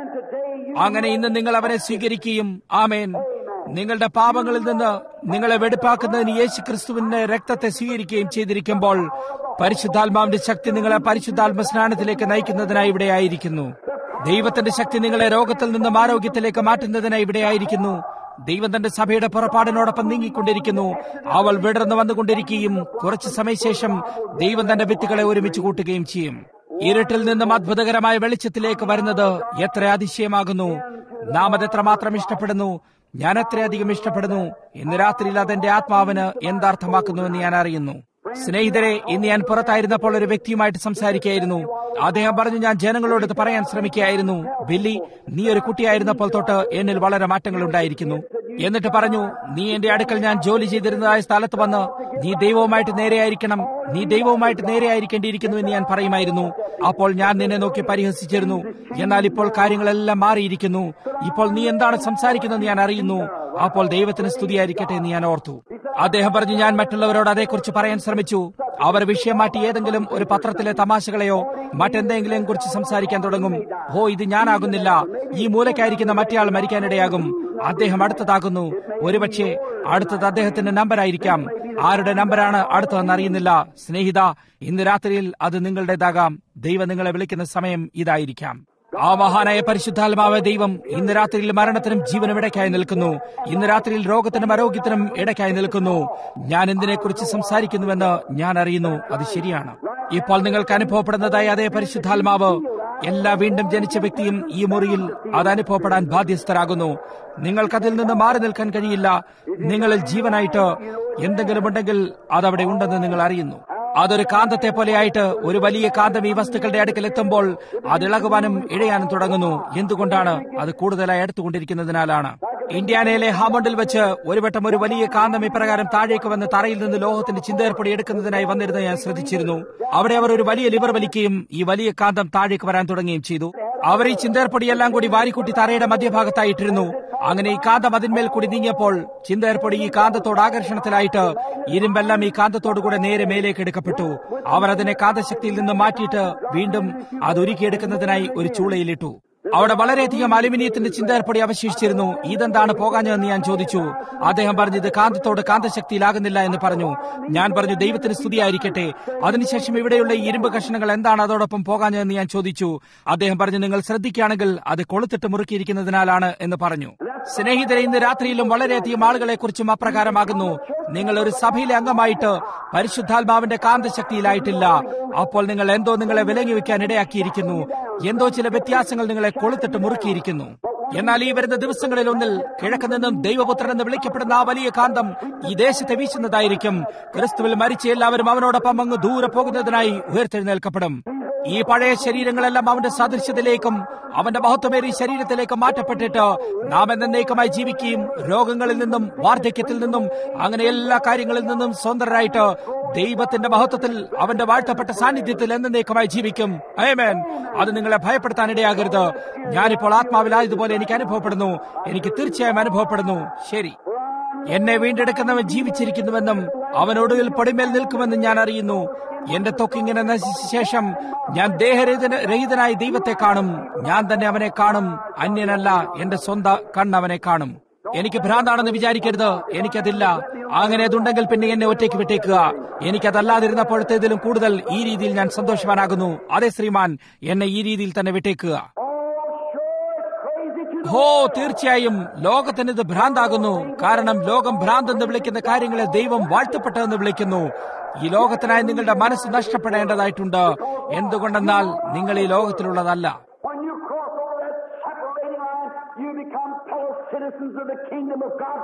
അങ്ങനെ ഇന്ന് നിങ്ങൾ അവനെ സ്വീകരിക്കുകയും ആമേൻ നിങ്ങളുടെ പാപങ്ങളിൽ നിന്ന് നിങ്ങളെ വെടുപ്പാക്കുന്നതിന് യേശു ക്രിസ്തുവിന്റെ രക്തത്തെ സ്വീകരിക്കുകയും ചെയ്തിരിക്കുമ്പോൾ പരിശുദ്ധാത്മാവിന്റെ ശക്തി നിങ്ങളെ പരിശുദ്ധാത്മ സ്നാനത്തിലേക്ക് നയിക്കുന്നതിനായി ഇവിടെ ആയിരിക്കുന്നു ദൈവത്തിന്റെ ശക്തി നിങ്ങളെ രോഗത്തിൽ നിന്നും ആരോഗ്യത്തിലേക്ക് മാറ്റുന്നതിനായി ഇവിടെ ആയിരിക്കുന്നു ദൈവം തന്റെ സഭയുടെ പുറപ്പാടിനോടൊപ്പം നീങ്ങിക്കൊണ്ടിരിക്കുന്നു അവൾ വിടർന്നു വന്നുകൊണ്ടിരിക്കുകയും കുറച്ചു സമയശേഷം ദൈവം തന്റെ വിത്തുകളെ ഒരുമിച്ച് കൂട്ടുകയും ചെയ്യും ഇരുട്ടിൽ നിന്നും അത്ഭുതകരമായ വെളിച്ചത്തിലേക്ക് വരുന്നത് എത്ര അതിശയമാകുന്നു നാം അത് എത്രമാത്രം ഇഷ്ടപ്പെടുന്നു ഞാൻ അത്രയധികം ഇഷ്ടപ്പെടുന്നു ഇന്ന് രാത്രിയിൽ അതെന്റെ ആത്മാവിന് എന്താർത്ഥമാക്കുന്നു എന്ന് ഞാൻ അറിയുന്നു സ്നേഹിതരെ ഇന്ന് ഞാൻ പുറത്തായിരുന്നപ്പോൾ ഒരു വ്യക്തിയുമായിട്ട് സംസാരിക്കുകയായിരുന്നു അദ്ദേഹം പറഞ്ഞു ഞാൻ ജനങ്ങളോട് ഇത് പറയാൻ ശ്രമിക്കുകയായിരുന്നു ബില്ലി നീ ഒരു കുട്ടിയായിരുന്നപ്പോൾ തൊട്ട് എന്നിൽ വളരെ മാറ്റങ്ങൾ ഉണ്ടായിരിക്കുന്നു എന്നിട്ട് പറഞ്ഞു നീ എന്റെ അടുക്കൽ ഞാൻ ജോലി ചെയ്തിരുന്നതായ സ്ഥലത്ത് വന്ന് നീ ദൈവവുമായിട്ട് നേരെയായിരിക്കണം നീ ദൈവവുമായിട്ട് നേരെയായിരിക്കേണ്ടിയിരിക്കുന്നു എന്ന് ഞാൻ പറയുമായിരുന്നു അപ്പോൾ ഞാൻ നിന്നെ നോക്കി പരിഹസിച്ചിരുന്നു എന്നാൽ ഇപ്പോൾ കാര്യങ്ങളെല്ലാം മാറിയിരിക്കുന്നു ഇപ്പോൾ നീ എന്താണ് സംസാരിക്കുന്നതെന്ന് ഞാൻ അറിയുന്നു അപ്പോൾ ദൈവത്തിന് സ്തുതിയായിരിക്കട്ടെ എന്ന് ഞാൻ ഓർത്തു അദ്ദേഹം പറഞ്ഞു ഞാൻ മറ്റുള്ളവരോട് അതേക്കുറിച്ച് പറയാൻ ശ്രമിച്ചു അവർ വിഷയം മാറ്റി ഏതെങ്കിലും ഒരു പത്രത്തിലെ തമാശകളെയോ മറ്റെന്തെങ്കിലും കുറിച്ച് സംസാരിക്കാൻ തുടങ്ങും ഓ ഇത് ഞാനാകുന്നില്ല ഈ മൂലക്കായിരിക്കുന്ന മറ്റേയാൾ മരിക്കാനിടയാകും അദ്ദേഹം അടുത്തതാകുന്നു ഒരുപക്ഷെ അടുത്തത് അദ്ദേഹത്തിന്റെ നമ്പറായിരിക്കാം ആരുടെ നമ്പറാണ് അടുത്തതെന്ന് അറിയുന്നില്ല സ്നേഹിത ഇന്ന് രാത്രിയിൽ അത് നിങ്ങളുടേതാകാം ദൈവം നിങ്ങളെ വിളിക്കുന്ന സമയം ഇതായിരിക്കാം ആ മഹാനായ പരിശുദ്ധാത്മാവ് ദൈവം ഇന്ന് രാത്രിയിൽ മരണത്തിനും ജീവനും ഇടയ്ക്കായി നിൽക്കുന്നു ഇന്ന് രാത്രിയിൽ രോഗത്തിനും ആരോഗ്യത്തിനും ഇടയ്ക്കായി നിൽക്കുന്നു ഞാൻ എന്തിനെക്കുറിച്ച് സംസാരിക്കുന്നുവെന്ന് ഞാൻ അറിയുന്നു അത് ശരിയാണ് ഇപ്പോൾ നിങ്ങൾക്ക് അനുഭവപ്പെടുന്നതായ അതേ പരിശുദ്ധാത്മാവ് എല്ലാ വീണ്ടും ജനിച്ച വ്യക്തിയും ഈ മുറിയിൽ അത് അനുഭവപ്പെടാൻ ബാധ്യസ്ഥരാകുന്നു നിങ്ങൾക്കതിൽ നിന്ന് മാറി നിൽക്കാൻ കഴിയില്ല നിങ്ങളിൽ ജീവനായിട്ട് എന്തെങ്കിലും ഉണ്ടെങ്കിൽ അതവിടെ ഉണ്ടെന്ന് നിങ്ങൾ അറിയുന്നു അതൊരു കാന്തത്തെ പോലെയായിട്ട് ഒരു വലിയ കാന്തം ഈ വസ്തുക്കളുടെ അടുക്കൽ എത്തുമ്പോൾ അത് ഇളകുവാനും ഇഴയാനും തുടങ്ങുന്നു എന്തുകൊണ്ടാണ് അത് കൂടുതലായി എടുത്തുകൊണ്ടിരിക്കുന്നതിനാലാണ് ഇന്ത്യാനയിലെ ഹാമണ്ടിൽ വെച്ച് ഒരു വട്ടം ഒരു വലിയ കാന്തം ഇപ്രകാരം താഴേക്ക് വന്ന് തറയിൽ നിന്ന് ലോഹത്തിന്റെ ചിന്തേർപ്പൊടി എടുക്കുന്നതിനായി വന്നിരുന്നത് ഞാൻ ശ്രദ്ധിച്ചിരുന്നു അവിടെ അവർ ഒരു വലിയ ലിവർ വലിക്കുകയും ഈ വലിയ കാന്തം താഴേക്ക് വരാൻ തുടങ്ങുകയും ചെയ്തു അവർ ഈ ചിന്തേർപ്പൊടിയെല്ലാം കൂടി വാരിക്കൂട്ടി തറയുടെ മധ്യഭാഗത്തായിട്ടിരുന്നു അങ്ങനെ ഈ കാന്തം അതിന്മേൽ കൂടി നീങ്ങിയപ്പോൾ ചിന്തേർപ്പൊടി ഈ കാന്തത്തോട് ആകർഷണത്തിലായിട്ട് ഇരുമ്പെല്ലാം ഈ കാന്തത്തോടു കൂടെ നേരെ മേലേക്ക് എടുക്കപ്പെട്ടു അവർ അതിനെ കാന്തശക്തിയിൽ നിന്ന് മാറ്റിയിട്ട് വീണ്ടും അത് ഒരുക്കിയെടുക്കുന്നതിനായി ഒരു ചൂളയിലിട്ടു അവിടെ വളരെയധികം അലുമിനിയത്തിന്റെ ചിന്തേർപ്പൊടി അവശേഷിച്ചിരുന്നു ഇതെന്താണ് പോകാഞ്ഞതെന്ന് ഞാൻ ചോദിച്ചു അദ്ദേഹം പറഞ്ഞു ഇത് കാന്തത്തോട് കാന്തശക്തിയിലാകുന്നില്ല എന്ന് പറഞ്ഞു ഞാൻ പറഞ്ഞു ദൈവത്തിന് സ്തുതിയായിരിക്കട്ടെ അതിനുശേഷം ഇവിടെയുള്ള ഈ ഇരുമ്പ് കഷ്ണങ്ങൾ എന്താണ് അതോടൊപ്പം പോകാഞ്ഞതെന്ന് ഞാൻ ചോദിച്ചു അദ്ദേഹം പറഞ്ഞു നിങ്ങൾ ശ്രദ്ധിക്കുകയാണെങ്കിൽ അത് കൊളുത്തിട്ട് മുറുക്കിയിരിക്കുന്നതിനാലാണ് എന്ന് പറഞ്ഞു സ്നേഹിതരെ ഇന്ന് രാത്രിയിലും വളരെയധികം ആളുകളെ കുറിച്ചും അപ്രകാരമാകുന്നു നിങ്ങൾ ഒരു സഭയിലെ അംഗമായിട്ട് പരിശുദ്ധാത്മാവിന്റെ കാന്തശക്തിയിലായിട്ടില്ല അപ്പോൾ നിങ്ങൾ എന്തോ നിങ്ങളെ വിലങ്ങി വെക്കാൻ ഇടയാക്കിയിരിക്കുന്നു എന്തോ ചില വ്യത്യാസങ്ങൾ നിങ്ങളെ കൊളുത്തിട്ട് മുറുക്കിയിരിക്കുന്നു എന്നാൽ ഈ വരുന്ന ദിവസങ്ങളിൽ ഒന്നിൽ കിഴക്ക് നിന്നും ദൈവപുത്രൻ എന്ന് വിളിക്കപ്പെടുന്ന ആ വലിയ കാന്തം ഈ ദേശത്തെ വീശുന്നതായിരിക്കും ക്രിസ്തുവിൽ മരിച്ച എല്ലാവരും അവനോടൊപ്പം അങ്ങ് ദൂരെ പോകുന്നതിനായി ഉയർത്തെഴുന്നേൽക്കപ്പെടും ഈ പഴയ ശരീരങ്ങളെല്ലാം അവന്റെ സദൃശ്യത്തിലേക്കും അവന്റെ മഹത്വമേറിയ ശരീരത്തിലേക്ക് മാറ്റപ്പെട്ടിട്ട് നാം എന്നേക്കുമായി ജീവിക്കുകയും രോഗങ്ങളിൽ നിന്നും വാർദ്ധക്യത്തിൽ നിന്നും അങ്ങനെ എല്ലാ കാര്യങ്ങളിൽ നിന്നും സ്വതന്ത്രരായിട്ട് ദൈവത്തിന്റെ മഹത്വത്തിൽ അവന്റെ വാഴ്ത്തപ്പെട്ട സാന്നിധ്യത്തിൽ എന്നേക്കുമായി ജീവിക്കും അയമേൻ അത് നിങ്ങളെ ഭയപ്പെടുത്താൻ ഇടയാകരുത് ഞാനിപ്പോൾ ആത്മാവിലായതുപോലെ എനിക്ക് അനുഭവപ്പെടുന്നു എനിക്ക് തീർച്ചയായും അനുഭവപ്പെടുന്നു ശരി എന്നെ വീണ്ടെടുക്കുന്നവൻ ജീവിച്ചിരിക്കുന്നുവെന്നും അവനൊടുവിൽ പടിമേൽ നിൽക്കുമെന്നും ഞാൻ അറിയുന്നു എന്റെ തൊക്കിങ്ങനെ നശിച്ച ശേഷം ഞാൻ ദേഹരഹിതന രഹിതനായി ദൈവത്തെ കാണും ഞാൻ തന്നെ അവനെ കാണും അന്യനല്ല എന്റെ സ്വന്തം കണ്ണവനെ കാണും എനിക്ക് ഭ്രാന്താണെന്ന് വിചാരിക്കരുത് എനിക്കതില്ല അങ്ങനെ അതുണ്ടെങ്കിൽ പിന്നെ എന്നെ ഒറ്റയ്ക്ക് വിട്ടേക്കുക എനിക്കതല്ലാതിരുന്നപ്പോഴത്തേതിലും കൂടുതൽ ഈ രീതിയിൽ ഞാൻ സന്തോഷവാനാകുന്നു അതെ ശ്രീമാൻ എന്നെ ഈ രീതിയിൽ തന്നെ വിട്ടേക്കുക Oh, sure, it's crazy to ഹോ തീർച്ചയായും ലോകത്തിന് ഇത് ഭ്രാന്താകുന്നു കാരണം ലോകം ഭ്രാന്ത് എന്ന് വിളിക്കുന്ന കാര്യങ്ങളെ ദൈവം വാഴ്ത്തപ്പെട്ടതെന്ന് വിളിക്കുന്നു ഈ ലോകത്തിനായി നിങ്ങളുടെ മനസ്സ് നഷ്ടപ്പെടേണ്ടതായിട്ടുണ്ട് എന്തുകൊണ്ടെന്നാൽ നിങ്ങൾ ഈ ലോകത്തിലുള്ളതല്ല When you cross over that separating line, you become fellow citizens of the kingdom of God.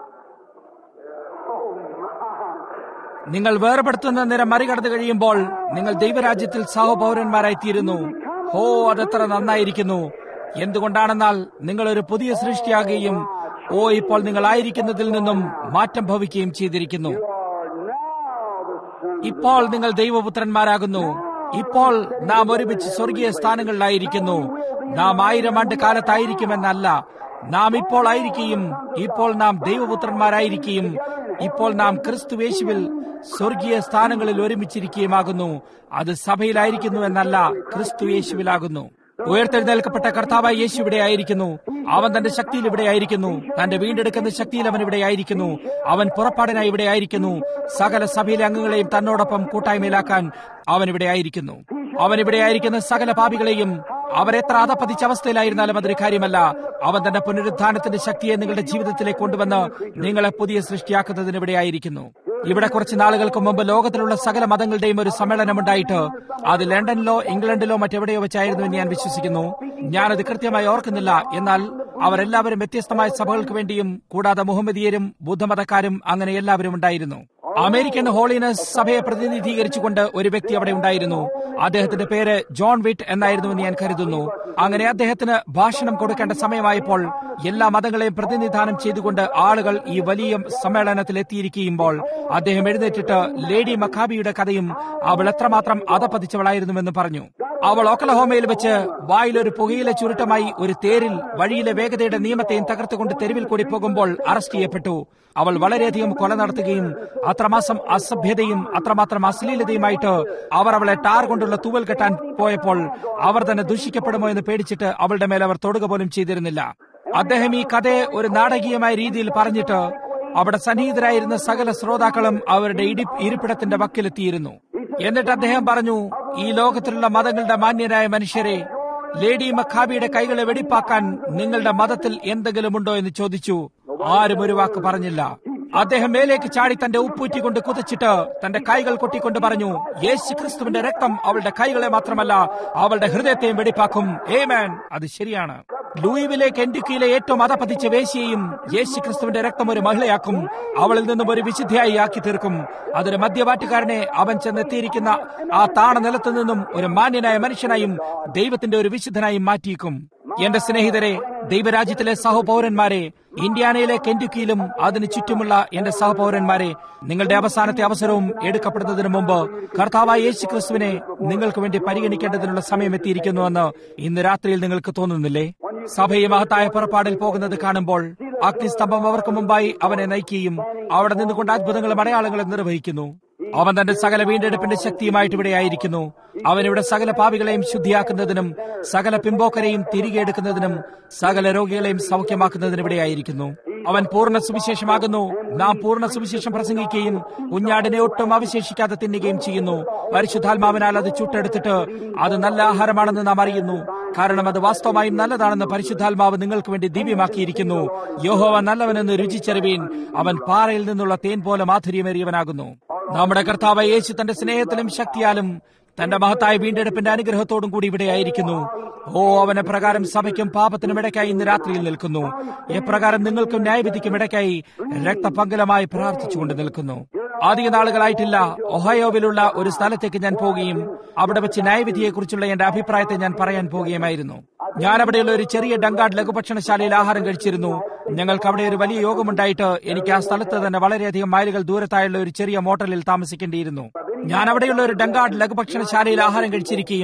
Oh, my. നിങ്ങൾ വേർപെടുത്തുന്ന നിര മറികടന്നു കഴിയുമ്പോൾ നിങ്ങൾ ദൈവരാജ്യത്തിൽ സഹപൗരന്മാരായി തീരുന്നു ഹോ അതെത്ര നന്നായിരിക്കുന്നു എന്തുകൊണ്ടാണെന്നാൽ നിങ്ങൾ ഒരു പുതിയ സൃഷ്ടിയാകുകയും ഓ ഇപ്പോൾ നിങ്ങൾ ആയിരിക്കുന്നതിൽ നിന്നും മാറ്റം ഭവിക്കുകയും ചെയ്തിരിക്കുന്നു You are now the son. ഇപ്പോൾ നിങ്ങൾ ദൈവപുത്രന്മാരാകുന്നു ഇപ്പോൾ നാം ഒരുമിച്ച് സ്വർഗീയ സ്ഥാനങ്ങളിലായിരിക്കുന്നു നാം ആയിരം ആണ്ട് കാലത്തായിരിക്കുമെന്നല്ല നാം ഇപ്പോൾ ആയിരിക്കുകയും ഇപ്പോൾ നാം ദൈവപുത്രന്മാരായിരിക്കുകയും ഇപ്പോൾ നാം ക്രിസ്തു യേശുവിൽ സ്വർഗീയ സ്ഥാനങ്ങളിൽ ഒരുമിച്ചിരിക്കുകയുമാകുന്നു അത് സഭയിലായിരിക്കുന്നു എന്നല്ല ക്രിസ്തു യേശുവിലാകുന്നു ഉയർത്തെഴുന്നേൽക്കപ്പെട്ട കർത്താവായ യേശു ഇവിടെ ആയിരിക്കുന്നു അവൻ തന്റെ ശക്തിയിൽ ഇവിടെ ആയിരിക്കുന്നു തന്റെ വീണ്ടെടുക്കുന്ന ശക്തിയിൽ അവൻ ഇവിടെ ആയിരിക്കുന്നു അവൻ പുറപ്പാടിനായി ഇവിടെ ആയിരിക്കുന്നു സകല സഭയിലെ അംഗങ്ങളെയും തന്നോടൊപ്പം കൂട്ടായ്മയിലാക്കാൻ അവൻ ഇവിടെ ആയിരിക്കുന്നു അവൻ ഇവിടെ ആയിരിക്കുന്ന സകല പാപികളെയും അവരെത്ര അധപ്പതിച്ച അവസ്ഥയിലായിരുന്നാലും അതൊരു കാര്യമല്ല അവൻ തന്റെ പുനരുദ്ധാനത്തിന്റെ ശക്തിയെ നിങ്ങളുടെ ജീവിതത്തിലേക്ക് കൊണ്ടുവന്ന് നിങ്ങളെ പുതിയ സൃഷ്ടിയാക്കുന്നതിന് ഇവിടെ ആയിരിക്കുന്നു ഇവിടെ കുറച്ച് നാളുകൾക്ക് മുമ്പ് ലോകത്തിലുള്ള സകല മതങ്ങളുടെയും ഒരു സമ്മേളനമുണ്ടായിട്ട് അത് ലണ്ടനിലോ ഇംഗ്ലണ്ടിലോ മറ്റെവിടെയോ വെച്ചായിരുന്നു എന്ന് ഞാൻ വിശ്വസിക്കുന്നു ഞാനത് കൃത്യമായി ഓർക്കുന്നില്ല എന്നാൽ അവരെല്ലാവരും വ്യത്യസ്തമായ സഭകൾക്ക് വേണ്ടിയും കൂടാതെ മുഹമ്മദിയരും ബുദ്ധമതക്കാരും അങ്ങനെ എല്ലാവരും ഉണ്ടായിരുന്നു അമേരിക്കൻ ഹോളിനസ് സഭയെ പ്രതിനിധീകരിച്ചുകൊണ്ട് ഒരു വ്യക്തി അവിടെ ഉണ്ടായിരുന്നു അദ്ദേഹത്തിന്റെ പേര് ജോൺ വിറ്റ് എന്നായിരുന്നു എന്ന് ഞാൻ കരുതുന്നു അങ്ങനെ അദ്ദേഹത്തിന് ഭാഷണം കൊടുക്കേണ്ട സമയമായപ്പോൾ എല്ലാ മതങ്ങളെയും പ്രതിനിധാനം ചെയ്തുകൊണ്ട് ആളുകൾ ഈ വലിയ സമ്മേളനത്തിൽ എത്തിയിരിക്കുമ്പോൾ അദ്ദേഹം എഴുന്നേറ്റിട്ട് ലേഡി മക്കാബിയുടെ കഥയും അവൾ എത്രമാത്രം അധപ്പതിച്ചവളായിരുന്നുവെന്ന് പറഞ്ഞു അവൾ ഒക്കലഹോമയിൽ വെച്ച് വായിലൊരു പുകയിലെ ചുരുട്ടമായി ഒരു തേരിൽ വഴിയിലെ വേഗതയുടെ നിയമത്തെയും തകർത്തുകൊണ്ട് തെരുവിൽ കൂടി പോകുമ്പോൾ അറസ്റ്റ് ചെയ്യപ്പെട്ടു അവൾ വളരെയധികം കൊല നടത്തുകയും അത്രമാസം അസഭ്യതയും അത്രമാത്രം അശ്ലീലതയുമായിട്ട് അവർ അവളെ ടാർ കൊണ്ടുള്ള തൂവൽ കെട്ടാൻ പോയപ്പോൾ അവർ തന്നെ ദുഷിക്കപ്പെടുമോ എന്ന് പേടിച്ചിട്ട് അവളുടെ മേൽ അവർ തൊടുക പോലും ചെയ്തിരുന്നില്ല അദ്ദേഹം ഈ കഥയെ ഒരു നാടകീയമായ രീതിയിൽ പറഞ്ഞിട്ട് അവിടെ സന്നിഹിതരായിരുന്ന സകല ശ്രോതാക്കളും അവരുടെ ഇടി ഇരിപ്പിടത്തിന്റെ വക്കിലെത്തിയിരുന്നു എന്നിട്ട് അദ്ദേഹം പറഞ്ഞു ഈ ലോകത്തിലുള്ള മതങ്ങളുടെ മാന്യരായ മനുഷ്യരെ ലേഡി മഖാബിയുടെ കൈകളെ വെടിപ്പാക്കാൻ നിങ്ങളുടെ മതത്തിൽ എന്തെങ്കിലും ഉണ്ടോ എന്ന് ചോദിച്ചു ആരും ഒരു വാക്ക് പറഞ്ഞില്ല അദ്ദേഹം മേലേക്ക് ചാടി തന്റെ ഉപ്പൂറ്റി കൊണ്ട് കുതച്ചിട്ട് തന്റെ കൈകൾ കൊട്ടിക്കൊണ്ട് പറഞ്ഞു യേശു ക്രിസ്തുവിന്റെ രക്തം അവളുടെ കൈകളെ മാത്രമല്ല അവളുടെ ഹൃദയത്തെയും വെടിപ്പാക്കും ഏമാൻ അത് ശരിയാണ് ലൂയിവിലെ കെൻഡുക്കിയിലെ ഏറ്റവും അതപതിച്ച വേശിയെയും യേശു ക്രിസ്തുവിന്റെ രക്തം ഒരു മഹിളയാക്കും അവളിൽ നിന്നും ഒരു വിശുദ്ധയായി ആക്കി തീർക്കും അതൊരു മദ്യപാറ്റുകാരനെ അവൻ ചെന്നെത്തിയിരിക്കുന്ന ആ താണ നിലത്തു നിന്നും ഒരു മാന്യനായ മനുഷ്യനായും ദൈവത്തിന്റെ ഒരു വിശുദ്ധനായും മാറ്റിയേക്കും എന്റെ സ്നേഹിതരെ ദൈവരാജ്യത്തിലെ സഹപൗരന്മാരെ ഇന്ത്യാനയിലെ കെൻഡുക്കിയിലും അതിന് ചുറ്റുമുള്ള എന്റെ സഹപൗരന്മാരെ നിങ്ങളുടെ അവസാനത്തെ അവസരവും എടുക്കപ്പെടുന്നതിന് മുമ്പ് കർത്താവായ യേശു ക്രിസ്തുവിനെ നിങ്ങൾക്ക് വേണ്ടി പരിഗണിക്കേണ്ടതിനുള്ള സമയം എത്തിയിരിക്കുന്നുവെന്ന് ഇന്ന് രാത്രിയിൽ നിങ്ങൾക്ക് തോന്നുന്നില്ലേ സഭയെ മഹത്തായ പുറപ്പാടിൽ പോകുന്നത് കാണുമ്പോൾ അഗ്നിസ്തംഭം അവർക്ക് മുമ്പായി അവനെ നയിക്കുകയും അവിടെ നിന്നുകൊണ്ട് അത്ഭുതങ്ങളും അടയാളങ്ങളും നിർവഹിക്കുന്നു അവൻ തന്റെ സകല വീണ്ടെടുപ്പിന്റെ ശക്തിയുമായിട്ട് ഇവിടെ ആയിരിക്കുന്നു അവൻ ഇവിടെ സകല പാപികളെയും ശുദ്ധിയാക്കുന്നതിനും സകല പിമ്പോക്കരെയും തിരികെ എടുക്കുന്നതിനും സകല രോഗികളെയും സൗഖ്യമാക്കുന്നതിനും ഇവിടെ ആയിരിക്കുന്നു അവൻ പൂർണ്ണ സുവിശേഷമാകുന്നു നാം പൂർണ്ണ സുവിശേഷം പ്രസംഗിക്കുകയും കുഞ്ഞാടിനെ ഒട്ടും അവശേഷിക്കാതെ തിന്നുകയും ചെയ്യുന്നു പരിശുദ്ധാത്മാവിനാൽ അത് ചുട്ടെടുത്തിട്ട് അത് നല്ല ആഹാരമാണെന്ന് നാം അറിയുന്നു കാരണം അത് വാസ്തവമായും നല്ലതാണെന്ന് പരിശുദ്ധാത്മാവ് നിങ്ങൾക്ക് വേണ്ടി ദിവ്യമാക്കിയിരിക്കുന്നു യോഹോവ നല്ലവനെന്ന് രുചിച്ചറിവീൻ അവൻ പാറയിൽ നിന്നുള്ള തേൻ പോലെ മാധുര്യമേറിയവനാകുന്നു നമ്മുടെ കർത്താവ് യേശു തന്റെ സ്നേഹത്തിലും ശക്തിയാലും തന്റെ മഹത്തായ വീണ്ടെടുപ്പിന്റെ അനുഗ്രഹത്തോടും കൂടി ഇവിടെ ആയിരിക്കുന്നു ഓ അവനെ പ്രകാരം സഭയ്ക്കും പാപത്തിനും ഇടയ്ക്കായി ഇന്ന് രാത്രിയിൽ നിൽക്കുന്നു എപ്രകാരം നിങ്ങൾക്കും ന്യായവിധിക്കും ഇടയ്ക്കായി രക്തപങ്കലമായി പ്രാർത്ഥിച്ചുകൊണ്ട് നിൽക്കുന്നു അധിക നാളുകളായിട്ടില്ല ഒഹയോവിലുള്ള ഒരു സ്ഥലത്തേക്ക് ഞാൻ പോവുകയും അവിടെ വെച്ച് ന്യായവിധിയെക്കുറിച്ചുള്ള എന്റെ അഭിപ്രായത്തെ ഞാൻ പറയാൻ പോവുകയുമായിരുന്നു ഞാൻ അവിടെയുള്ള ഒരു ചെറിയ ഡങ്കാഡ് ലഘുഭക്ഷണശാലയിൽ ആഹാരം കഴിച്ചിരുന്നു ഞങ്ങൾക്ക് അവിടെ ഒരു വലിയ യോഗമുണ്ടായിട്ട് എനിക്ക് ആ സ്ഥലത്ത് തന്നെ വളരെയധികം മൈലുകൾ ദൂരത്തായുള്ള ഒരു ചെറിയ മോട്ടലിൽ താമസിക്കേണ്ടിയിരുന്നു ഞാൻ അവിടെയുള്ള ഒരു ഡങ്കാഡ് ലഘുഭക്ഷണശാലയിൽ ആഹാരം കഴിച്ചിരിക്കുകയും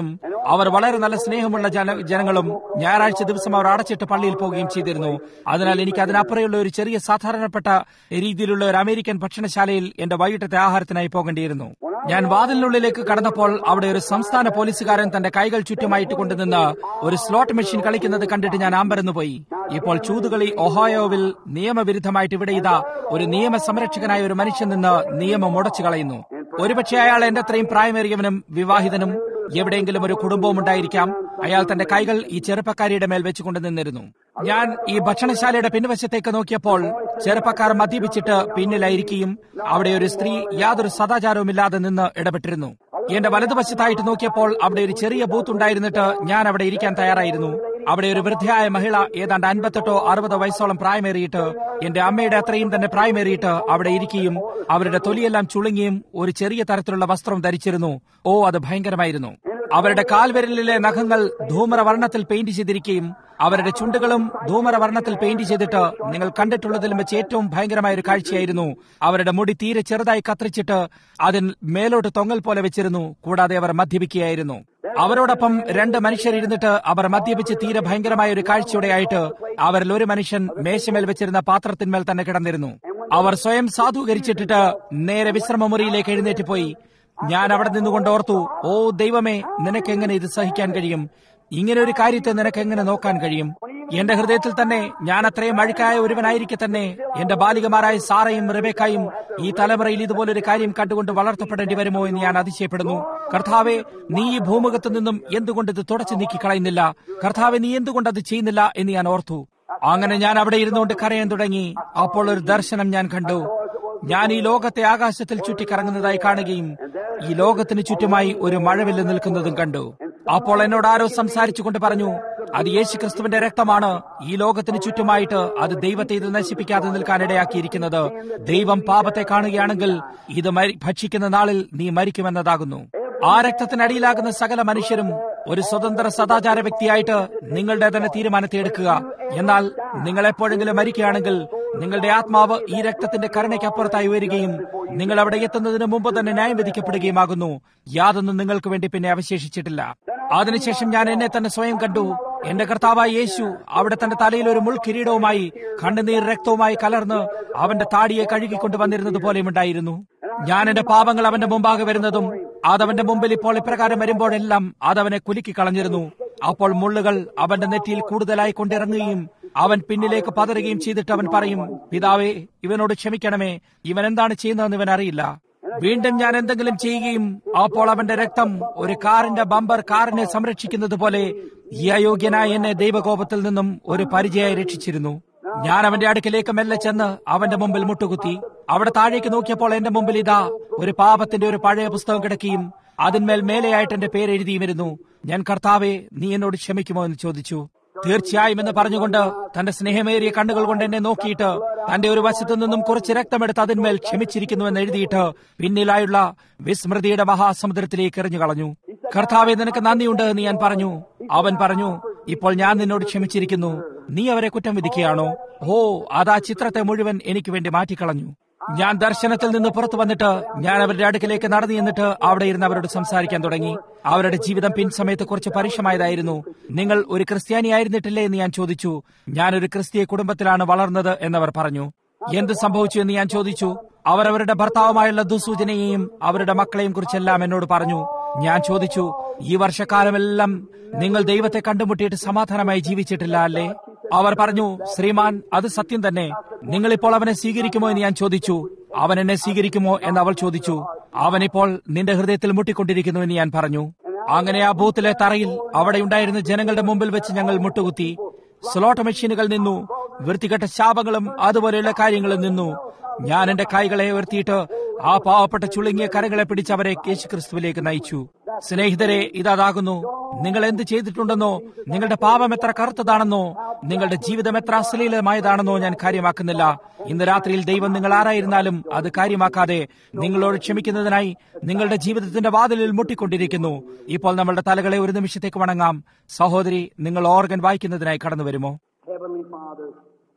അവർ വളരെ നല്ല സ്നേഹമുള്ള ജന ജനങ്ങളും ഞായറാഴ്ച ദിവസം അവർ അടച്ചിട്ട് പള്ളിയിൽ പോവുകയും ചെയ്തിരുന്നു അതിനാൽ എനിക്ക് അതിനപ്പുറയുള്ള ഒരു ചെറിയ സാധാരണപ്പെട്ട രീതിയിലുള്ള ഒരു അമേരിക്കൻ ഭക്ഷണശാലയിൽ എന്റെ വൈകിട്ടത്തെ ആഹാരത്തിനായി പോകേണ്ടിയിരുന്നു ഞാൻ വാതിലിനുള്ളിലേക്ക് കടന്നപ്പോൾ അവിടെ ഒരു സംസ്ഥാന പോലീസുകാരൻ തന്റെ കൈകൾ ചുറ്റുമായിട്ട് കൊണ്ടുനിന്ന് ഒരു സ്ലോട്ട് മെഷീൻ കളിക്കുന്നത് കണ്ടിട്ട് ഞാൻ ആമ്പരന്നു പോയി ഇപ്പോൾ ചൂതുകളി ഒഹായോവിൽ നിയമവിരുദ്ധമായിട്ട് ഇവിടെ ഇതാ ഒരു നിയമ സംരക്ഷകനായ ഒരു മനുഷ്യൻ നിന്ന് നിയമം ഉടച്ചു കളയുന്നു ഒരുപക്ഷെ അയാൾ എന്റെ അത്രയും പ്രായമേറിയവനും വിവാഹിതനും എവിടെയെങ്കിലും ഒരു കുടുംബവും ഉണ്ടായിരിക്കാം അയാൾ തന്റെ കൈകൾ ഈ ചെറുപ്പക്കാരിയുടെ മേൽ വെച്ചുകൊണ്ട് നിന്നിരുന്നു ഞാൻ ഈ ഭക്ഷണശാലയുടെ പിൻവശത്തേക്ക് നോക്കിയപ്പോൾ ചെറുപ്പക്കാർ മദ്യപിച്ചിട്ട് പിന്നിലായിരിക്കുകയും അവിടെ ഒരു സ്ത്രീ യാതൊരു സദാചാരവുമില്ലാതെ നിന്ന് ഇടപെട്ടിരുന്നു എന്റെ വലതുവശത്തായിട്ട് നോക്കിയപ്പോൾ അവിടെ ഒരു ചെറിയ ബൂത്ത് ഉണ്ടായിരുന്നിട്ട് ഞാൻ അവിടെ ഇരിക്കാൻ തയ്യാറായിരുന്നു അവിടെ ഒരു വൃദ്ധയായ മഹിള ഏതാണ്ട് അൻപത്തെട്ടോ അറുപതോ വയസ്സോളം പ്രായമേറിയിട്ട് എന്റെ അമ്മയുടെ അത്രയും തന്നെ പ്രായമേറിയിട്ട് അവിടെ ഇരിക്കുകയും അവരുടെ തൊലിയെല്ലാം ചുളുങ്ങിയും ഒരു ചെറിയ തരത്തിലുള്ള വസ്ത്രം ധരിച്ചിരുന്നു ഓ അത് ഭയങ്കരമായിരുന്നു അവരുടെ കാൽവിരലിലെ നഖങ്ങൾ ധൂമറവർണ്ണത്തിൽ പെയിന്റ് ചെയ്തിരിക്കുകയും അവരുടെ ചുണ്ടുകളും ധൂമറവർണ്ണത്തിൽ പെയിന്റ് ചെയ്തിട്ട് നിങ്ങൾ കണ്ടിട്ടുള്ളതിലും വെച്ച് ഏറ്റവും ഭയങ്കരമായ ഒരു കാഴ്ചയായിരുന്നു അവരുടെ മുടി തീരെ ചെറുതായി കത്തിരിച്ചിട്ട് അതിൽ മേലോട്ട് തൊങ്ങൽ പോലെ വെച്ചിരുന്നു കൂടാതെ അവർ മദ്യപിക്കുകയായിരുന്നു അവരോടൊപ്പം രണ്ട് മനുഷ്യരിരുന്നിട്ട് അവർ മദ്യപിച്ച് തീരെ ഭയങ്കരമായ ഒരു കാഴ്ചയോടെയായിട്ട് അവരിൽ ഒരു മനുഷ്യൻ മേശമേൽ വെച്ചിരുന്ന പാത്രത്തിന്മേൽ തന്നെ കിടന്നിരുന്നു അവർ സ്വയം സാധൂകരിച്ചിട്ടിട്ട് നേരെ വിശ്രമമുറിയിലേക്ക് എഴുന്നേറ്റ് പോയി ഞാൻ അവിടെ നിന്നുകൊണ്ട് ഓർത്തു ഓ ദൈവമേ നിനക്ക് എങ്ങനെ ഇത് സഹിക്കാൻ കഴിയും ഇങ്ങനെ ഒരു കാര്യത്തെ നിനക്ക് എങ്ങനെ നോക്കാൻ കഴിയും എന്റെ ഹൃദയത്തിൽ തന്നെ ഞാൻ അത്രയും അഴുക്കായ ഒരുവനായിരിക്കെ തന്നെ എന്റെ ബാലികമാരായ സാറയും റിബേക്കായും ഈ തലമുറയിൽ ഇതുപോലൊരു കാര്യം കണ്ടുകൊണ്ട് വളർത്തപ്പെടേണ്ടി വരുമോ എന്ന് ഞാൻ അതിശയപ്പെടുന്നു കർത്താവെ നീ ഈ ഭൂമുഖത്തു നിന്നും എന്തുകൊണ്ട് ഇത് തുടച്ചു നീക്കി കളയുന്നില്ല കർത്താവെ നീ എന്തുകൊണ്ട് അത് ചെയ്യുന്നില്ല എന്ന് ഞാൻ ഓർത്തു അങ്ങനെ ഞാൻ അവിടെ ഇരുന്നുകൊണ്ട് കരയാൻ തുടങ്ങി അപ്പോൾ ഒരു ദർശനം ഞാൻ കണ്ടു ഞാൻ ഈ ലോകത്തെ ആകാശത്തിൽ ചുറ്റിക്കറങ്ങുന്നതായി കാണുകയും ഈ ലോകത്തിന് ചുറ്റുമായി ഒരു മഴവില്ല് നിൽക്കുന്നതും കണ്ടു അപ്പോൾ എന്നോട് ആരോ സംസാരിച്ചുകൊണ്ട് പറഞ്ഞു അത് യേശു ക്രിസ്തുവിന്റെ രക്തമാണ് ഈ ലോകത്തിന് ചുറ്റുമായിട്ട് അത് ദൈവത്തെ ഇത് നശിപ്പിക്കാതെ നിൽക്കാൻ ഇടയാക്കിയിരിക്കുന്നത് ദൈവം പാപത്തെ കാണുകയാണെങ്കിൽ ഇത് മരി- ഭക്ഷിക്കുന്ന നാളിൽ നീ മരിക്കുമെന്നതാകുന്നു ആ രക്തത്തിനടിയിലാകുന്ന സകല മനുഷ്യരും ഒരു സ്വതന്ത്ര സദാചാര വ്യക്തിയായിട്ട് നിങ്ങളുടെ തന്നെ തീരുമാനത്തെ എടുക്കുക എന്നാൽ നിങ്ങൾ എപ്പോഴെങ്കിലും മരിക്കുകയാണെങ്കിൽ നിങ്ങളുടെ ആത്മാവ് ഈ രക്തത്തിന്റെ കരുണയ്ക്കപ്പുറത്തായി ഉയരുകയും നിങ്ങൾ അവിടെ എത്തുന്നതിന് മുമ്പ് തന്നെ ന്യായം വിധിക്കപ്പെടുകയുമാകുന്നു യാതൊന്നും നിങ്ങൾക്ക് വേണ്ടി പിന്നെ അവശേഷിച്ചിട്ടില്ല അതിനുശേഷം ഞാൻ എന്നെ തന്നെ സ്വയം കണ്ടു എന്റെ കർത്താവായ യേശു അവിടെ തന്റെ തലയിൽ ഒരു മുൾക്കിരീടവുമായി കണ്ണുനീർ രക്തവുമായി കലർന്ന് അവന്റെ താടിയെ കഴുകിക്കൊണ്ട് വന്നിരുന്നത് പോലെയും ഉണ്ടായിരുന്നു ഞാൻ എന്റെ പാപങ്ങൾ അവന്റെ മുമ്പാകെ വരുന്നതും അതവന്റെ മുമ്പിൽ ഇപ്പോൾ ഇപ്രകാരം വരുമ്പോഴെല്ലാം അതവനെ കുലുക്കി കളഞ്ഞിരുന്നു അപ്പോൾ മുള്ളുകൾ അവന്റെ നെറ്റിയിൽ കൂടുതലായി കൊണ്ടിറങ്ങുകയും അവൻ പിന്നിലേക്ക് പതറുകയും ചെയ്തിട്ട് അവൻ പറയും പിതാവേ ഇവനോട് ക്ഷമിക്കണമേ ഇവൻ എന്താണ് ചെയ്യുന്നതെന്ന് ഇവൻ അറിയില്ല വീണ്ടും ഞാൻ എന്തെങ്കിലും ചെയ്യുകയും അപ്പോൾ അവന്റെ രക്തം ഒരു കാറിന്റെ ബമ്പർ കാറിനെ സംരക്ഷിക്കുന്നത് പോലെ ഈ അയോഗ്യനായ എന്നെ ദൈവകോപത്തിൽ നിന്നും ഒരു പരിചയമായി രക്ഷിച്ചിരുന്നു ഞാൻ അവന്റെ അടുക്കിലേക്ക് മെല്ലെ ചെന്ന് അവന്റെ മുമ്പിൽ മുട്ടുകുത്തി അവിടെ താഴേക്ക് നോക്കിയപ്പോൾ എന്റെ മുമ്പിൽ ഇതാ ഒരു പാപത്തിന്റെ ഒരു പഴയ പുസ്തകം കിടക്കുകയും അതിന്മേൽ മേലെയായിട്ട് എന്റെ പേര് എഴുതിയുമിരുന്നു ഞാൻ കർത്താവെ നീ എന്നോട് ക്ഷമിക്കുമോ എന്ന് ചോദിച്ചു തീർച്ചയായും എന്ന് പറഞ്ഞുകൊണ്ട് തന്റെ സ്നേഹമേറിയ കണ്ണുകൾ കൊണ്ട് എന്നെ നോക്കിയിട്ട് തന്റെ ഒരു വശത്തു നിന്നും കുറച്ച് രക്തമെടുത്ത് അതിന്മേൽ ക്ഷമിച്ചിരിക്കുന്നുവെന്ന് എഴുതിയിട്ട് പിന്നിലായുള്ള വിസ്മൃതിയുടെ മഹാസമുദ്രത്തിലേക്ക് എറിഞ്ഞു കളഞ്ഞു കർത്താവെ നിനക്ക് നന്ദിയുണ്ട് എന്ന് ഞാൻ പറഞ്ഞു അവൻ പറഞ്ഞു ഇപ്പോൾ ഞാൻ നിന്നോട് ക്ഷമിച്ചിരിക്കുന്നു നീ അവരെ കുറ്റം വിധിക്കുകയാണോ ഓ അതാ ചിത്രത്തെ മുഴുവൻ എനിക്ക് വേണ്ടി മാറ്റിക്കളഞ്ഞു ഞാൻ ദർശനത്തിൽ നിന്ന് പുറത്തു വന്നിട്ട് ഞാൻ അവരുടെ അടുക്കലേക്ക് നടന്നു എന്നിട്ട് അവിടെ ഇരുന്ന് അവരോട് സംസാരിക്കാൻ തുടങ്ങി അവരുടെ ജീവിതം പിൻസമയത്ത് കുറച്ച് പരുഷമായതായിരുന്നു നിങ്ങൾ ഒരു ക്രിസ്ത്യാനിയായിരുന്നിട്ടില്ലേ എന്ന് ഞാൻ ചോദിച്ചു ഞാൻ ഒരു ക്രിസ്തീയ കുടുംബത്തിലാണ് വളർന്നത് എന്നവർ പറഞ്ഞു എന്ത് സംഭവിച്ചു എന്ന് ഞാൻ ചോദിച്ചു അവർ അവരുടെ ഭർത്താവുമായുള്ള ദുസൂചനയെയും അവരുടെ മക്കളെയും കുറിച്ചെല്ലാം എന്നോട് പറഞ്ഞു ഞാൻ ചോദിച്ചു ഈ വർഷക്കാലമെല്ലാം നിങ്ങൾ ദൈവത്തെ കണ്ടുമുട്ടിയിട്ട് സമാധാനമായി ജീവിച്ചിട്ടില്ല അല്ലേ അവർ പറഞ്ഞു ശ്രീമാൻ അത് സത്യം തന്നെ നിങ്ങളിപ്പോൾ അവനെ സ്വീകരിക്കുമോ എന്ന് ഞാൻ ചോദിച്ചു അവൻ എന്നെ സ്വീകരിക്കുമോ എന്ന് അവൾ ചോദിച്ചു അവനിപ്പോൾ നിന്റെ ഹൃദയത്തിൽ മുട്ടിക്കൊണ്ടിരിക്കുന്നു എന്ന് ഞാൻ പറഞ്ഞു അങ്ങനെ ആ ബൂത്തിലെ തറയിൽ അവിടെ ഉണ്ടായിരുന്ന ജനങ്ങളുടെ മുമ്പിൽ വെച്ച് ഞങ്ങൾ മുട്ടുകുത്തി സ്ലോട്ട് മെഷീനുകൾ നിന്നു വൃത്തികെട്ട ശാപങ്ങളും അതുപോലെയുള്ള കാര്യങ്ങളും നിന്നു ഞാൻ എന്റെ കൈകളെ ഉയർത്തിയിട്ട് ആ പാവപ്പെട്ട ചുളുങ്ങിയ കരകളെ പിടിച്ച് അവരെ യേശുക്രിസ്തുവിലേക്ക് നയിച്ചു സ്നേഹിതരെ ഇതാകുന്നു നിങ്ങൾ എന്ത് ചെയ്തിട്ടുണ്ടെന്നോ നിങ്ങളുടെ പാപം എത്ര കറുത്തതാണെന്നോ നിങ്ങളുടെ ജീവിതം എത്ര അശ്ലീലമായതാണെന്നോ ഞാൻ കാര്യമാക്കുന്നില്ല ഇന്ന് രാത്രിയിൽ ദൈവം നിങ്ങൾ ആരായിരുന്നാലും അത് കാര്യമാക്കാതെ നിങ്ങളോട് ക്ഷമിക്കുന്നതിനായി നിങ്ങളുടെ ജീവിതത്തിന്റെ വാതിലിൽ മുട്ടിക്കൊണ്ടിരിക്കുന്നു ഇപ്പോൾ നമ്മളുടെ തലകളെ ഒരു നിമിഷത്തേക്ക് വണങ്ങാം സഹോദരി നിങ്ങൾ ഓർഗൻ വായിക്കുന്നതിനായി കടന്നു വരുമോ Heavenly Father,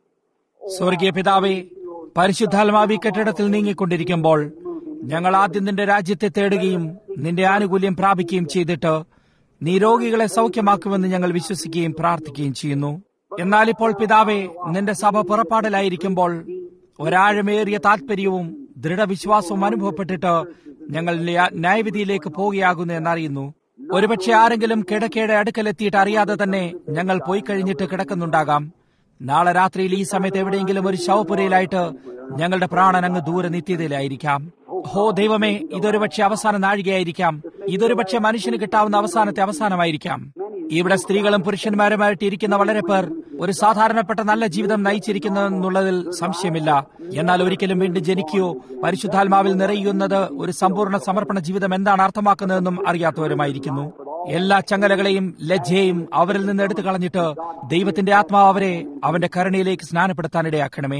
സ്വർഗീയ പിതാവേ പരിശുദ്ധാത്മാവി കെട്ടിടത്തിൽ നീങ്ങിക്കൊണ്ടിരിക്കുമ്പോൾ ഞങ്ങൾ ആദ്യം നിന്റെ രാജ്യത്തെ തേടുകയും നിന്റെ ആനുകൂല്യം പ്രാപിക്കുകയും ചെയ്തിട്ട് നീ രോഗികളെ സൗഖ്യമാക്കുമെന്ന് ഞങ്ങൾ വിശ്വസിക്കുകയും പ്രാർത്ഥിക്കുകയും ചെയ്യുന്നു എന്നാൽ ഇപ്പോൾ പിതാവെ നിന്റെ സഭ പുറപ്പാടിലായിരിക്കുമ്പോൾ ഒരാഴമേറിയ താൽപര്യവും ദൃഢവിശ്വാസവും അനുഭവപ്പെട്ടിട്ട് ഞങ്ങൾ ന്യാ- ന്യായവിധിയിലേക്ക് പോവുകയാകുന്നു എന്നറിയുന്നു ഒരുപക്ഷെ ആരെങ്കിലും കിടക്കയുടെ അടുക്കലെത്തിയിട്ട് അറിയാതെ തന്നെ ഞങ്ങൾ പോയി കഴിഞ്ഞിട്ട് കിടക്കുന്നുണ്ടാകാം നാളെ രാത്രിയിൽ ഈ സമയത്ത് എവിടെയെങ്കിലും ഒരു ശവപുരയിലായിട്ട് ഞങ്ങളുടെ പ്രാണൻ അങ്ങ് ദൂരെ നിത്യതയിലായിരിക്കാം ഹോ ദൈവമേ ഇതൊരു പക്ഷെ അവസാന നാഴികയായിരിക്കാം ഇതൊരു പക്ഷെ മനുഷ്യന് കിട്ടാവുന്ന അവസാനത്തെ അവസാനമായിരിക്കാം ഇവിടെ സ്ത്രീകളും പുരുഷന്മാരുമായിട്ട് ഇരിക്കുന്ന വളരെ പേർ ഒരു സാധാരണപ്പെട്ട നല്ല ജീവിതം നയിച്ചിരിക്കുന്നു എന്നുള്ളതിൽ സംശയമില്ല എന്നാൽ ഒരിക്കലും വീണ്ടും ജനിക്കുകയോ പരിശുദ്ധാത്മാവിൽ നിറയുന്നത് ഒരു സമ്പൂർണ്ണ സമർപ്പണ ജീവിതം എന്താണ് അർത്ഥമാക്കുന്നതെന്നും അറിയാത്തവരുമായിരിക്കുന്നു എല്ലാ ചങ്ങലകളെയും ലജ്ജയും അവരിൽ നിന്ന് എടുത്തു കളഞ്ഞിട്ട് ദൈവത്തിന്റെ ആത്മാവ് അവരെ അവന്റെ കരുണയിലേക്ക് സ്നാനപ്പെടുത്താനിടയാക്കണമേ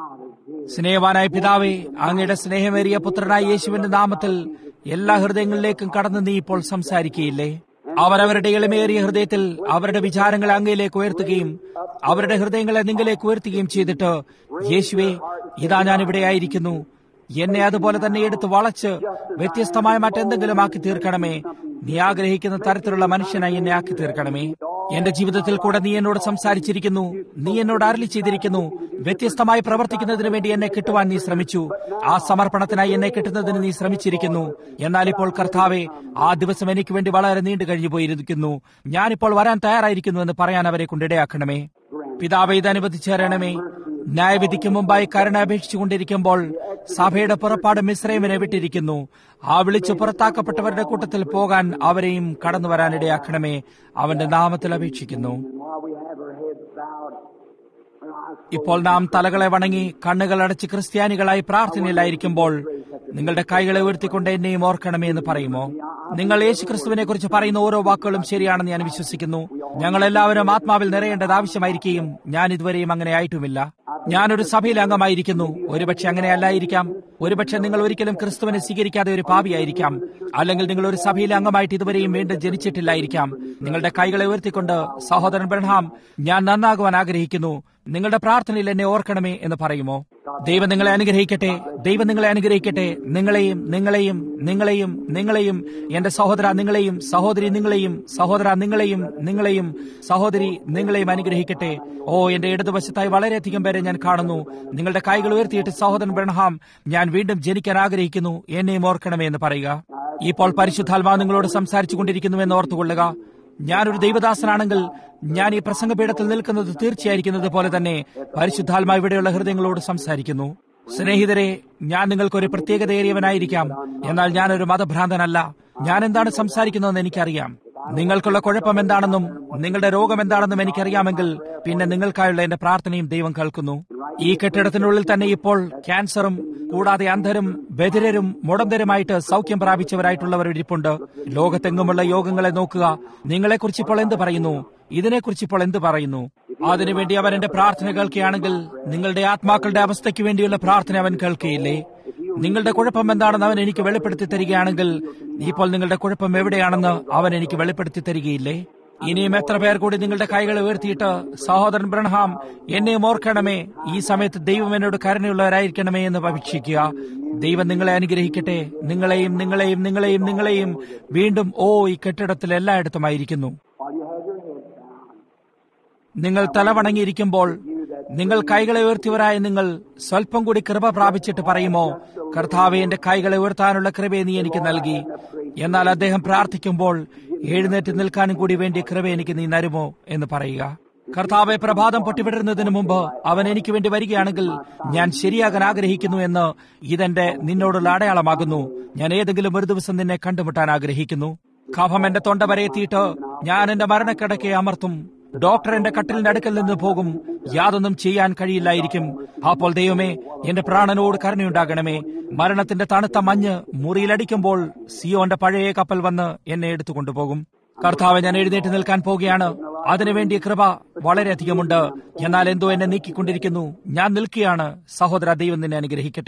സ്നേഹവാനായ പിതാവേ അങ്ങയുടെ സ്നേഹമേറിയ പുത്രനായ യേശുവിന്റെ നാമത്തിൽ എല്ലാ ഹൃദയങ്ങളിലേക്കും കടന്നു നീ ഇപ്പോൾ സംസാരിക്കുകയില്ലേ അവരവരുടെ എളിമേറിയ ഹൃദയത്തിൽ അവരുടെ വിചാരങ്ങളെ അങ്ങയിലേക്ക് ഉയർത്തുകയും അവരുടെ ഹൃദയങ്ങളെ നിങ്ങളിലേക്ക് ഉയർത്തുകയും ചെയ്തിട്ട് യേശുവേ ഇതാ ഞാൻ ഇവിടെ ആയിരിക്കുന്നു എന്നെ അതുപോലെ തന്നെ എടുത്ത് വളച്ച് വ്യത്യസ്തമായ മറ്റെന്തെങ്കിലും ആക്കി തീർക്കണമേ നീ ആഗ്രഹിക്കുന്ന തരത്തിലുള്ള മനുഷ്യനായി എന്നെ ആക്കി തീർക്കണമേ എന്റെ ജീവിതത്തിൽ കൂടെ നീ എന്നോട് സംസാരിച്ചിരിക്കുന്നു നീ എന്നോട് അരളി ചെയ്തിരിക്കുന്നു വ്യത്യസ്തമായി പ്രവർത്തിക്കുന്നതിന് വേണ്ടി എന്നെ കിട്ടുവാൻ നീ ശ്രമിച്ചു ആ സമർപ്പണത്തിനായി എന്നെ കിട്ടുന്നതിന് നീ ശ്രമിച്ചിരിക്കുന്നു എന്നാൽ ഇപ്പോൾ കർത്താവെ ആ ദിവസം എനിക്ക് വേണ്ടി വളരെ നീണ്ടു കഴിഞ്ഞു പോയിരിക്കുന്നു ഞാനിപ്പോൾ വരാൻ തയ്യാറായിരിക്കുന്നു എന്ന് പറയാൻ അവരെ കൊണ്ടിടയാക്കണമേ പിതാവെ ഇത് അനുവദിച്ചേരണമേ ന്യായവിധിക്ക് മുമ്പായി കരുണ അപേക്ഷിച്ചുകൊണ്ടിരിക്കുമ്പോൾ സഭയുടെ പുറപ്പാട് മിശ്രൈമിനെ വിട്ടിരിക്കുന്നു ആ വിളിച്ചു പുറത്താക്കപ്പെട്ടവരുടെ കൂട്ടത്തിൽ പോകാൻ അവരെയും കടന്നു വരാനിടയാക്കണമേ അവന്റെ നാമത്തിൽ അപേക്ഷിക്കുന്നു While we have our heads bowed, our eyes ഇപ്പോൾ നാം തലകളെ വണങ്ങി കണ്ണുകൾ അടച്ച് ക്രിസ്ത്യാനികളായി പ്രാർത്ഥനയിലായിരിക്കുമ്പോൾ നിങ്ങളുടെ കൈകളെ ഉയർത്തിക്കൊണ്ട് എന്നെയും ഓർക്കണമേ എന്ന് പറയുമോ നിങ്ങൾ യേശുക്രിസ്തുവിനെ കുറിച്ച് പറയുന്ന ഓരോ വാക്കുകളും ശരിയാണെന്ന് ഞാൻ വിശ്വസിക്കുന്നു ഞങ്ങൾ എല്ലാവരും ആത്മാവിൽ നിറയേണ്ടത് ആവശ്യമായിരിക്കുകയും ഞാൻ ഇതുവരെയും അങ്ങനെ ആയിട്ടുമില്ല ഞാനൊരു സഭയിലെ അംഗമായിരിക്കുന്നു ഒരുപക്ഷെ അങ്ങനെ അല്ലായിരിക്കാം ഒരുപക്ഷെ നിങ്ങൾ ഒരിക്കലും ക്രിസ്തുവിനെ സ്വീകരിക്കാതെ ഒരു പാപിയായിരിക്കാം അല്ലെങ്കിൽ നിങ്ങൾ ഒരു സഭയിലെ അംഗമായിട്ട് ഇതുവരെയും വീണ്ടും ജനിച്ചിട്ടില്ലായിരിക്കാം നിങ്ങളുടെ കൈകളെ ഉയർത്തിക്കൊണ്ട് സഹോദരൻ ബ്രഹാം ഞാൻ നന്നാകുവാൻ ആഗ്രഹിക്കുന്നു നിങ്ങളുടെ പ്രാർത്ഥനയിൽ എന്നെ ഓർക്കണമേ എന്ന് പറയുമോ ദൈവം നിങ്ങളെ അനുഗ്രഹിക്കട്ടെ ദൈവം നിങ്ങളെ അനുഗ്രഹിക്കട്ടെ നിങ്ങളെയും നിങ്ങളെയും നിങ്ങളെയും നിങ്ങളെയും എന്റെ സഹോദര നിങ്ങളെയും സഹോദരി നിങ്ങളെയും സഹോദര നിങ്ങളെയും നിങ്ങളെയും സഹോദരി നിങ്ങളെയും അനുഗ്രഹിക്കട്ടെ ഓ എന്റെ ഇടതുവശത്തായി വളരെയധികം പേരെ ഞാൻ കാണുന്നു നിങ്ങളുടെ കൈകൾ ഉയർത്തിയിട്ട് സഹോദരൻ ബ്രഹ്ഹാം ഞാൻ വീണ്ടും ജനിക്കാൻ ആഗ്രഹിക്കുന്നു എന്നെയും ഓർക്കണമേ എന്ന് പറയുക ഇപ്പോൾ പരിശുദ്ധാത്മാവ് നിങ്ങളോട് സംസാരിച്ചു കൊണ്ടിരിക്കുന്നുവെന്ന് ഓർത്തുകൊള്ളുക ഞാനൊരു ദൈവദാസനാണെങ്കിൽ ഞാൻ ഈ പ്രസംഗപീഠത്തിൽ നിൽക്കുന്നത് തീർച്ചയായിരിക്കുന്നത് പോലെ തന്നെ പരിശുദ്ധാത്മാ ഇവിടെയുള്ള ഹൃദയങ്ങളോട് സംസാരിക്കുന്നു സ്നേഹിതരെ ഞാൻ നിങ്ങൾക്കൊരു പ്രത്യേകതയേറിയവനായിരിക്കാം എന്നാൽ ഞാനൊരു മതഭ്രാന്തനല്ല ഞാൻ എന്താണ് സംസാരിക്കുന്നതെന്ന് എനിക്കറിയാം നിങ്ങൾക്കുള്ള കുഴപ്പം എന്താണെന്നും നിങ്ങളുടെ രോഗം എന്താണെന്നും എനിക്കറിയാമെങ്കിൽ പിന്നെ നിങ്ങൾക്കായുള്ള എന്റെ പ്രാർത്ഥനയും ദൈവം കേൾക്കുന്നു ഈ കെട്ടിടത്തിനുള്ളിൽ തന്നെ ഇപ്പോൾ ക്യാൻസറും കൂടാതെ അന്ധരും ബധിരരും മുടന്തരുമായിട്ട് സൗഖ്യം പ്രാപിച്ചവരായിട്ടുള്ളവർ ഇരിപ്പുണ്ട് ലോകത്തെങ്ങുമുള്ള യോഗങ്ങളെ നോക്കുക നിങ്ങളെക്കുറിച്ച് ഇപ്പോൾ എന്ത് പറയുന്നു ഇതിനെക്കുറിച്ച് ഇപ്പോൾ എന്ത് പറയുന്നു അതിനുവേണ്ടി അവൻ എന്റെ പ്രാർത്ഥന കേൾക്കുകയാണെങ്കിൽ നിങ്ങളുടെ ആത്മാക്കളുടെ അവസ്ഥയ്ക്ക് വേണ്ടിയുള്ള പ്രാർത്ഥന അവൻ കേൾക്കുകയില്ലേ നിങ്ങളുടെ കുഴപ്പം എന്താണെന്ന് അവൻ എനിക്ക് വെളിപ്പെടുത്തി തരികയാണെങ്കിൽ ഇപ്പോൾ നിങ്ങളുടെ കുഴപ്പം എവിടെയാണെന്ന് അവൻ എനിക്ക് വെളിപ്പെടുത്തി തരികയില്ലേ ഇനിയും എത്ര പേർ കൂടി നിങ്ങളുടെ കൈകളെ ഉയർത്തിയിട്ട് സഹോദരൻ ബ്രഹ്ഹാം എന്നെയും ഓർക്കണമേ ഈ സമയത്ത് ദൈവം എന്നോട് കരുണയുള്ളവരായിരിക്കണമേ എന്ന് അപേക്ഷിക്കുക ദൈവം നിങ്ങളെ അനുഗ്രഹിക്കട്ടെ നിങ്ങളെയും നിങ്ങളെയും നിങ്ങളെയും നിങ്ങളെയും വീണ്ടും ഓ ഈ കെട്ടിടത്തിൽ എല്ലായിടത്തുമായിരിക്കുന്നു while you have your heads down. നിങ്ങൾ തലവണങ്ങിയിരിക്കുമ്പോൾ നിങ്ങൾ കൈകളെ ഉയർത്തിയവരായ നിങ്ങൾ സ്വല്പം കൂടി കൃപ പ്രാപിച്ചിട്ട് പറയുമോ കർത്താവെ എന്റെ കൈകളെ ഉയർത്താനുള്ള കൃപയെ നീ എനിക്ക് നൽകി എന്നാൽ അദ്ദേഹം പ്രാർത്ഥിക്കുമ്പോൾ എഴുന്നേറ്റ് നിൽക്കാനും കൂടി വേണ്ടിയ കൃപ എനിക്ക് നീ തരുമോ എന്ന് പറയുക കർത്താവെ പ്രഭാതം പൊട്ടിവിടരുന്നതിന് മുമ്പ് അവൻ എനിക്ക് വേണ്ടി വരികയാണെങ്കിൽ ഞാൻ ശരിയാകാൻ ആഗ്രഹിക്കുന്നു എന്ന് ഇതെന്റെ നിന്നോടുള്ള അടയാളമാകുന്നു ഞാൻ ഏതെങ്കിലും ഒരു ദിവസം നിന്നെ കണ്ടുമുട്ടാൻ ആഗ്രഹിക്കുന്നു കഫം എന്റെ തൊണ്ട വരെ എത്തിയിട്ട് ഞാൻ എന്റെ മരണക്കിടക്കെ അമർത്തും ഡോക്ടർ എന്റെ കട്ടിലിന്റെ അടുക്കൽ നിന്ന് പോകും യാതൊന്നും ചെയ്യാൻ കഴിയില്ലായിരിക്കും അപ്പോൾ ദൈവമേ എന്റെ പ്രാണനോട് കരുണയുണ്ടാകണമേ മരണത്തിന്റെ തണുത്ത മഞ്ഞ് മുറിയിലടിക്കുമ്പോൾ സിയോന്റെ പഴയ കപ്പൽ വന്ന് എന്നെ എടുത്തുകൊണ്ടുപോകും കർത്താവ് ഞാൻ എഴുന്നേറ്റ് നിൽക്കാൻ പോവുകയാണ് അതിനുവേണ്ടിയ കൃപ വളരെയധികമുണ്ട് എന്നാൽ എന്തോ എന്നെ നീക്കിക്കൊണ്ടിരിക്കുന്നു ഞാൻ നിൽക്കുകയാണ് സഹോദര ദൈവം നിന്നെ അനുഗ്രഹിക്കട്ടെ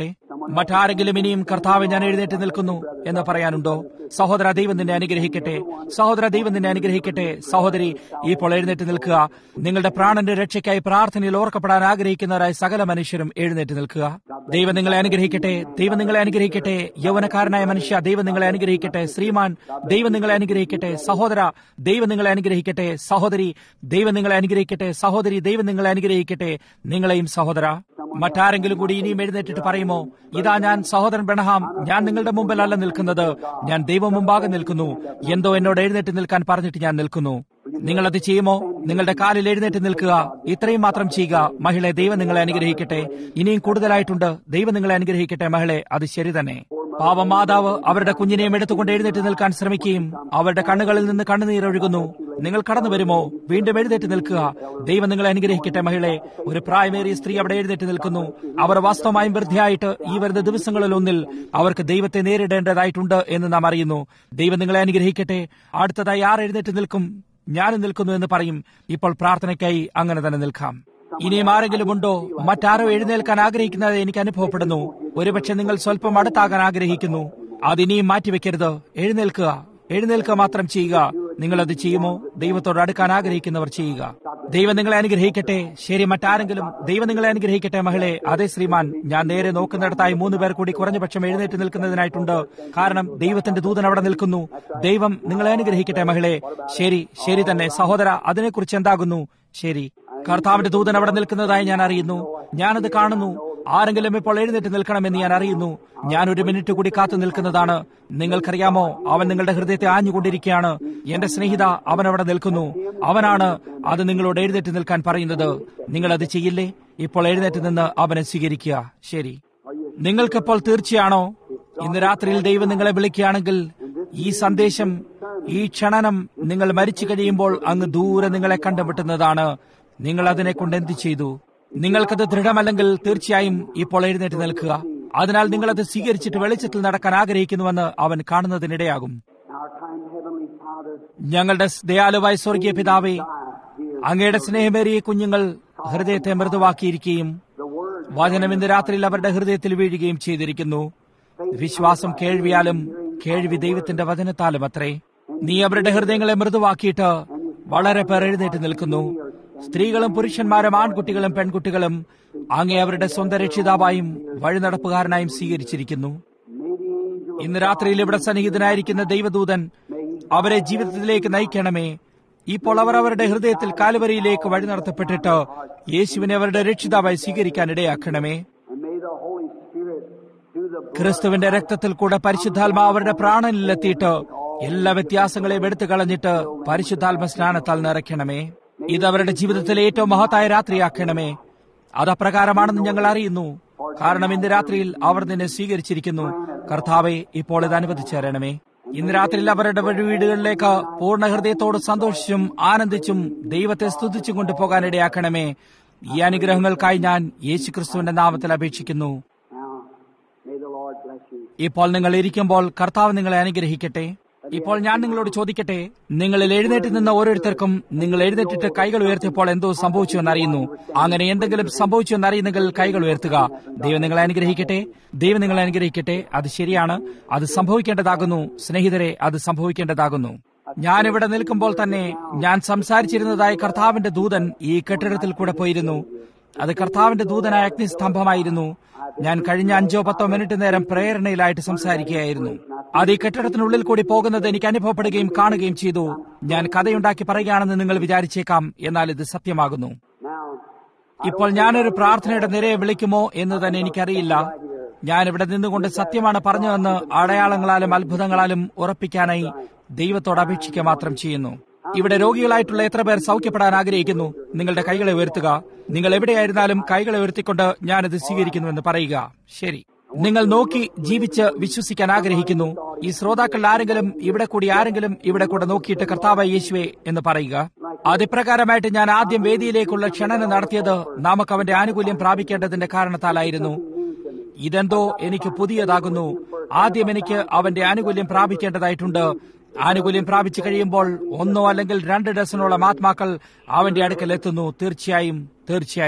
മറ്റാരെങ്കിലും ഇനിയും കർത്താവ് ഞാൻ എഴുന്നേറ്റ് നിൽക്കുന്നു എന്ന് പറയാനുണ്ടോ സഹോദര ദൈവം നിന്നെ അനുഗ്രഹിക്കട്ടെ സഹോദര ദൈവം നിന്നെ അനുഗ്രഹിക്കട്ടെ സഹോദരി ഇപ്പോൾ എഴുന്നേറ്റ് നിൽക്കുക നിങ്ങളുടെ പ്രാണന്റെ രക്ഷയ്ക്കായി പ്രാർത്ഥനയിൽ ഓർക്കപ്പെടാൻ ആഗ്രഹിക്കുന്നവരായ സകല മനുഷ്യരും എഴുന്നേറ്റ് നിൽക്കുക ദൈവം നിങ്ങളെ അനുഗ്രഹിക്കട്ടെ ദൈവം നിങ്ങളെ അനുഗ്രഹിക്കട്ടെ യൗവനക്കാരനായ മനുഷ്യ ദൈവം നിങ്ങളെ അനുഗ്രഹിക്കട്ടെ ശ്രീമാൻ ദൈവം നിങ്ങളെ അനുഗ്രഹിക്കട്ടെ സഹോദര ദൈവം നിങ്ങളെ അനുഗ്രഹിക്കട്ടെ സഹോദരി ദൈവം നിങ്ങളെ അനുഗ്രഹിക്കട്ടെ സഹോദരി ദൈവം നിങ്ങളെ അനുഗ്രഹിക്കട്ടെ നിങ്ങളെയും സഹോദര മറ്റാരെങ്കിലും കൂടി ഇനിയും എഴുന്നേറ്റിട്ട് പറയുമോ ഇതാ ഞാൻ സഹോദരൻ ബ്രണഹാം ഞാൻ നിങ്ങളുടെ മുമ്പിലല്ല നിൽക്കുന്നത് ഞാൻ ദൈവം മുമ്പാകെ നിൽക്കുന്നു എന്തോ എന്നോട് എഴുന്നേറ്റ് നിൽക്കാൻ പറഞ്ഞിട്ട് ഞാൻ നിൽക്കുന്നു നിങ്ങളത് ചെയ്യുമോ നിങ്ങളുടെ കാലിൽ എഴുന്നേറ്റ് നിൽക്കുക ഇത്രയും മാത്രം ചെയ്യുക മഹിളെ ദൈവം നിങ്ങളെ അനുഗ്രഹിക്കട്ടെ ഇനിയും കൂടുതലായിട്ടുണ്ട് ദൈവം നിങ്ങളെ അനുഗ്രഹിക്കട്ടെ മഹിളെ അത് ശരി തന്നെ പാവം മാതാവ് അവരുടെ കുഞ്ഞിനെയും എടുത്തുകൊണ്ട് എഴുന്നേറ്റ് നിൽക്കാൻ ശ്രമിക്കുകയും അവരുടെ കണ്ണുകളിൽ നിന്ന് കണ്ണുനീരൊഴുകുന്നു നിങ്ങൾ കടന്നു വരുമോ വീണ്ടും എഴുന്നേറ്റ് നിൽക്കുക ദൈവം നിങ്ങളെ അനുഗ്രഹിക്കട്ടെ മഹിളെ ഒരു പ്രായമേറിയ സ്ത്രീ അവിടെ എഴുന്നേറ്റ് നിൽക്കുന്നു അവർ വാസ്തവമായും വൃദ്ധിയായിട്ട് ഈ വരുന്ന ദിവസങ്ങളിൽ ഒന്നിൽ അവർക്ക് ദൈവത്തെ നേരിടേണ്ടതായിട്ടുണ്ട് എന്ന് നാം അറിയുന്നു ദൈവം നിങ്ങളെ അനുഗ്രഹിക്കട്ടെ അടുത്തതായി ആർ എഴുന്നേറ്റ് നിൽക്കും ഞാനും നിൽക്കുന്നു എന്ന് പറയും ഇപ്പോൾ പ്രാർത്ഥനയ്ക്കായി അങ്ങനെ തന്നെ നിൽക്കാം ഇനിയും ആരെങ്കിലും ഉണ്ടോ മറ്റാരോ എഴുന്നേൽക്കാൻ ആഗ്രഹിക്കുന്നത് എനിക്ക് അനുഭവപ്പെടുന്നു ഒരുപക്ഷെ നിങ്ങൾ സ്വല്പം അടുത്താകാൻ ആഗ്രഹിക്കുന്നു അതിനിയും മാറ്റിവെക്കരുത് എഴുന്നേൽക്കുക എഴുന്നേൽക്കുക മാത്രം ചെയ്യുക നിങ്ങൾ അത് ചെയ്യുമോ ദൈവത്തോട് അടുക്കാൻ ആഗ്രഹിക്കുന്നവർ ചെയ്യുക ദൈവം നിങ്ങളെ അനുഗ്രഹിക്കട്ടെ ശരി മറ്റാരെങ്കിലും ദൈവം നിങ്ങളെ അനുഗ്രഹിക്കട്ടെ മഹിളെ അതെ ശ്രീമാൻ ഞാൻ നേരെ നോക്കുന്നിടത്തായി മൂന്ന് പേർ കൂടി കുറഞ്ഞ പക്ഷം എഴുന്നേറ്റ് നിൽക്കുന്നതിനായിട്ടുണ്ട് കാരണം ദൈവത്തിന്റെ ദൂതൻ അവിടെ നിൽക്കുന്നു ദൈവം നിങ്ങളെ അനുഗ്രഹിക്കട്ടെ മഹിളെ ശരി ശരി തന്നെ സഹോദര അതിനെക്കുറിച്ച് എന്താകുന്നു ശരി കർത്താവിന്റെ ദൂതൻ അവിടെ നിൽക്കുന്നതായി ഞാൻ അറിയുന്നു ഞാനത് കാണുന്നു ആരെങ്കിലും ഇപ്പോൾ എഴുന്നേറ്റ് നിൽക്കണമെന്ന് ഞാൻ അറിയുന്നു ഞാൻ ഒരു മിനിറ്റ് കൂടി കാത്തു നിൽക്കുന്നതാണ് നിങ്ങൾക്കറിയാമോ അവൻ നിങ്ങളുടെ ഹൃദയത്തെ ആഞ്ഞുകൊണ്ടിരിക്കുകയാണ് എന്റെ സ്നേഹിത അവൻ അവിടെ നിൽക്കുന്നു അവനാണ് അത് നിങ്ങളോട് എഴുന്നേറ്റ് നിൽക്കാൻ പറയുന്നത് നിങ്ങൾ അത് ചെയ്യില്ലേ ഇപ്പോൾ എഴുന്നേറ്റ് നിന്ന് അവനെ സ്വീകരിക്കുക ശരി നിങ്ങൾക്കിപ്പോൾ തീർച്ചയാണോ ഇന്ന് രാത്രിയിൽ ദൈവം നിങ്ങളെ വിളിക്കുകയാണെങ്കിൽ ഈ സന്ദേശം ഈ ക്ഷണനം നിങ്ങൾ മരിച്ചു കഴിയുമ്പോൾ അങ്ങ് ദൂരെ നിങ്ങളെ കണ്ടുമുട്ടുന്നതാണ് നിങ്ങൾ അതിനെ കൊണ്ട് എന്ത് ചെയ്തു നിങ്ങൾക്കത് ദൃഢമല്ലെങ്കിൽ തീർച്ചയായും ഇപ്പോൾ എഴുന്നേറ്റ് നിൽക്കുക അതിനാൽ നിങ്ങളത് സ്വീകരിച്ചിട്ട് വെളിച്ചത്തിൽ നടക്കാൻ ആഗ്രഹിക്കുന്നുവെന്ന് അവൻ കാണുന്നതിനിടയാകും Our kind Heavenly Father, ഞങ്ങളുടെ ദയാലുവായ സ്വർഗീയ പിതാവേ അങ്ങയുടെ സ്നേഹമേറിയ കുഞ്ഞുങ്ങൾ ഹൃദയത്തെ മൃദുവാക്കിയിരിക്കുകയും the Word, വചനം ഇന്ന് രാത്രിയിൽ അവരുടെ ഹൃദയത്തിൽ വീഴുകയും ചെയ്തിരിക്കുന്നു വിശ്വാസം കേൾവിയാലും കേൾവി ദൈവത്തിന്റെ വചനത്താലും അത്രേ നീ അവരുടെ ഹൃദയങ്ങളെ മൃദുവാക്കിയിട്ട് വളരെ പേർ എഴുന്നേറ്റ് നിൽക്കുന്നു സ്ത്രീകളും പുരുഷന്മാരും ആൺകുട്ടികളും പെൺകുട്ടികളും അങ്ങേ അവരുടെ സ്വന്തം രക്ഷിതാവായും വഴിനടപ്പുകാരനായും സ്വീകരിച്ചിരിക്കുന്നു may the angel ഇന്ന് രാത്രിയിൽ ഇവിടെ സന്നിഹിതനായിരിക്കുന്ന ദൈവദൂതൻ അവരെ ജീവിതത്തിലേക്ക് നയിക്കണമേ ഇപ്പോൾ അവർ അവരുടെ ഹൃദയത്തിൽ കാലുവരിയിലേക്ക് വഴി നടത്തപ്പെട്ടിട്ട് യേശുവിനെ അവരുടെ രക്ഷിതാവായി സ്വീകരിക്കാൻ ഇടയാക്കണമേ and may the Holy Spirit do the ക്രിസ്തുവിന്റെ രക്തത്തിൽ കൂടെ പരിശുദ്ധാത്മാ അവരുടെ പ്രാണനിലെത്തിയിട്ട് എല്ലാ വ്യത്യാസങ്ങളെയും എടുത്തു കളഞ്ഞിട്ട് പരിശുദ്ധാത്മ സ്നാനത്താൽ നിറയ്ക്കണമേ ഇത് അവരുടെ ജീവിതത്തിലെ ഏറ്റവും മഹത്തായ രാത്രിയാക്കണമേ അത് അപ്രകാരമാണെന്ന് ഞങ്ങൾ അറിയുന്നു കാരണം ഇന്ന് രാത്രിയിൽ അവർ നിന്നെ സ്വീകരിച്ചിരിക്കുന്നു കർത്താവെ ഇപ്പോൾ ഇത് അനുവദിച്ചു തരണമേ ഇന്ന് രാത്രിയിൽ അവരുടെ വഴി വീടുകളിലേക്ക് പൂർണ്ണ ഹൃദയത്തോട് സന്തോഷിച്ചും ആനന്ദിച്ചും ദൈവത്തെ സ്തുതിച്ചും കൊണ്ടുപോകാൻ ഇടയാക്കണമേ ഈ അനുഗ്രഹങ്ങൾക്കായി ഞാൻ യേശു ക്രിസ്തുവിന്റെ നാമത്തിൽ അപേക്ഷിക്കുന്നു Now, may the Lord bless you. ഇപ്പോൾ നിങ്ങൾ ഇരിക്കുമ്പോൾ കർത്താവ് നിങ്ങളെ അനുഗ്രഹിക്കട്ടെ ഇപ്പോൾ ഞാൻ നിങ്ങളോട് ചോദിക്കട്ടെ നിങ്ങളിൽ എഴുന്നേറ്റ് നിന്ന ഓരോരുത്തർക്കും നിങ്ങൾ എഴുന്നേറ്റിട്ട് കൈകൾ ഉയർത്തിയപ്പോൾ എന്തോ സംഭവിച്ചു എന്നറിയുന്നു അങ്ങനെ എന്തെങ്കിലും സംഭവിച്ചു എന്നറിയുന്നെങ്കിൽ കൈകൾ ഉയർത്തുക ദൈവം നിങ്ങളെ അനുഗ്രഹിക്കട്ടെ ദൈവം നിങ്ങളെ അനുഗ്രഹിക്കട്ടെ അത് ശരിയാണ് അത് സംഭവിക്കേണ്ടതാകുന്നു സ്നേഹിതരെ അത് സംഭവിക്കേണ്ടതാകുന്നു ഞാൻ ഇവിടെ നിൽക്കുമ്പോൾ തന്നെ ഞാൻ സംസാരിച്ചിരുന്നതായ കർത്താവിന്റെ ദൂതൻ ഈ കെട്ടിടത്തിൽ കൂടെ പോയിരുന്നു അത് കർത്താവിന്റെ ദൂതനായ അഗ്നിസ്തംഭമായിരുന്നു ഞാൻ കഴിഞ്ഞ അഞ്ചോ പത്തോ മിനിറ്റ് നേരം പ്രേരണയിലായിട്ട് സംസാരിക്കുകയായിരുന്നു അത് ഈ കെട്ടിടത്തിനുള്ളിൽ കൂടി പോകുന്നത് എനിക്ക് അനുഭവപ്പെടുകയും കാണുകയും ചെയ്തു ഞാൻ കഥയുണ്ടാക്കി പറയുകയാണെന്ന് നിങ്ങൾ വിചാരിച്ചേക്കാം എന്നാൽ ഇത് സത്യമാകുന്നു Now, ഇപ്പോൾ ഞാനൊരു പ്രാർത്ഥനയുടെ നിരയെ വിളിക്കുമോ എന്ന് തന്നെ എനിക്കറിയില്ല ഞാൻ ഇവിടെ നിന്നുകൊണ്ട് സത്യമാണ് പറഞ്ഞതെന്ന് അടയാളങ്ങളാലും അത്ഭുതങ്ങളാലും ഉറപ്പിക്കാനായി ദൈവത്തോട് അപേക്ഷിക്കുക മാത്രം ചെയ്യുന്നു ഇവിടെ രോഗികളായിട്ടുള്ള എത്ര പേർ സൗഖ്യപ്പെടാൻ ആഗ്രഹിക്കുന്നു നിങ്ങളുടെ കൈകളെ ഉയർത്തുക നിങ്ങൾ എവിടെയായിരുന്നാലും കൈകളെ ഉയർത്തിക്കൊണ്ട് ഞാനിത് സ്വീകരിക്കുന്നുവെന്ന് പറയുക ശരി നിങ്ങൾ നോക്കി ജീവിച്ച് വിശ്വസിക്കാൻ ആഗ്രഹിക്കുന്നു ഈ ശ്രോതാക്കളിൽ ആരെങ്കിലും ഇവിടെ കൂടി ആരെങ്കിലും ഇവിടെ കൂടെ നോക്കിയിട്ട് കർത്താവ് യേശുവെ എന്ന് പറയുക അതിപ്രകാരമായിട്ട് ഞാൻ ആദ്യം വേദിയിലേക്കുള്ള ക്ഷണനം നടത്തിയത് നമുക്ക് അവന്റെ ആനുകൂല്യം പ്രാപിക്കേണ്ടതിന്റെ കാരണത്താലായിരുന്നു ഇതെന്തോ എനിക്ക് പുതിയതാകുന്നു ആദ്യം എനിക്ക് അവന്റെ ആനുകൂല്യം പ്രാപിക്കേണ്ടതായിട്ടുണ്ട് ആനുകൂല്യം പ്രാപിച്ചു കഴിയുമ്പോൾ ഒന്നോ അല്ലെങ്കിൽ രണ്ട് ഡസനോളം ആത്മാക്കൾ അവന്റെ അടുക്കൽ എത്തുന്നു തീർച്ചയായും തീർച്ചയായും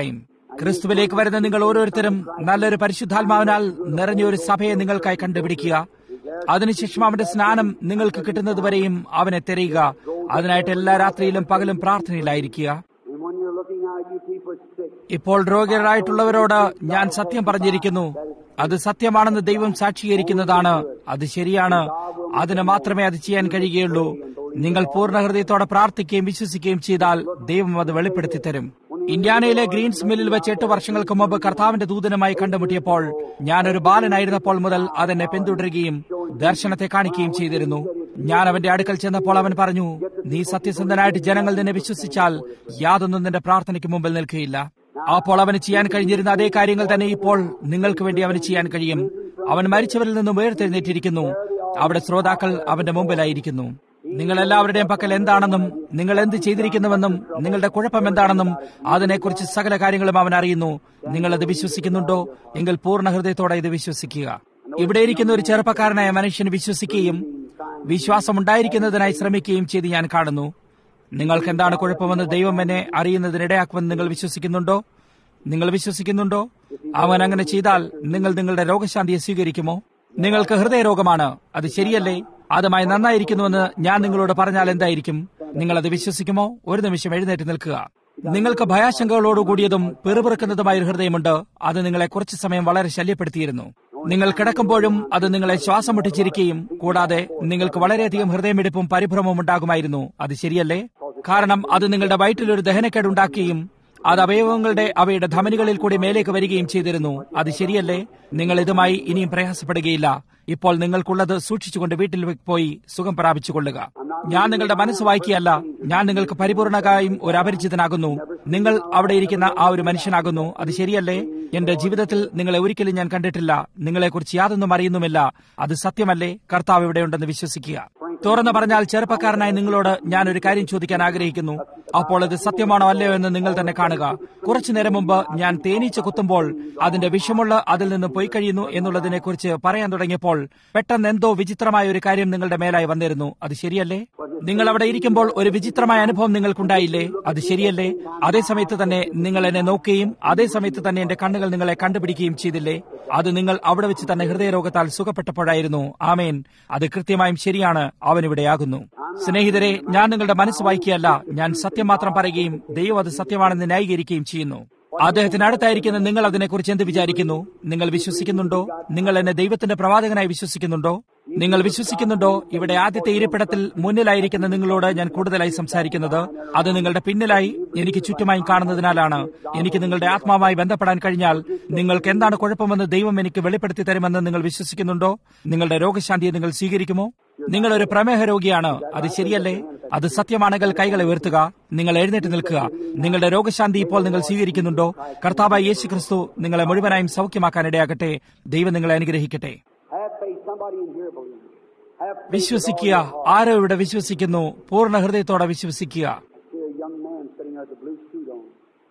ക്രിസ്തുവിലേക്ക് വരുന്ന നിങ്ങൾ ഓരോരുത്തരും നല്ലൊരു പരിശുദ്ധാത്മാവിനാൽ നിറഞ്ഞ ഒരു സഭയെ നിങ്ങൾക്കായി കണ്ടുപിടിക്കുക അതിനുശേഷം അവന്റെ സ്നാനം നിങ്ങൾക്ക് കിട്ടുന്നതുവരെയും അവനെ തെരയുക അതിനായിട്ട് എല്ലാ രാത്രിയിലും പകലും പ്രാർത്ഥനയിലായിരിക്കുക And when you're looking out, you people sick. ഇപ്പോൾ രോഗികളായിട്ടുള്ളവരോട് ഞാൻ സത്യം പറഞ്ഞിരിക്കുന്നു അത് സത്യമാണെന്ന് ദൈവം സാക്ഷീകരിക്കുന്നതാണ് അത് ശരിയാണ് അതിന് മാത്രമേ അത് ചെയ്യാൻ കഴിയുകയുള്ളൂ നിങ്ങൾ പൂർണ്ണ ഹൃദയത്തോടെ പ്രാർത്ഥിക്കുകയും വിശ്വസിക്കുകയും ചെയ്താൽ ദൈവം അത് വെളിപ്പെടുത്തി തരും ഇന്ത്യാനയിലെ ഗ്രീൻസ് മില്ലിൽ വെച്ച് എട്ട് വർഷങ്ങൾക്ക് മുമ്പ് കർത്താവിന്റെ ദൂതനുമായി കണ്ടുമുട്ടിയപ്പോൾ ഞാനൊരു ബാലനായിരുന്നപ്പോൾ മുതൽ അതെന്നെ പിന്തുടരുകയും ദർശനത്തെ കാണിക്കുകയും ചെയ്തിരുന്നു ഞാൻ അവന്റെ അടുക്കൽ ചെന്നപ്പോൾ അവൻ പറഞ്ഞു നീ സത്യസന്ധനായിട്ട് ജനങ്ങൾ നിന്നെ വിശ്വസിച്ചാൽ യാതൊന്നും നിന്റെ പ്രാർത്ഥനയ്ക്ക് മുമ്പിൽ നിൽക്കുകയില്ല അപ്പോൾ അവന് ചെയ്യാൻ കഴിഞ്ഞിരുന്ന അതേ കാര്യങ്ങൾ തന്നെ ഇപ്പോൾ നിങ്ങൾക്ക് വേണ്ടി അവന് ചെയ്യാൻ കഴിയും അവൻ മരിച്ചവരിൽ നിന്നും ഉയർത്തെഴുന്നേറ്റിരിക്കുന്നു അവിടെ ശ്രോതാക്കൾ അവന്റെ മുമ്പിലായിരിക്കുന്നു നിങ്ങൾ എല്ലാവരുടെയും പക്കൽ എന്താണെന്നും നിങ്ങൾ എന്ത് ചെയ്തിരിക്കുന്നുവെന്നും നിങ്ങളുടെ കുഴപ്പം എന്താണെന്നും അതിനെക്കുറിച്ച് സകല കാര്യങ്ങളും അവൻ അറിയുന്നു നിങ്ങൾ അത് വിശ്വസിക്കുന്നുണ്ടോ എങ്കിൽ പൂർണ്ണ ഹൃദയത്തോടെ ഇത് വിശ്വസിക്കുക ഇവിടെ ഇരിക്കുന്ന ഒരു ചെറുപ്പക്കാരനായ മനുഷ്യന് വിശ്വസിക്കുകയും വിശ്വാസം ഉണ്ടായിരിക്കുന്നതിനായി ശ്രമിക്കുകയും ചെയ്ത് ഞാൻ കാണുന്നു നിങ്ങൾക്ക് എന്താണ് കുഴപ്പമെന്ന് ദൈവം എന്നെ അറിയുന്നതിനിടയാക്കുമെന്ന് നിങ്ങൾ വിശ്വസിക്കുന്നുണ്ടോ നിങ്ങൾ വിശ്വസിക്കുന്നുണ്ടോ അവൻ അങ്ങനെ ചെയ്താൽ നിങ്ങൾ നിങ്ങളുടെ രോഗശാന്തിയെ സ്വീകരിക്കുമോ നിങ്ങൾക്ക് ഹൃദയരോഗമാണ് അത് ശരിയല്ലേ അതുമായി നന്നായിരിക്കുന്നുവെന്ന് ഞാൻ നിങ്ങളോട് പറഞ്ഞാൽ എന്തായിരിക്കും നിങ്ങൾ അത് വിശ്വസിക്കുമോ ഒരു നിമിഷം എഴുന്നേറ്റ് നിൽക്കുക നിങ്ങൾക്ക് ഭയാശങ്കകളോടുകൂടിയതും പെറുപിറുക്കുന്നതുമായ ഒരു ഹൃദയമുണ്ട് അത് നിങ്ങളെ കുറച്ചു സമയം വളരെ ശല്യപ്പെടുത്തിയിരുന്നു നിങ്ങൾ കിടക്കുമ്പോഴും അത് നിങ്ങളെ ശ്വാസം മുട്ടിച്ചിരിക്കുകയും കൂടാതെ നിങ്ങൾക്ക് വളരെയധികം ഹൃദയമിടിപ്പും പരിഭ്രമവും ഉണ്ടാകുമായിരുന്നു അത് ശരിയല്ലേ കാരണം അത് നിങ്ങളുടെ വയറ്റിലൊരു ദഹനക്കേടുണ്ടാക്കുകയും അത് അവയവങ്ങളുടെ അവയുടെ ധമനികളിൽ കൂടി മേലേക്ക് വരികയും ചെയ്തിരുന്നു അത് ശരിയല്ലേ നിങ്ങൾ ഇതുമായി ഇനിയും പ്രയാസപ്പെടുകയില്ല ഇപ്പോൾ നിങ്ങൾക്കുള്ളത് സൂക്ഷിച്ചുകൊണ്ട് വീട്ടിൽ പോയി സുഖം പ്രാപിച്ചുകൊള്ളുക ഞാൻ നിങ്ങളുടെ മനസ്സ് വായിക്കുകയല്ല ഞാൻ നിങ്ങൾക്ക് പരിപൂർണകായും ഒരു അപരിചിതനാകുന്നു നിങ്ങൾ അവിടെ ഇരിക്കുന്ന ആ ഒരു മനുഷ്യനാകുന്നു അത് ശരിയല്ലേ എന്റെ ജീവിതത്തിൽ നിങ്ങളെ ഒരിക്കലും ഞാൻ കണ്ടിട്ടില്ല നിങ്ങളെക്കുറിച്ച് യാതൊന്നും അറിയുന്നുമില്ല അത് സത്യമല്ലേ കർത്താവ് ഇവിടെയുണ്ടെന്ന് വിശ്വസിക്കുക തുറന്നു പറഞ്ഞാൽ ചെറുപ്പക്കാരനായി നിങ്ങളോട് ഞാൻ ഒരു കാര്യം ചോദിക്കാൻ ആഗ്രഹിക്കുന്നു അപ്പോൾ ഇത് സത്യമാണോ അല്ലയോ എന്ന് നിങ്ങൾ തന്നെ കാണുക കുറച്ചു നേരം മുമ്പ് ഞാൻ തേനീച്ച കുത്തുമ്പോൾ അതിന്റെ വിഷമുള്ള അതിൽ നിന്ന് പോയി കഴിയുന്നു എന്നുള്ളതിനെ കുറിച്ച് പറയാൻ തുടങ്ങിയപ്പോൾ പെട്ടെന്ന് എന്തോ വിചിത്രമായ ഒരു കാര്യം നിങ്ങളുടെ മേലായി വന്നിരുന്നു അത് ശരിയല്ലേ നിങ്ങൾ അവിടെ ഇരിക്കുമ്പോൾ ഒരു വിചിത്രമായ അനുഭവം നിങ്ങൾക്കുണ്ടായില്ലേ അത് ശരിയല്ലേ അതേ സമയത്ത് തന്നെ നിങ്ങൾ എന്നെ നോക്കുകയും അതേ സമയത്ത് തന്നെ എന്റെ കണ്ണുകൾ നിങ്ങളെ കണ്ടുപിടിക്കുകയും ചെയ്തില്ലേ അത് നിങ്ങൾ അവിടെ വെച്ച് തന്നെ ഹൃദയരോഗത്താൽ സുഖപ്പെട്ടപ്പോഴായിരുന്നു ആമേൻ അത് കൃത്യമായും ശരിയാണ് അവൻ ഇവിടെയാകുന്നു സ്നേഹിതരെ ഞാൻ നിങ്ങളുടെ മനസ്സ് വായിക്കുകയല്ല ഞാൻ സത്യം മാത്രം പറയുകയും ദൈവം അത് സത്യമാണെന്ന് ന്യായീകരിക്കുകയും ചെയ്യുന്നു അദ്ദേഹത്തിന് അടുത്തായിരിക്കുന്ന നിങ്ങൾ അതിനെക്കുറിച്ച് എന്ത് വിചാരിക്കുന്നു നിങ്ങൾ വിശ്വസിക്കുന്നുണ്ടോ നിങ്ങൾ എന്നെ ദൈവത്തിന്റെ പ്രവാചകനായി വിശ്വസിക്കുന്നുണ്ടോ നിങ്ങൾ വിശ്വസിക്കുന്നുണ്ടോ ഇവിടെ ആദ്യത്തെ ഇരിപ്പിടത്തിൽ മുന്നിലായിരിക്കുന്ന നിങ്ങളോട് ഞാൻ കൂടുതലായി സംസാരിക്കുന്നത് അത് നിങ്ങളുടെ പിന്നിലായി എനിക്ക് ചുറ്റുമായി കാണുന്നതിനാലാണ് എനിക്ക് നിങ്ങളുടെ ആത്മാവുമായി ബന്ധപ്പെടാൻ കഴിഞ്ഞാൽ നിങ്ങൾക്ക് എന്താണ് കുഴപ്പമെന്ന് ദൈവം എനിക്ക് വെളിപ്പെടുത്തി തരുമെന്ന് നിങ്ങൾ വിശ്വസിക്കുന്നുണ്ടോ നിങ്ങളുടെ രോഗശാന്തിയെ നിങ്ങൾ സ്വീകരിക്കുമോ നിങ്ങൾ ഒരു പ്രമേഹ രോഗിയാണ് അത് ശരിയല്ലേ അത് സത്യമാണെങ്കിൽ കൈകളെ ഉയർത്തുക നിങ്ങൾ എഴുന്നേറ്റ് നിൽക്കുക നിങ്ങളുടെ രോഗശാന്തി ഇപ്പോൾ നിങ്ങൾ സ്വീകരിക്കുന്നുണ്ടോ കർത്താവായ യേശു ക്രിസ്തു നിങ്ങളെ മുഴുവനായും സൗഖ്യമാക്കാൻ ഇടയാകട്ടെ ദൈവം നിങ്ങളെ അനുഗ്രഹിക്കട്ടെ Have faith. Somebody in here believes. Have faith. വിശ്വസിക്കുക ആരോ ഇവിടെ വിശ്വസിക്കുന്നു പൂർണ്ണ ഹൃദയത്തോടെ വിശ്വസിക്കുക See a young man sitting there with a blue suit on.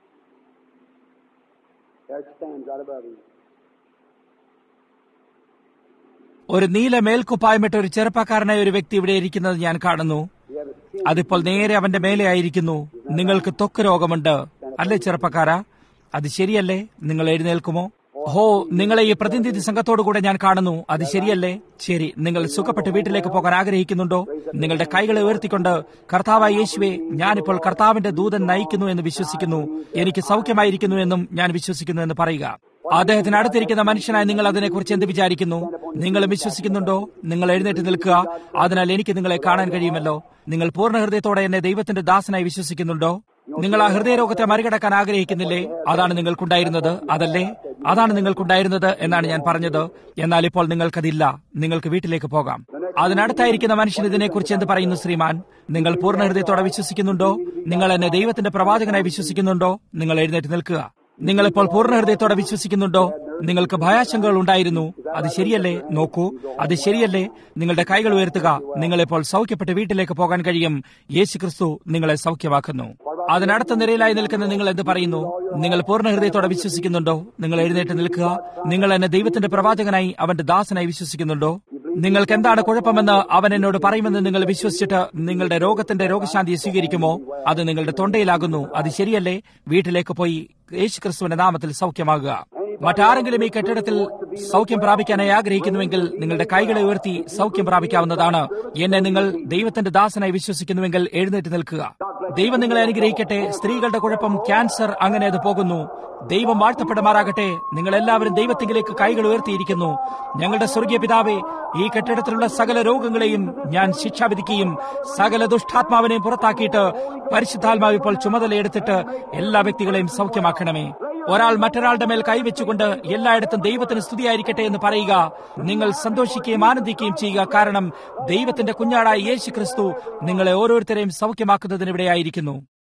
There it stands right above him. ഒരു നീല മേൽക്കുപ്പായമിട്ട ഒരു ചെറുപ്പക്കാരനായ ഒരു വ്യക്തി ഇവിടെ ഇരിക്കുന്നത് ഞാൻ കാണുന്നു You have a skin. അതിപ്പോൾ നേരെ അവന്റെ മേലെ ആയിരിക്കുന്നു നിങ്ങൾക്ക് ത്വക്ക് രോഗമുണ്ട് അല്ലേ ചെറുപ്പക്കാരാ അത് ശരിയല്ലേ നിങ്ങൾ എഴുന്നേൽക്കുമോ ഹോ നിങ്ങളെ ഈ പ്രതിനിധി സംഘത്തോടു കൂടെ ഞാൻ കാണുന്നു അത് ശരിയല്ലേ ശരി നിങ്ങൾ സുഖപ്പെട്ട് വീട്ടിലേക്ക് പോകാൻ ആഗ്രഹിക്കുന്നുണ്ടോ നിങ്ങളുടെ കൈകളെ ഉയർത്തിക്കൊണ്ട് കർത്താവായ യേശുവെ ഞാനിപ്പോൾ കർത്താവിന്റെ ദൂതൻ നയിക്കുന്നു എന്ന് വിശ്വസിക്കുന്നു എനിക്ക് സൗഖ്യമായിരിക്കുന്നു എന്നും ഞാൻ വിശ്വസിക്കുന്നു എന്ന് പറയുക അദ്ദേഹത്തിന് അടുത്തിരിക്കുന്ന മനുഷ്യനായി നിങ്ങൾ അതിനെക്കുറിച്ച് എന്ത് വിചാരിക്കുന്നു നിങ്ങൾ വിശ്വസിക്കുന്നുണ്ടോ നിങ്ങൾ എഴുന്നേറ്റ് നിൽക്കുക അതിനാൽ എനിക്ക് നിങ്ങളെ കാണാൻ കഴിയുമല്ലോ നിങ്ങൾ പൂർണ്ണ ഹൃദയത്തോടെ എന്നെ ദൈവത്തിന്റെ ദാസനായി വിശ്വസിക്കുന്നുണ്ടോ നിങ്ങൾ ആ ഹൃദയരോഗത്തെ മറികടക്കാൻ ആഗ്രഹിക്കുന്നില്ലേ അതാണ് നിങ്ങൾക്കുണ്ടായിരുന്നത് അതല്ലേ അതാണ് നിങ്ങൾക്കുണ്ടായിരുന്നത് എന്നാണ് ഞാൻ പറഞ്ഞത് എന്നാൽ ഇപ്പോൾ നിങ്ങൾക്കതില്ല നിങ്ങൾക്ക് വീട്ടിലേക്ക് പോകാം അതിനടുത്തായിരിക്കുന്ന മനുഷ്യൻ ഇതിനെക്കുറിച്ച് എന്ത് പറയുന്നു ശ്രീമാൻ നിങ്ങൾ പൂർണ്ണ ഹൃദയത്തോടെ വിശ്വസിക്കുന്നുണ്ടോ നിങ്ങൾ എന്നെ ദൈവത്തിന്റെ പ്രവാചകനായി വിശ്വസിക്കുന്നുണ്ടോ നിങ്ങൾ എഴുന്നേറ്റ് നിൽക്കുക നിങ്ങളിപ്പോൾ പൂർണ്ണ ഹൃദയത്തോടെ വിശ്വസിക്കുന്നുണ്ടോ നിങ്ങൾക്ക് ഭയാശങ്കകൾ ഉണ്ടായിരുന്നു അത് ശരിയല്ലേ നോക്കൂ അത് ശരിയല്ലേ നിങ്ങളുടെ കൈകൾ ഉയർത്തുക നിങ്ങളിപ്പോൾ സൗഖ്യപ്പെട്ട് വീട്ടിലേക്ക് പോകാൻ കഴിയും യേശു ക്രിസ്തു നിങ്ങളെ സൗഖ്യമാക്കുന്നു അതിനടുത്ത നിരയിലായി നിൽക്കുന്ന നിങ്ങൾ എന്ത് പറയുന്നു നിങ്ങൾ പൂർണ്ണ ഹൃദയത്തോടെ വിശ്വസിക്കുന്നുണ്ടോ നിങ്ങൾ എഴുന്നേറ്റ് നിൽക്കുക നിങ്ങൾ എന്നെ ദൈവത്തിന്റെ പ്രവാചകനായി അവന്റെ ദാസനായി വിശ്വസിക്കുന്നുണ്ടോ നിങ്ങൾക്ക് എന്താണ് കുഴപ്പമെന്ന് അവൻ എന്നോട് പറയുമെന്ന് നിങ്ങൾ വിശ്വസിച്ചിട്ട് നിങ്ങളുടെ രോഗത്തിന്റെ രോഗശാന്തിയെ സ്വീകരിക്കുമോ അത് നിങ്ങളുടെ തൊണ്ടയിലാകുന്നു അത് ശരിയല്ലേ വീട്ടിലേക്ക് പോയി യേശുക്രിസ്തുവിന്റെ നാമത്തിൽ സൗഖ്യമാകുക മറ്റാരെങ്കിലും ഈ കെട്ടിടത്തിൽ സൗഖ്യം പ്രാപിക്കാനായി ആഗ്രഹിക്കുന്നുവെങ്കിൽ നിങ്ങളുടെ കൈകളെ ഉയർത്തി സൗഖ്യം പ്രാപിക്കാവുന്നതാണ് എന്നെ നിങ്ങൾ ദൈവത്തിന്റെ ദാസനായി വിശ്വസിക്കുന്നുവെങ്കിൽ എഴുന്നേറ്റ് നിൽക്കുക ദൈവം നിങ്ങളെ അനുഗ്രഹിക്കട്ടെ സ്ത്രീകളുടെ കുഴപ്പം ക്യാൻസർ അങ്ങനെ അത് പോകുന്നു ദൈവം വാഴ്ത്തപ്പെടുമാറാകട്ടെ നിങ്ങൾ എല്ലാവരും ദൈവത്തിങ്കിലേക്ക് കൈകൾ ഉയർത്തിയിരിക്കുന്നു ഞങ്ങളുടെ സ്വർഗീയ പിതാവെ ഈ കെട്ടിടത്തിലുള്ള സകല രോഗങ്ങളെയും ഞാൻ ശിക്ഷ വിധിക്കുകയും സകല ദുഷ്ടാത്മാവിനെയും പുറത്താക്കിയിട്ട് പരിശുദ്ധാത്മാവ് ഇപ്പോൾ ചുമതലയെടുത്തിട്ട് എല്ലാ വ്യക്തികളെയും സൗഖ്യമാക്കണമേ ഒരാൾ മറ്റൊരാളുടെ മേൽ കൈവച്ചുകൊണ്ട് എല്ലായിടത്തും ദൈവത്തിന് സ്തുതിയായിരിക്കട്ടെ എന്ന് പറയുക നിങ്ങൾ സന്തോഷിക്കുകയും ആനന്ദിക്കുകയും ചെയ്യുക കാരണം ദൈവത്തിന്റെ കുഞ്ഞാടായ യേശു ക്രിസ്തു നിങ്ങളെ ഓരോരുത്തരെയും സൗഖ്യമാക്കുന്നതിനിവിടെയായിരിക്കുന്നു